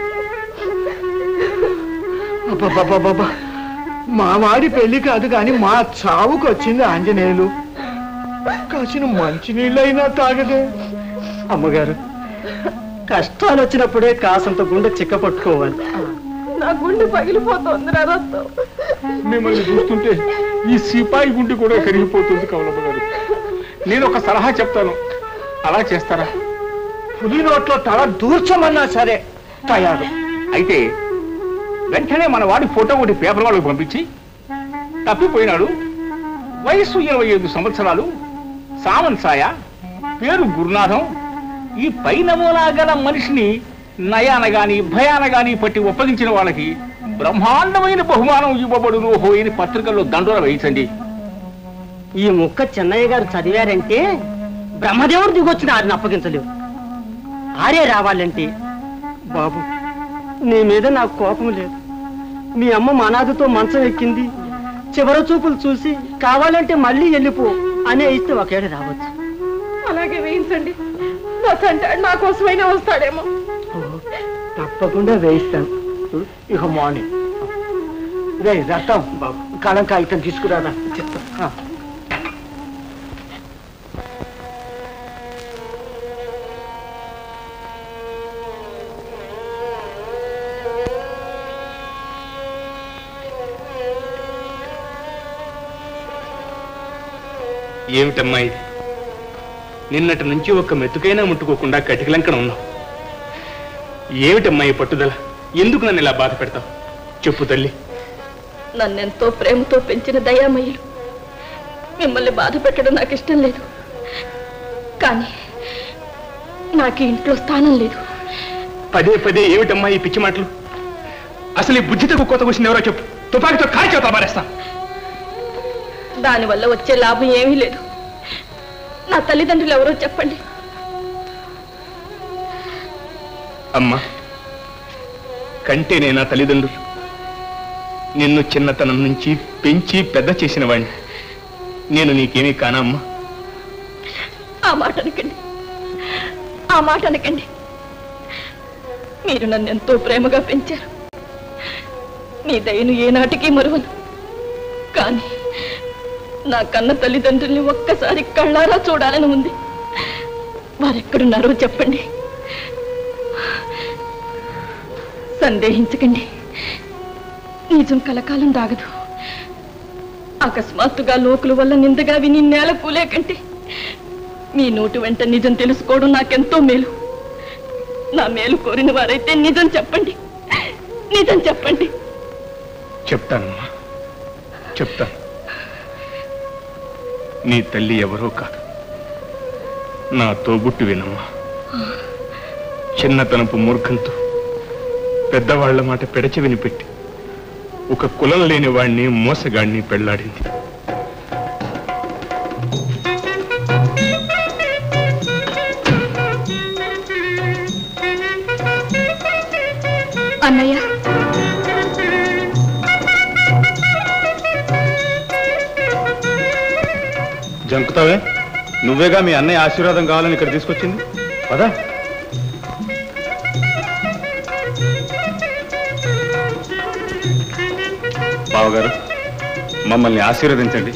అబ్బబ్బబ్బబ్బబ్బా. మా వాడి పెళ్లి కాదు కానీ మా చావుకు వచ్చింది ఆంజనేయులు కాసిన మంచినీళ్ళైనా తాగదే అమ్మగారు కష్టాలు వచ్చినప్పుడే కాసంత గుండె చిక్క పట్టుకోవాలి నా గుండె పగిలిపోతుందిరా రక్తం మిమ్మల్ని చూస్తుంటే ఈ సిపాయి గుండె కూడా కరిగిపోతుంది కమలమ్మ గారు నేను ఒక సలహా చెప్తాను అలా చేస్తారా పులి నోట్లో తల దూర్చమన్నా సరే తయారు అయితే వెంటనే మన వాడి ఫోటో ఒకటి పేపర్ వాళ్ళకి పంపించి తప్పిపోయినాడు వయస్సు ఇరవై ఐదు సంవత్సరాలు సామన్ సాయ పేరు గురునాథం ఈ పై నమూనా గల మనిషిని నయాన గాని భయాన గాని పట్టి ఒప్పగించిన వాళ్ళకి బ్రహ్మాండమైన బహుమానం ఇవ్వబడును హో అని పత్రికల్లో దండోర వేయించండి ఈ ముక్క చెన్నయ్య గారు చదివారంటే బ్రహ్మదేవుడు దిగొచ్చిన ఆరిని అప్పగించలేవు ఆరే రావాలంటే బాబు నీ మీద నాకు కోపం లేదు మీ అమ్మ మనాదుతో మంచం ఎక్కింది చివరి చూపులు చూసి కావాలంటే మళ్ళీ వెళ్ళిపో అనే ఇస్తే ఒకేడు రావచ్చు అలాగే వేయించండి నా తంటాడు నా కోసమైనా వస్తాడేమో తప్పకుండా వేయిస్తాను ఇక మార్నింగ్ రే రక్తం బాబు కళం కాగితం తీసుకురారా చెప్తా ఆ. ఏమిటమ్మా ఇది నిన్నటి నుంచి ఒక్క మెతుకైనా ముట్టుకోకుండా కటికలంకణ ఉన్నావు ఏమిటమ్మా ఈ పట్టుదల ఎందుకు నన్ను ఇలా బాధ పెడతావు చెప్పు తల్లి నన్నెంతో ప్రేమతో పెంచిన దయామయ్యులు మిమ్మల్ని బాధ పెట్టడం నాకు ఇష్టం లేదు కానీ నాకు ఈ ఇంట్లో స్థానం లేదు పదే పదే ఏమిటమ్మా ఈ పిచ్చి మాటలు అసలు ఈ బుద్ధితో కొత్త క్వశ్చన్ ఎవరో చెప్పు తుపాకీతో కాల్చి చేత పారేస్తా దానివల్ల వచ్చే లాభం ఏమీ లేదు నా తల్లిదండ్రులు ఎవరో చెప్పండి అమ్మా కంటేనే నా తల్లిదండ్రులు నిన్ను చిన్నతనం నుంచి పెంచి పెద్ద చేసిన వాడిని నేను నీకేమీ కానా అమ్మా ఆ మాట అనకండి ఆ మాట అనకండి మీరు నన్ను ఎంతో ప్రేమగా పెంచారు మీ దయను ఏనాటికి మరువను కానీ నా కన్న తల్లిదండ్రుల్ని ఒక్కసారి కళ్ళారా చూడాలని ఉంది వారెక్కడున్నారో చెప్పండి సందేహించకండి నిజం కలకాలం దాగదు అకస్మాత్తుగా లోకుల వల్ల నిందగా విని నేల కూలే కంటే మీ నోటి వెంట నిజం తెలుసుకోవడం నాకెంతో మేలు నా మేలు కోరిన వారైతే నిజం చెప్పండి నిజం చెప్పండి చెప్తానమ్మా చెప్తాను నీ తల్లి ఎవరో కాదు నా తోబుట్టువేనమ్మా చిన్నతనపు మూర్ఖంతో పెద్దవాళ్ల మాట పెడచెవిని పెట్టి ఒక కులం లేని వాణ్ణి మోసగాడిని పెళ్లాడింది అన్నయ్య జంకుతావే నువ్వేగా మీ అన్నయ్య ఆశీర్వాదం కావాలని ఇక్కడ తీసుకొచ్చింది పదా బావగారు మమ్మల్ని ఆశీర్వదించండి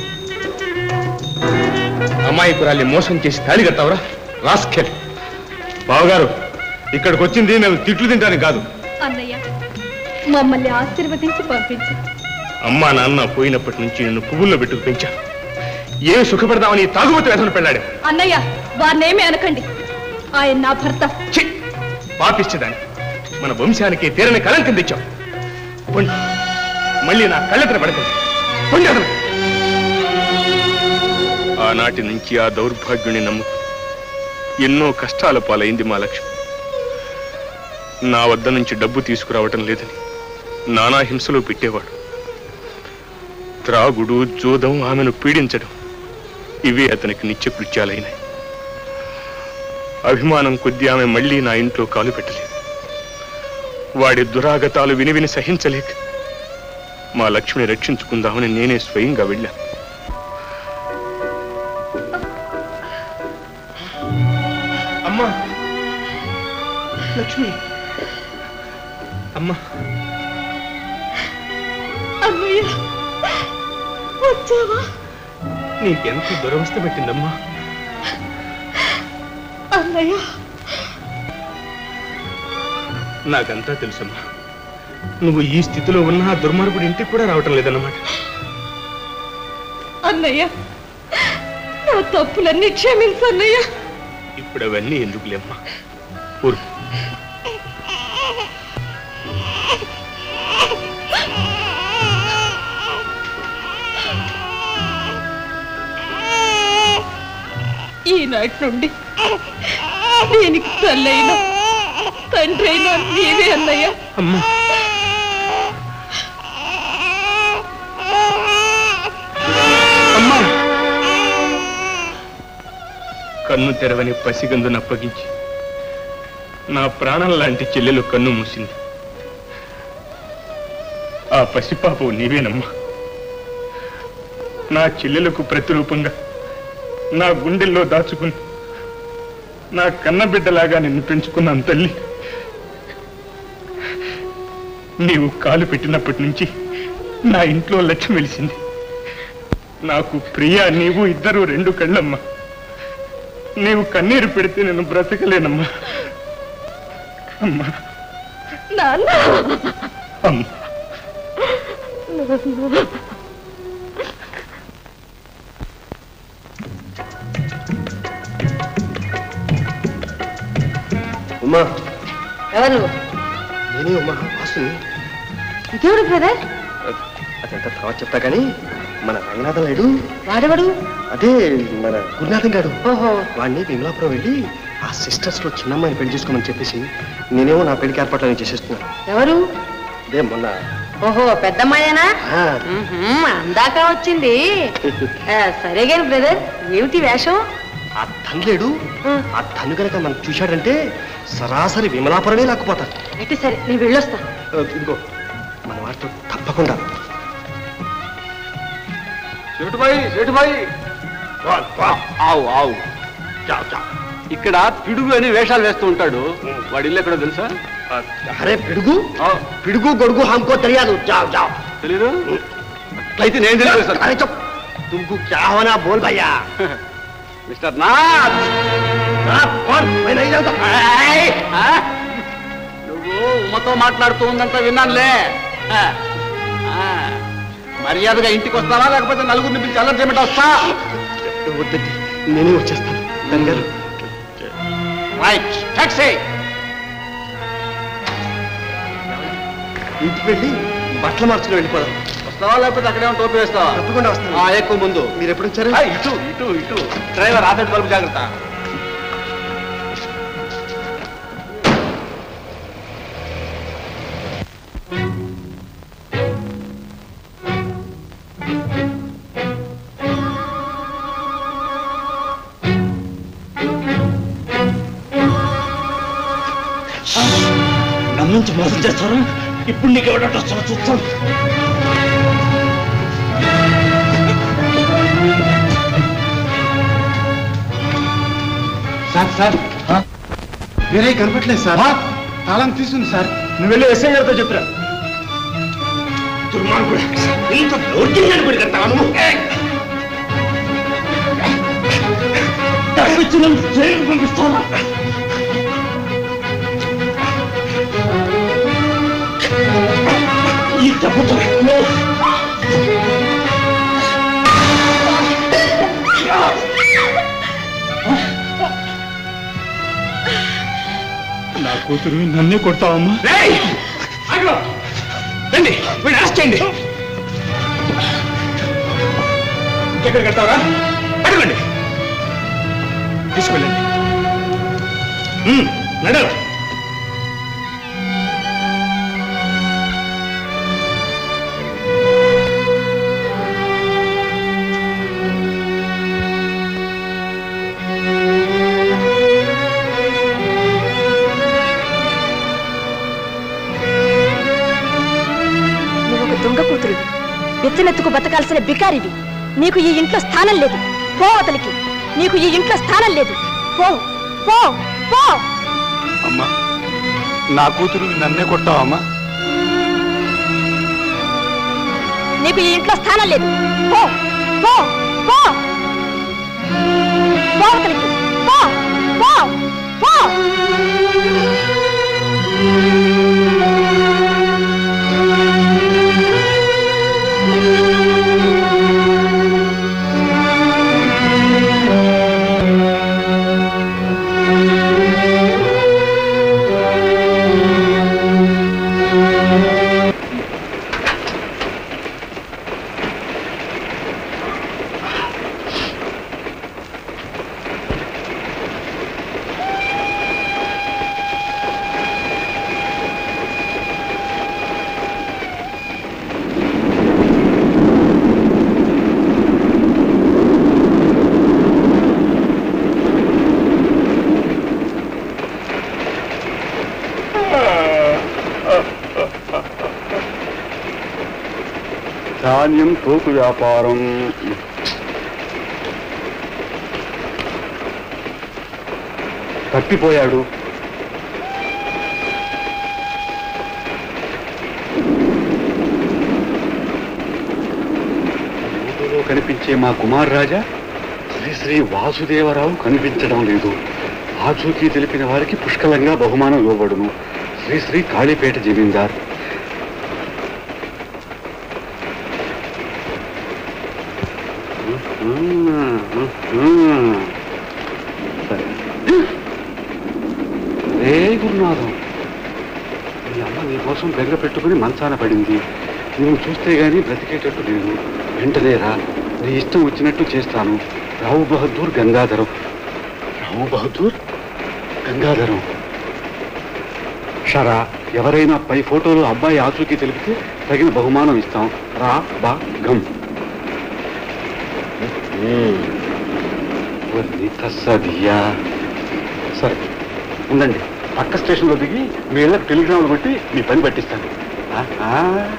అమాయకురాల్ని మోసం చేసి తాళి కట్టావురా రాస్కెల్ బావగారు ఇక్కడికి వచ్చింది మేము తిట్లు తింటానికి కాదు అన్నయ్య మమ్మల్ని ఆశీర్వదించి పంపించు అమ్మా నాన్న పోయినప్పటి నుంచి నిన్ను పువ్వుల్లో పెట్టుకు పెంచాను ఏం సుఖపడదామని ఈ తాగుబోతు వేదన పెళ్ళాడు అన్నయ్య వారినేమీ అనకండి ఆయన నా భర్త పాపిచ్చదాన్ని మన వంశానికి తీరని కళంకం తెచ్చావు పొండి మళ్ళీ నా కళ్ళెత్తన పడకండి పొండి అతను ఆనాటి నుంచి ఆ దౌర్భాగ్యుని నమ్ము ఎన్నో కష్టాల పాలైంది మా లక్ష్మి నా వద్ద నుంచి డబ్బు తీసుకురావటం లేదని నానా హింసలో పెట్టేవాడు త్రాగుడు జోదం ఆమెను పీడించడం ఇవే అతనికి నిత్య కృత్యాలైనాయి అభిమానం కొద్దీ ఆమె మళ్ళీ నా ఇంట్లో కాలు పెట్టలేదు వాడి దురాగతాలు విని విని సహించలేక మా లక్ష్మిని రక్షించుకుందామని నేనే స్వయంగా వెళ్ళాను అమ్మా లక్ష్మి అమ్మా అన్నయ్య వచ్చావా నీకెంత దురవస్థ పెట్టిందమ్మా అన్నయ్య నాకంతా తెలుసమ్మా నువ్వు ఈ స్థితిలో ఉన్న ఆ దుర్మార్గుడి ఇంటికి కూడా రావటం లేదన్నమాట అన్నయ్య నా తప్పులన్నీ క్షమించు అన్నయ్య ఇప్పుడు అవన్నీ ఎందుకులేమ్మా ఊరు ఈనాటి నుండి దీనికి తల్లైన తండ్రి అయినా నీవే అన్నయ్య అమ్మా అమ్మా కన్ను తెరవని పసిగందును అప్పగించి నా ప్రాణం లాంటి చెల్లెలు కన్ను మూసింది ఆ పసిపాపవు నీవేనమ్మా నా చెల్లెలకు ప్రతిరూపంగా నా గుండెల్లో దాచుకుని నా కన్నబిడ్డలాగా నిన్ను పెంచుకున్నాను తల్లి నీవు కాలు పెట్టినప్పటి నుంచి నా ఇంట్లో లక్ష్యం వెలిసింది నాకు ప్రియ నీవు ఇద్దరు రెండు కళ్ళమ్మా నీవు కన్నీరు పెడితే నేను బ్రతకలేనమ్మా అమ్మా నాన్న అమ్మా ఉమ్మా ఎవరు నువ్వు నేనే ఉమ్మా వాసుని ఇదేవుడు బ్రదర్ అదంతా తర్వాత చెప్తా కానీ మన రంగనాథం లేడు వాడెవడు అదే మన గురునాథం గాడు ఓహో వాడిని విమలాపురం వెళ్ళి ఆ సిస్టర్స్ లో చిన్నమ్మాయిని పెళ్లి చేసుకోమని చెప్పేసి నేనేమో నా పెళ్లికి ఏర్పాట్లని చేసేస్తున్నాను ఎవరు అదే మొన్న ఓహో పెద్దమ్మాయేనా ఆ, మ్మ్హ్మ్, అందాక వచ్చింది ఆ, సరే గాని బ్రదర్ ఏమిటి వేషం ఆ ధన్ లేడు ఆ ధను కనుక మనం చూశాడంటే సరాసరి విమలాపురమే లాక్కుపోతాడు అయితే సరే నేను వెళ్ళొస్తా ఆ, ఇదిగో మన వారితో తప్పకుండా సేటుబాయి సేటుబాయి ఆవు ఆవు చావు చావు ఇక్కడ పిడుగు అని వేషాలు వేస్తూ ఉంటాడు వాడి ఇల్లు ఎక్కడో తెలుసా అరే పిడుగు పిడుగు గొడుగు హంకో తెలియదు జావ్ జావ్ తెలీదు అయితే నేను తెలియదు అరే చప్ తుమ్కు క్యా హోనా బోల్ భయ్యా మిస్టర్ నాథ్ ఏయ్! ఆ? నువ్వు ఉమ్మతో మాట్లాడుతూ ఉందంతా విన్నానులే ఆ. ఆ. మర్యాదగా ఇంటికి వస్తావా లేకపోతే నలుగురిని పిలిచి అల్లరి చేయమంటే వస్తా వద్దండి నేనే వచ్చేస్తాను ధన్ గారు రైట్ టాక్సీ ఇంటికి వెళ్ళి బట్టలు మార్చుకుని వెళ్ళిపోదాం వస్తావా లేకపోతే అక్కడే టోపీ వేస్తావా తప్పకుండా వస్తాను ఆ, ఎక్కువ ముందు మీరు ఎప్పుడు వచ్చారు ఆ, ఇటు ఇటు ఇటు డ్రైవర్ ఆపేట్ బల్బు జాగ్రత్త గమనించి మోసం చేస్తారా ఇప్పుడు నీకు ఎవడంటే వస్తారో చూస్తాను సార్ సార్ వేరే కనపట్లేదు సార్ తాళం తీసుంది సార్ నువ్వు వెళ్ళి ఎస్ఐ గారితో చెప్పిరా దుర్మార్గుడు ఇంత దౌర్జన్యాన్ని పెరిగెత్తావా నువ్వు డబ్బిచ్చి నన్ను జైలుకు పంపిస్తావా ఈ దెబ్బతో నా కూతురు నన్నే కొడతావమ్మా రండి వీళ్ళు అరెస్ట్ చేయండి ఎక్కడికి వెళ్తావరా అడగండి తీసుకెళ్ళండి ఉమ్, నడు నువ్వు ఒక దొంగ కూతురు ఎత్తునెత్తుకు బతకాల్సిన బికారివి నీకు ఈ ఇంట్లో స్థానం లేదు పో అతనికి నీకు ఈ ఇంట్లో స్థానం లేదు పో పో పో అమ్మా నా కూతురు నన్నే కొడతావమ్మా నీకు ఈ ఇంట్లో స్థానం లేదు పో పో పో పో అతనికి పో పో పో ధాన్యం తోకు వ్యాపారం తప్పిపోయాడు ఫోటోలో కనిపించే మా కుమార్ రాజా శ్రీ శ్రీ వాసుదేవరావు కనిపించడం లేదు ఆచూకీ తెలిపిన వారికి పుష్కలంగా బహుమానం ఇవ్వబడును శ్రీ శ్రీ కాళీపేట జమీందార్ సరే ఏ గురునాథం మీ అమ్మ నీ కోసం బెంగ పెట్టుకుని మంచాన పడింది నువ్వు చూస్తే గానీ బ్రతికేటట్టు లేదు వెంటనే రా నీ ఇష్టం వచ్చినట్టు చేస్తాను రావు బహదూర్ గంగాధరం రావు బహదూర్ గంగాధరం షరా ఎవరైనా పై ఫోటోలో అబ్బాయి ఆచూకీ తెలిపితే తగిన బహుమానం ఇస్తాం రా బా గమ్ ఓర్ని తస్సదియా సరే ఉండండి పక్క స్టేషన్లో దిగి మీ ఇళ్ళకి టెలిగ్రామ్లు కొట్టి మీ పని పట్టిస్తాను ఆ, ఆ.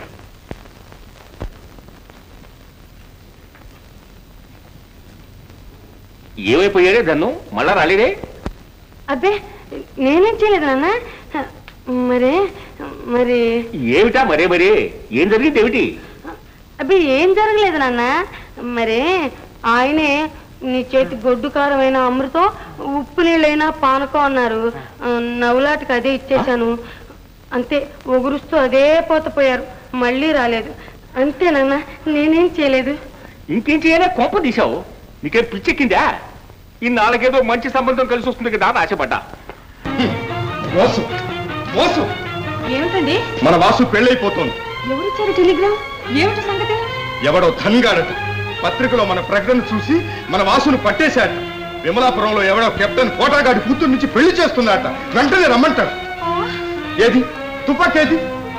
ఏమైపోయాడే దన్ను మళ్ళా రాలేదే అబ్బే నేనేం చేయలేదు నాన్న మరే మరి ఏమిటా మరే మరే ఏం జరిగింది ఏమిటి అబ్బే ఏం జరగలేదు నాన్న మరే ఆయనే నీ చేతి గొడ్డు కారమైన అమృతం ఉప్పు నీళ్ళైనా పానకం అన్నారు ఆ, నవ్వులాటకి అదే ఇచ్చేశాను అంతే ఒగురుస్తూ అదే పోతపోయారు మళ్ళీ రాలేదు అంతే నాన్న నేనేం చేయలేదు ఇంకేం చేయనా కొంప తీశావు నీకేం పిచ్చెక్కిందా ఇన్నాళ్ళకేదో మంచి సంబంధం కలిసి వస్తుంది కదా అని ఆశపడ్డా మోసం మోసం ఏమిటండి మన వాసు పెళ్ళైపోతోంది ఎవరిచ్చారు టెలిగ్రామ్ ఏమిటి సంగతి ఎవడో ధన్గాడట పత్రికలో మన ప్రకటన చూసి మన వాసును పట్టేశాట విమలాపురంలో ఎవడో కెప్టెన్ కోటాగాడి కూతురు నుంచి పెళ్లి చేస్తున్నాడట వెంటనే రమ్మంటాడు ఏది తుపాకేది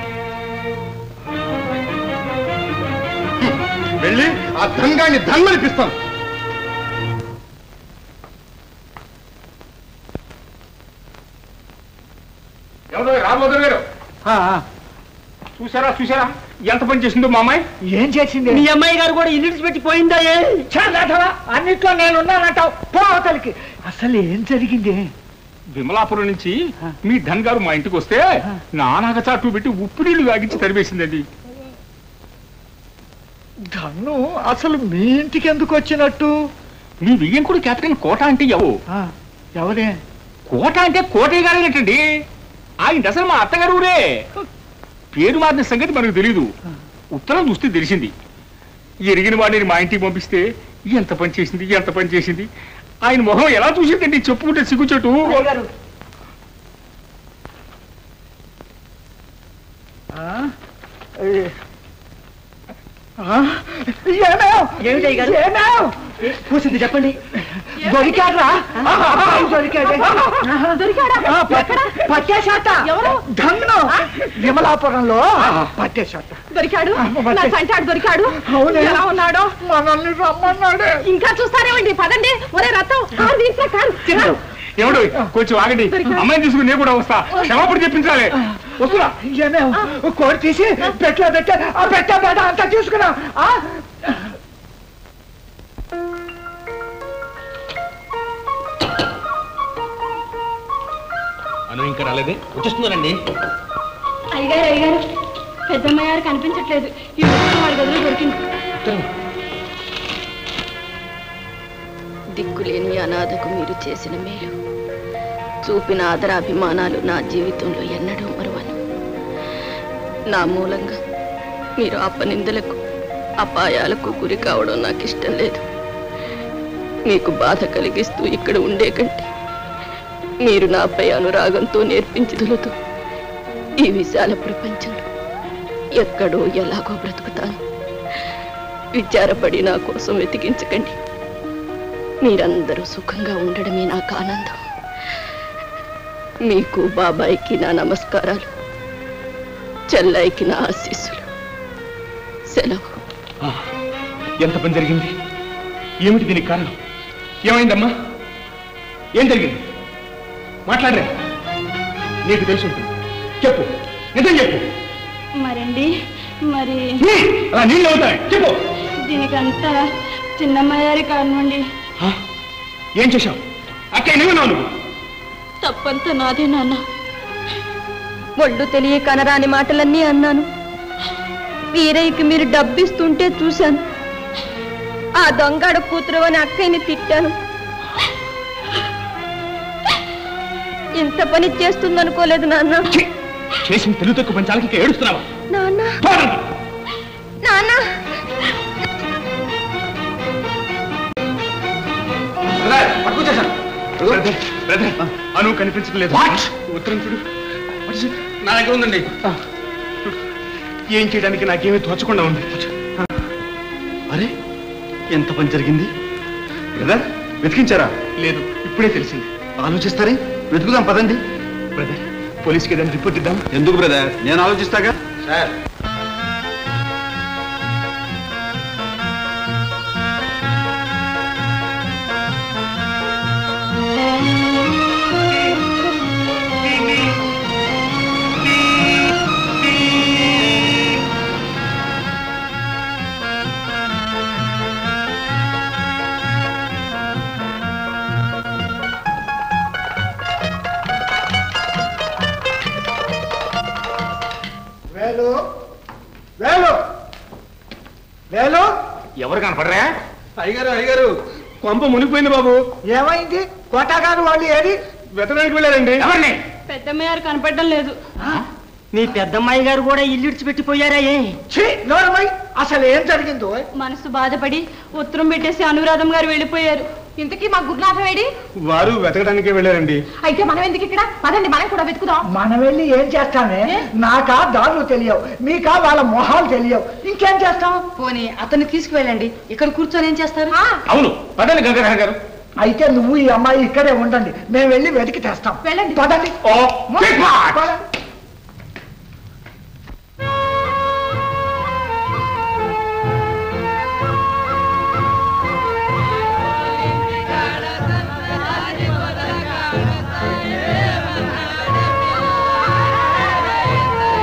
హ్మ్. వెళ్ళి ఆ ధన్గాన్ని ధన్మనిపిస్తాను ఎవరో రాబోదు గారు చూసారా చూసారా ఎంత పని చేసిందో మా అమ్మాయి ఏం చేసింది మీ అమ్మాయి గారు కూడా ఇల్లు పెట్టి పోయిందా ఏ చాలాటవా అన్నిట్లో నేను ఉన్నానంటావు పో అవతలికి అసలు ఏం జరిగింది విమలాపురం నుంచి మీ ధన్ గారు మా ఇంటికి వస్తే నానాగ చాటు పెట్టి ఉప్పు నీళ్లు తాగించి తరివేసిందండి ధన్ను అసలు మీ ఇంటికి ఎందుకు వచ్చినట్టు మీ వియ్యంకుడు క్యాప్టెన్ కోట అంటే ఎవరు ఎవరే కోట అంటే కోటయ్య గారు ఏంటండి ఆయన అసలు మా అత్తగారు ఊరే పేరు మారిన సంగతి మనకు తెలియదు ఉత్తరం చూస్తే తెలిసింది ఎరిగిన వాడిని మా ఇంటికి పంపిస్తే ఎంత పని చేసింది ఎంత పని చేసింది ఆయన మొహం ఎలా చూసిందండి చెప్పుకుంటే సిగ్గుచెట్టు ఆ? ఏ- ఆ? ఏమేవ్? ఏమిటయ్య గారు? ఏమేవ్? కూసింది చెప్పండి దొరికాడ్రా అబ్బాయి దొరికాడే దొరికాడా? ఆ, ప- ఎక్కడ? పట్టేశాట ఎవరు? ధన్ను విమలాపురంలో పట్టేశాట దొరికాడు అమ్మ, నా సంచాడు దొరికాడు అవునే. ఎలా ఉన్నాడో మనల్ని రమ్మన్నాడే ఇంకా చూస్తారేమండి పదండి ఒరే రథం కారు తీసా కారు కారు. ఎవడు కొంచెం ఆగండి అమ్మాయిని తీసుకుని నేను కూడా వస్తా క్షమాపణ చెప్పించాలి వస్తున్నా ఏమేవ్? కోడి తీసి పెట్లో పెట్టే ఆ పెట్ట బెడ అంతా తీసుకున్నా ఆ? అను ఇంకా రాలేదే వచ్చేస్తున్నానండి అయ్యగారు అయ్యగారు పెద్దమ్మ గారు కనిపించట్లేదు ఈ ఉత్తరం వాడి గదిలో దొరికింది దిక్కులేని అనాథకు మీరు చేసిన మేలు చూపిన ఆదరాభిమానాలు నా జీవితంలో ఎన్నడూ మరువను నా మూలంగా మీరు అపనిందలకు అపాయాలకు గురి కావడం నాకు ఇష్టం లేదు మీకు బాధ కలిగిస్తూ ఇక్కడ ఉండే కంటే మీరు నాపై అనురాగంతో నేర్పించుదులతో ఈ విశాల ప్రపంచంలో ఎక్కడో ఎలాగో బ్రతుకుతాను విచారపడి నా కోసం వెతికించకండి మీరందరూ సుఖంగా ఉండడమే నాకు ఆనందం మీకు బాబాయికి నా నమస్కారాలు చెల్లాయికి నా ఆశీస్సులు సెలవు ఎంత పని జరిగింది ఏమిటి దీనికి కారణం ఏమైందమ్మా ఏం జరిగింది మాట్లాడరే నీకు తెలిసి ఉంటుంది చెప్పు నిజం చెప్పు మరండి మరి అలా నీళ్ళు అవుతాయి చెప్పు దీనికంతా చిన్నమ్మాయారి కారణమండి ఏం చేశావు అక్క ఏమన్నావు నువ్వు తప్పంతా నాదే నాన్న ఒళ్ళు తెలియ కనరాని మాటలన్నీ అన్నాను వీరయ్యకి మీరు డబ్బిస్తుంటే చూశాను ఆ దొంగడ కూతురు అని అక్కయ్యని తిట్టాను ఇంత పని చేస్తుందనుకోలేదు నాన్న చేసిన తెలుగు తక్కువ పంచాలకి ఇంకా ఏడుస్తున్నావా నాన్న పోరండి. నాన్న బ్రదర్, బ్రదర్, అను కనిపించడం లేదు ఉత్తరం చూడు నా దగ్గర ఉందండి ఏం చేయడానికి నాకేమీ తోచకుండా ఉంది అరే ఎంత పని జరిగింది బ్రదర్ వెతికించారా లేదు ఇప్పుడే తెలిసింది ఆలోచిస్తారే వెతుకుదాం పదండి బ్రదర్ పోలీస్కి ఏదైనా రిపోర్ట్ ఇద్దాం ఎందుకు బ్రదర్ నేను ఆలోచిస్తాగా సార్ వేలు వేలు వేలు ఎవరు కనపడరా అయ్యగారు అయ్యగారు కొంప మునిగిపోయింది బాబు ఏమైంది కోటాగారు వాళ్ళు ఏది వెతడానికి వెళ్ళారండి ఎవరిని పెద్దమ్మగారు కనపడడం లేదు మీ పెద్దమ్మాయి గారు కూడా ఇల్లు విడిచిపెట్టిపోయారా ఏ ఛీ, నోరమై అసలు ఏం జరిగిందో మనసు బాధపడి ఉత్తరం పెట్టేసి అనురాధం గారు వెళ్ళిపోయారు ఇంతకీ మా గురునాథం ఏడి వారు వెతకడానికే వెళ్ళారండి అయితే మనం ఎందుకు ఇక్కడ పదండి మనం కూడా వెతుకుదాం మనం వెళ్ళి ఏం చేస్తామే నాకా దారులు తెలియవు మీకా వాళ్ళ మొహాలు తెలియవు ఇంకేం చేస్తాం పోనీ అతన్ని తీసుకువెళ్ళండి ఇక్కడ కూర్చొని ఏం చేస్తారు అవును పదండి గంగాధర గారు అయితే నువ్వు ఈ అమ్మాయి ఇక్కడే ఉండండి మేము వెళ్ళి వెతికి తెస్తాం వెళ్ళండి పదండి ఓ quick march. పదండి. ఆ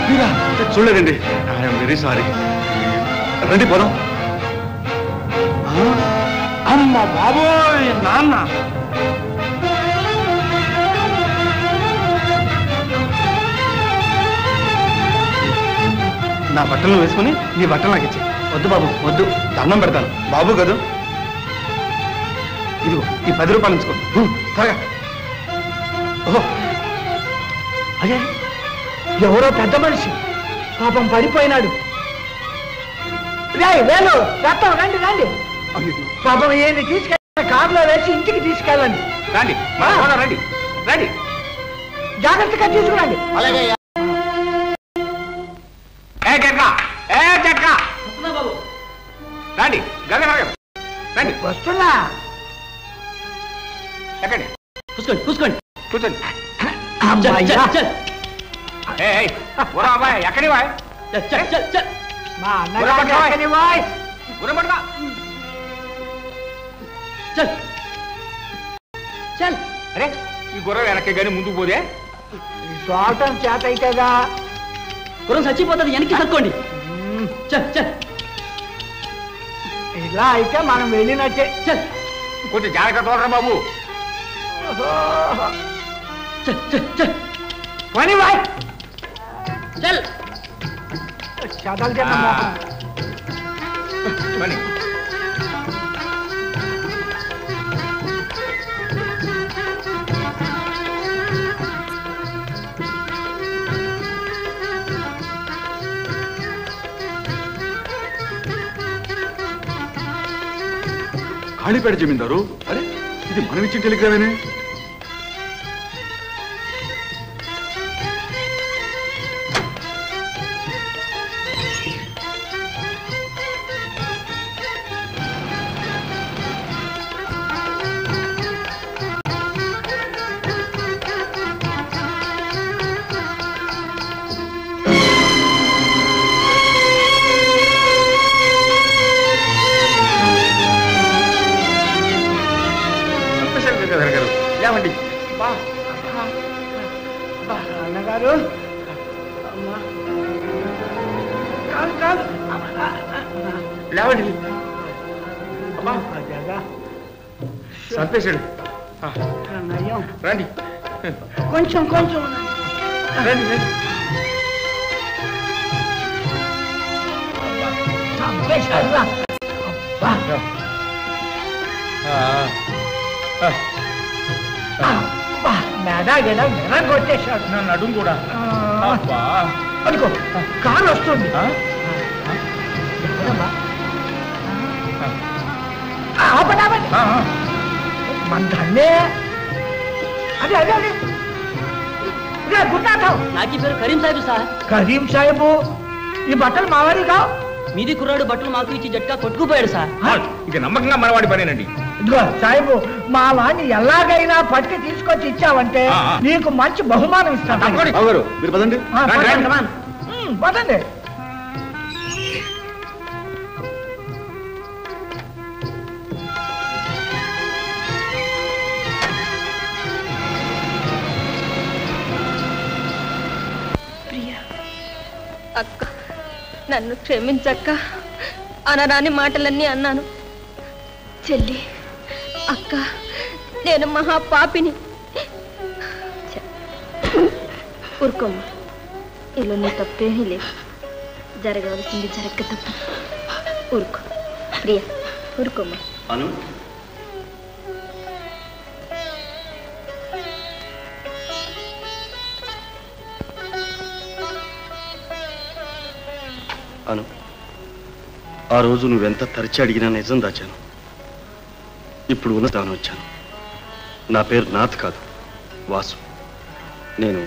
మీరా చూడలేదండి ఐఎమ్ వెరీ సారీ రండి పోదాం అమ్మ బాబోయ్ నాన్న నా బట్టలు వేసుకుని నీ బట్టలు నాకు ఇచ్చి వద్దు బాబు వద్దు దండం పెడతాను బాబు కదూ ఇదిగో ఈ పది రూపాయలు ఉంచుకో హ్మ్, త్వరగా ఓహో అదే ఎవరో పెద్ద మనిషి పాపం పడిపోయినాడు రే వేలు రత్తం రండి రండి పాపం ఏంటి తీసుకెళ్ళి కారులో వేసి ఇంటికి తీసుకెళ్ళండి రండి రండి రండి జాగ్రత్తగా తీసుకురండి అలాగే ఏ చెక్క ఏ చెక్క రండి గంగాధర్ గారు రండి వస్తున్నా ఎక్కండి కూర్చోండి కూర్చోండి కూర్చోండి అమ్మయ్యా. ఏ ఏ, ఊరా అబ్బాయి ఎక్కడి వాయ్ మా అన్నగారు ఎక్కడి వాయ్? గురమడగా చల్ చల్ అరే ఈ గుర్రం వెనక్కి కానీ ముందుకు పోదే తోటం చేత అయితేగా గుర్రం చచ్చిపోతుంది వెనక్కి తక్కోండి చల్ చల్ ఇలా అయితే మనం వెళ్ళినట్టే చల్ కొంచెం జాగ్రత్త తోడరా బాబు పని వాయ్ చల్ చదలు తిన్న మోహం పని కాళీపేట జమీందారు అరే ఇది మనం ఇచ్చిన టెలిగ్రామేనే సంతోషం గంగాధర్ గారు లేవండి బా బా, అన్నగారు అమ్మా. కాదు కాదు లేవండి అమ్మా జగా సంతోషుడు నయం రండి కొంచెం కొంచెం రండి రండి చంపేశాడురా. అబ్బా. అబ్బా, మెడ గిడ మెరగొట్టేశాడు నా నడుము కూడా అబ్బా అనుకో కారు వస్తుంది ఎక్కడమ్మా? ఆ, ఆపండి, ఆపండి. మన ధన్నే అదే అదే అదే ఇదే గుర్తాథం నాకి పేరు కరీం సాహిబ్ సార్ కరీం సాహెబు ఈ బట్టలు మావాడి కావు మీది కుర్రాడు బట్టలు మాకు ఇచ్చి జట్కా కొట్టుకుపోయాడు సార్ ఇక నమ్మకంగా మనవాడి పనేనండి ఇదిగో సాహెబు మా వాడిని ఎలాగైనా పట్టుకు తీసుకొచ్చి ఇచ్చావంటే ఆ, ఆ. నీకు మంచి బహుమానం ఇస్తాను బావగారు మీరు పదండి ఆ, రండి, పదండి. రండి. ఉమ్, పదండి ప్రియా అక్క నన్ను క్షమించక్క అనరాని మాటలన్నీ అన్నాను చెల్లి అక్క నేను మహా పాపిని ఛ, ఊరుకోమ్మా ఇలా నీ తప్పేమీ లేదు జరగవలసింది జరగక తప్ప ఊరుకో ప్రియా ఊరుకోమ్మా అను అను ఆ రోజు నువ్వెంత తరిచి అడిగినా నిజం దాచాను ఇప్పుడు ఉన్న తాను వచ్చాను నా పేరు నాథ్ కాదు వాసు నేను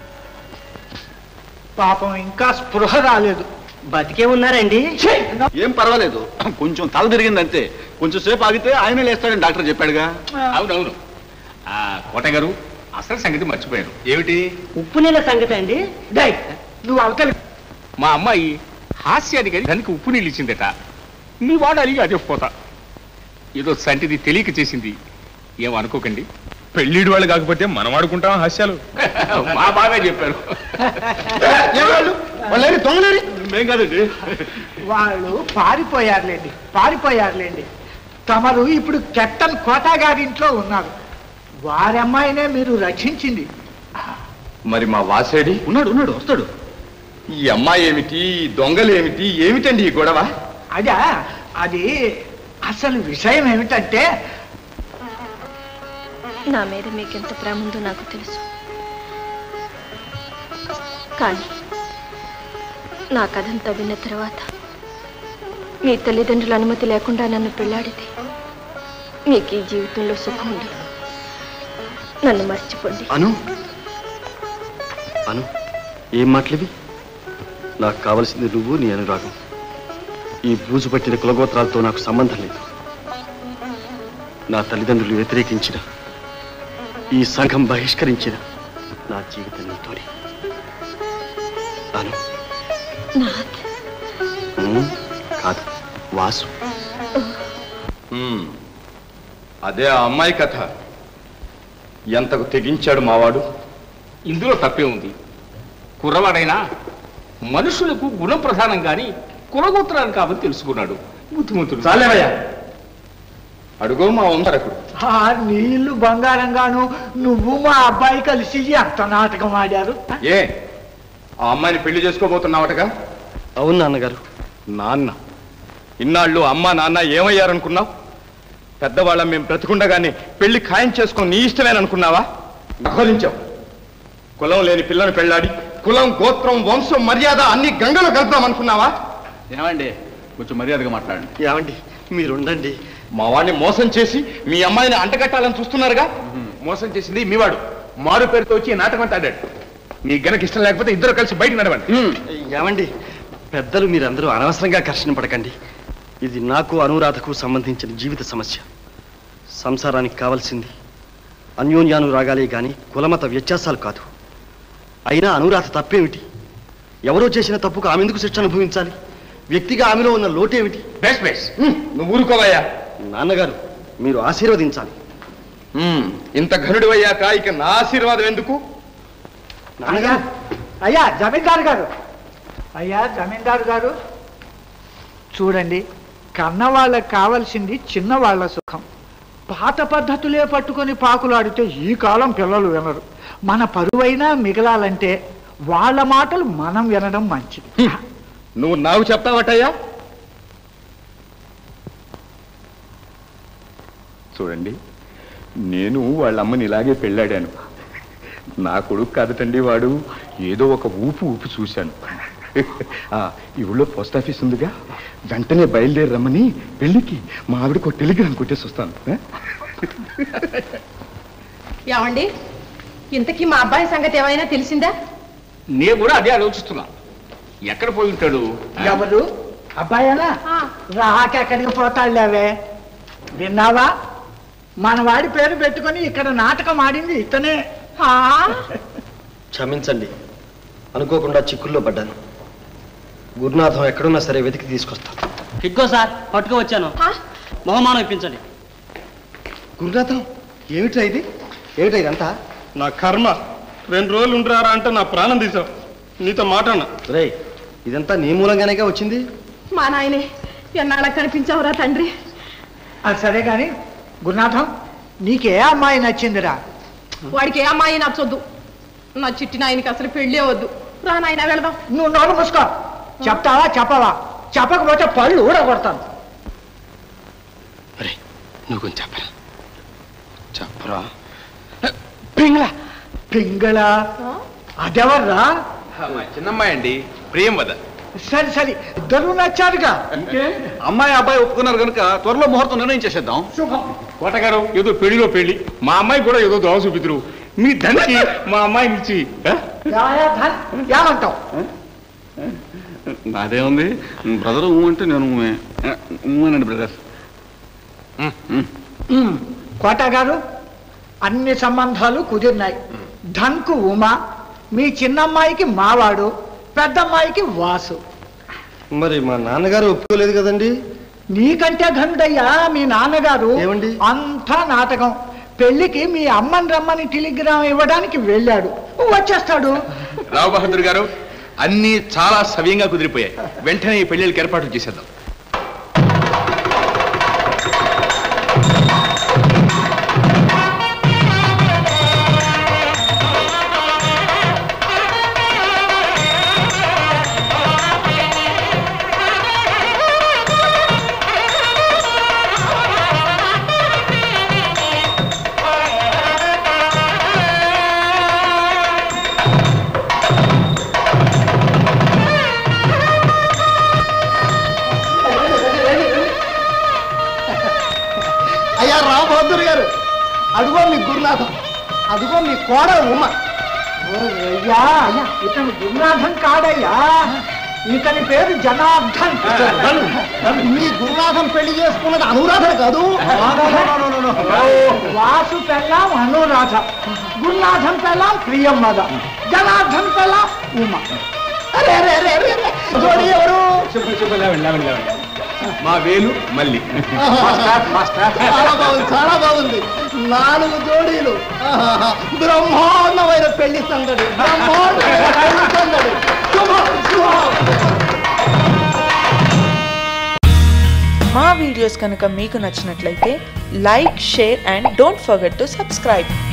పాపం ఇంకా స్పృహ రాలేదు బతికే ఉన్నారండి ఏం పర్వాలేదు కొంచెం తల తిరిగిందంతే కొంచెం సేపు ఆగితే ఆయన లేస్తాడని డాక్టర్ చెప్పాడుగా అవునవును ఆ కోట గారు అసలు సంగతి మర్చిపోయాను ఏమిటి ఉప్పు నీళ్ళ సంగతి అండి డై నువ్వు అవతలి మా అమ్మాయి హాస్యానికి అని దానికి ఉప్పు నీళ్ళు ఇచ్చిందట మీ వాడు అలిగి అదే పోతా ఏదో సంటిది తెలియక చేసింది ఏమనుకోకండి పెళ్ళిడు వాళ్ళు కాకపోతే మనం ఆడుకుంటాం హాస్యాలు మా బాగా చెప్పారు ఎవరు వాళ్ళేరి దొంగలేరి మేం కాదండి వాళ్ళు పారిపోయారులేండి పారిపోయారులేండి తమరు ఇప్పుడు కెప్టెన్ కోటా గారి ఇంట్లో ఉన్నారు వారి అమ్మాయినే మీరు రక్షించింది మరి మా వాసేడి ఉన్నాడు ఉన్నాడు వస్తాడు ఈ అమ్మాయి ఏమిటి ఈ దొంగలు ఏమిటి ఏమిటండి ఈ గొడవ అదా అది అసలు విషయం ఏమిటంటే నా మీద మీకెంత ప్రేమ ఉందో నాకు తెలుసు కానీ నా కథంతా విన్న తర్వాత మీ తల్లిదండ్రుల అనుమతి లేకుండా నన్ను పెళ్ళాడితే మీకు ఈ జీవితంలో సుఖం ఉండదు నన్ను మర్చిపోండి అను అను ఏం మాటలివి నాకు కావలసింది నువ్వు నీ అనురాగం ఈ బూజు పట్టిన కులగోత్రాలతో నాకు సంబంధం లేదు నా తల్లిదండ్రులు వ్యతిరేకించిన ఈ సంఘం బహిష్కరించిన నా జీవితం నీతోనే అను నాథ్ ఉమ్, కాదు వాసు హ్మ్. అదే ఆ అమ్మాయి కథ ఎంతకు తెగించాడు మావాడు ఇందులో తప్పే ఉంది కుర్రవాడైనా మనుషులకు గుణం ప్రధానం కానీ కులగోత్రాలు కావని తెలుసుకున్నాడు బుద్ధిమంతుడు చాలేవయ్యా అడుగో మా వంశరకుడు ఆ నీళ్లు బంగారంగాను నువ్వు మా అబ్బాయి కలిసి ఎంత నాటకం ఆడారు ఏ ఆ అమ్మాయిని పెళ్లి చేసుకోబోతున్నావటగా అవును నాన్నగారు నాన్న ఇన్నాళ్ళు అమ్మ నాన్న ఏమయ్యారనుకున్నావు పెద్దవాళ్ళం మేము బ్రతికుండగానే పెళ్లి ఖాయం చేసుకొని నీ ఇష్టమేననుకున్నావా నహరించావు కులం లేని పిల్లను పెళ్ళాడి కులం గోత్రం వంశం మర్యాద అన్ని గంగలో కలుపుదాం అనుకున్నావా ఏమండి కొంచెం మర్యాదగా మాట్లాడండి ఏమండి మీరుండండి మా వాడిని మోసం చేసి మీ అమ్మాయిని అంటగట్టాలని చూస్తున్నారుగా మోసం చేసింది మీవాడు మారు పేరుతో వచ్చి ఈ నాటకం అంతా ఆడాడు మీ గనక ఇష్టం లేకపోతే ఇద్దరు కలిసి బయట నడవండి ఏమండి పెద్దలు మీరందరూ అనవసరంగా ఘర్షణ పడకండి ఇది నాకు అనురాధకు సంబంధించిన జీవిత సమస్య సంసారానికి కావాల్సింది అన్యోన్యానురాగాలే గాని కులమత వ్యత్యాసాలు కాదు అయినా అనురాధ తప్పేమిటి ఎవరో చేసిన తప్పుకు ఆమె ఎందుకు శిక్ష అనుభవించాలి వ్యక్తిగా ఆమెలో ఉన్న లోటేమిటి బెస్ బెస్ నువ్వు ఊరుకోవయ్యా నాన్నగారు మీరు ఆశీర్వదించాలి హ్మ్, ఇంత ఘనుడు అయ్యాక ఇక నా ఆశీర్వాదం ఎందుకు అయ్యా అయ్యా జమీందారు గారు అయ్యా జమీందారు గారు చూడండి కన్నవాళ్ళకి కావాల్సింది చిన్నవాళ్ల సుఖం పాత పద్ధతులే పట్టుకొని పాకులాడితే ఈ కాలం పిల్లలు వినరు మన పరువైనా మిగలాలంటే వాళ్ళ మాటలు మనం వినడం మంచిది నువ్వు నాకు చెప్తావటయ్యా చూడండి నేను వాళ్ళ అమ్మని ఇలాగే పెళ్ళాడాను నా కొడుకు కాదటండి వాడు ఏదో ఒక ఊపు ఊపు చూశాను ఆ, ఈ ఊళ్ళో పోస్ట్ ఆఫీస్ ఉందిగా వెంటనే బయలుదేరి రమ్మని పెళ్ళికి మా ఆవిడకు ఒక టెలిగ్రామ్ కొట్టేసి వస్తాను ఆ? ఏమండి ఇంతకీ మా అబ్బాయి సంగతి ఏమైనా తెలిసిందా నేను కూడా అదే ఆలోచిస్తున్నా ఎక్కడ పోయి ఉంటాడు ఎవరు అబ్బాయేనా రాకెక్కడికి పోతాడులేవే విన్నావా మన వాడి పేరు పెట్టుకొని ఇక్కడ నాటకం ఆడింది ఇతనే క్షమించండి అనుకోకుండా చిక్కుల్లో పడ్డాను గురునాథం ఎక్కడున్నా సరే వెతికి తీసుకొస్తాను ఇగ్గో సార్ పట్టుకు వచ్చాను మొహమానం ఇప్పించండి గురునాథం ఏమిట్రా ఇది ఏమిటా ఇదంతా నా కర్మ రెండు రోజులు ఉండరారా అంటే నా ప్రాణం తీసావు నీతో మాట్లాడినా రే ఇదంతా నీ మూలంగానేగా వచ్చింది మా నాయనే ఎన్నాళ్ళకి కనిపించావురా తండ్రి అది సరే గాని గురునాథం నీకే అమ్మాయి నచ్చిందిరా వాడికి ఏ అమ్మాయి నచ్చొద్దు నా చిట్టి నాయనకి అసలు పెళ్ళే వద్దు రా నాయన వెళదాం నువ్వు నోరు మూసుకో చెప్తావా చెప్పవా చెప్పకపోతే పళ్ళు ఊడగొడతాను నువ్వు కొంచెం చెప్పరా చెప్పరా పింగళ పింగళ అదెవర్రా మా చిన్నమ్మాయి అండి ప్రియం వద సరే సరే ఇద్దరు నచ్చారుగా అమ్మాయి అబ్బాయి ఒప్పుకున్నారు కనుక త్వరలో ముహూర్తం నిర్ణయం చేసేద్దాం శుభం కోటగారు ఏదో పెళ్లిలో పెళ్లి మా అమ్మాయి కూడా ఏదో దోవ చూపిద్దరు మీ ధనికి మా అమ్మాయిని ఇచ్చి ఆ? ఏమంటావు నాదేముంది బ్రదర్ ఊ అంటే నేను ఊమే. ఊ అనండి బ్రదర్ కోట గారు అన్ని సంబంధాలు కుదిరినాయి ధన్కు ఉమా మీ చిన్నమ్మాయికి మావాడు పెద్దమ్మాయికి వాసు మరి మా నాన్నగారు ఒప్పుకోలేదు కదండి నీకంటే ఘనుడయ్యా మీ నాన్నగారు ఏమండి? అంతా నాటకం పెళ్లికి మీ అమ్మని రమ్మని టెలిగ్రామ్ ఇవ్వడానికి వెళ్ళాడు వచ్చేస్తాడు రావు బహదూర్ గారు అన్నీ చాలా సవ్యంగా కుదిరిపోయాయి వెంటనే ఈ పెళ్లిళ్ళకి ఏర్పాట్లు చేసేద్దాం అయ్యా రామబహదూర్ గారు అదిగో మీ గురునాథం అదిగో మీ కోడలు ఉమ అయ్యా అయ్యా ఇతను గురునాథం కాడయ్యా ఇతని పేరు జనార్దన్ మీ గురునాథం పెళ్లి చేసుకున్నది అనురాధ కాదు వాసు పెళ్ళాం అనురాధ గురునాథం పెళ్ళాం ప్రియమ్మద జనార్దన్ పెళ్ళాం ఉమ అరే అరే అరే అరే అరే. జోడి ఎవరు మా వేలు మళ్ళీ చాలా బాగుంది చాలా బాగుంది నాలుగు జోడీలు ఆహాహా. బ్రహ్మాండమైన పెళ్లి సందడి బ్రహ్మాండమైన పెళ్లి సందడి శుభం శుభం మా వీడియోస్ కనుక మీకు నచ్చినట్లయితే like share and don't forget to subscribe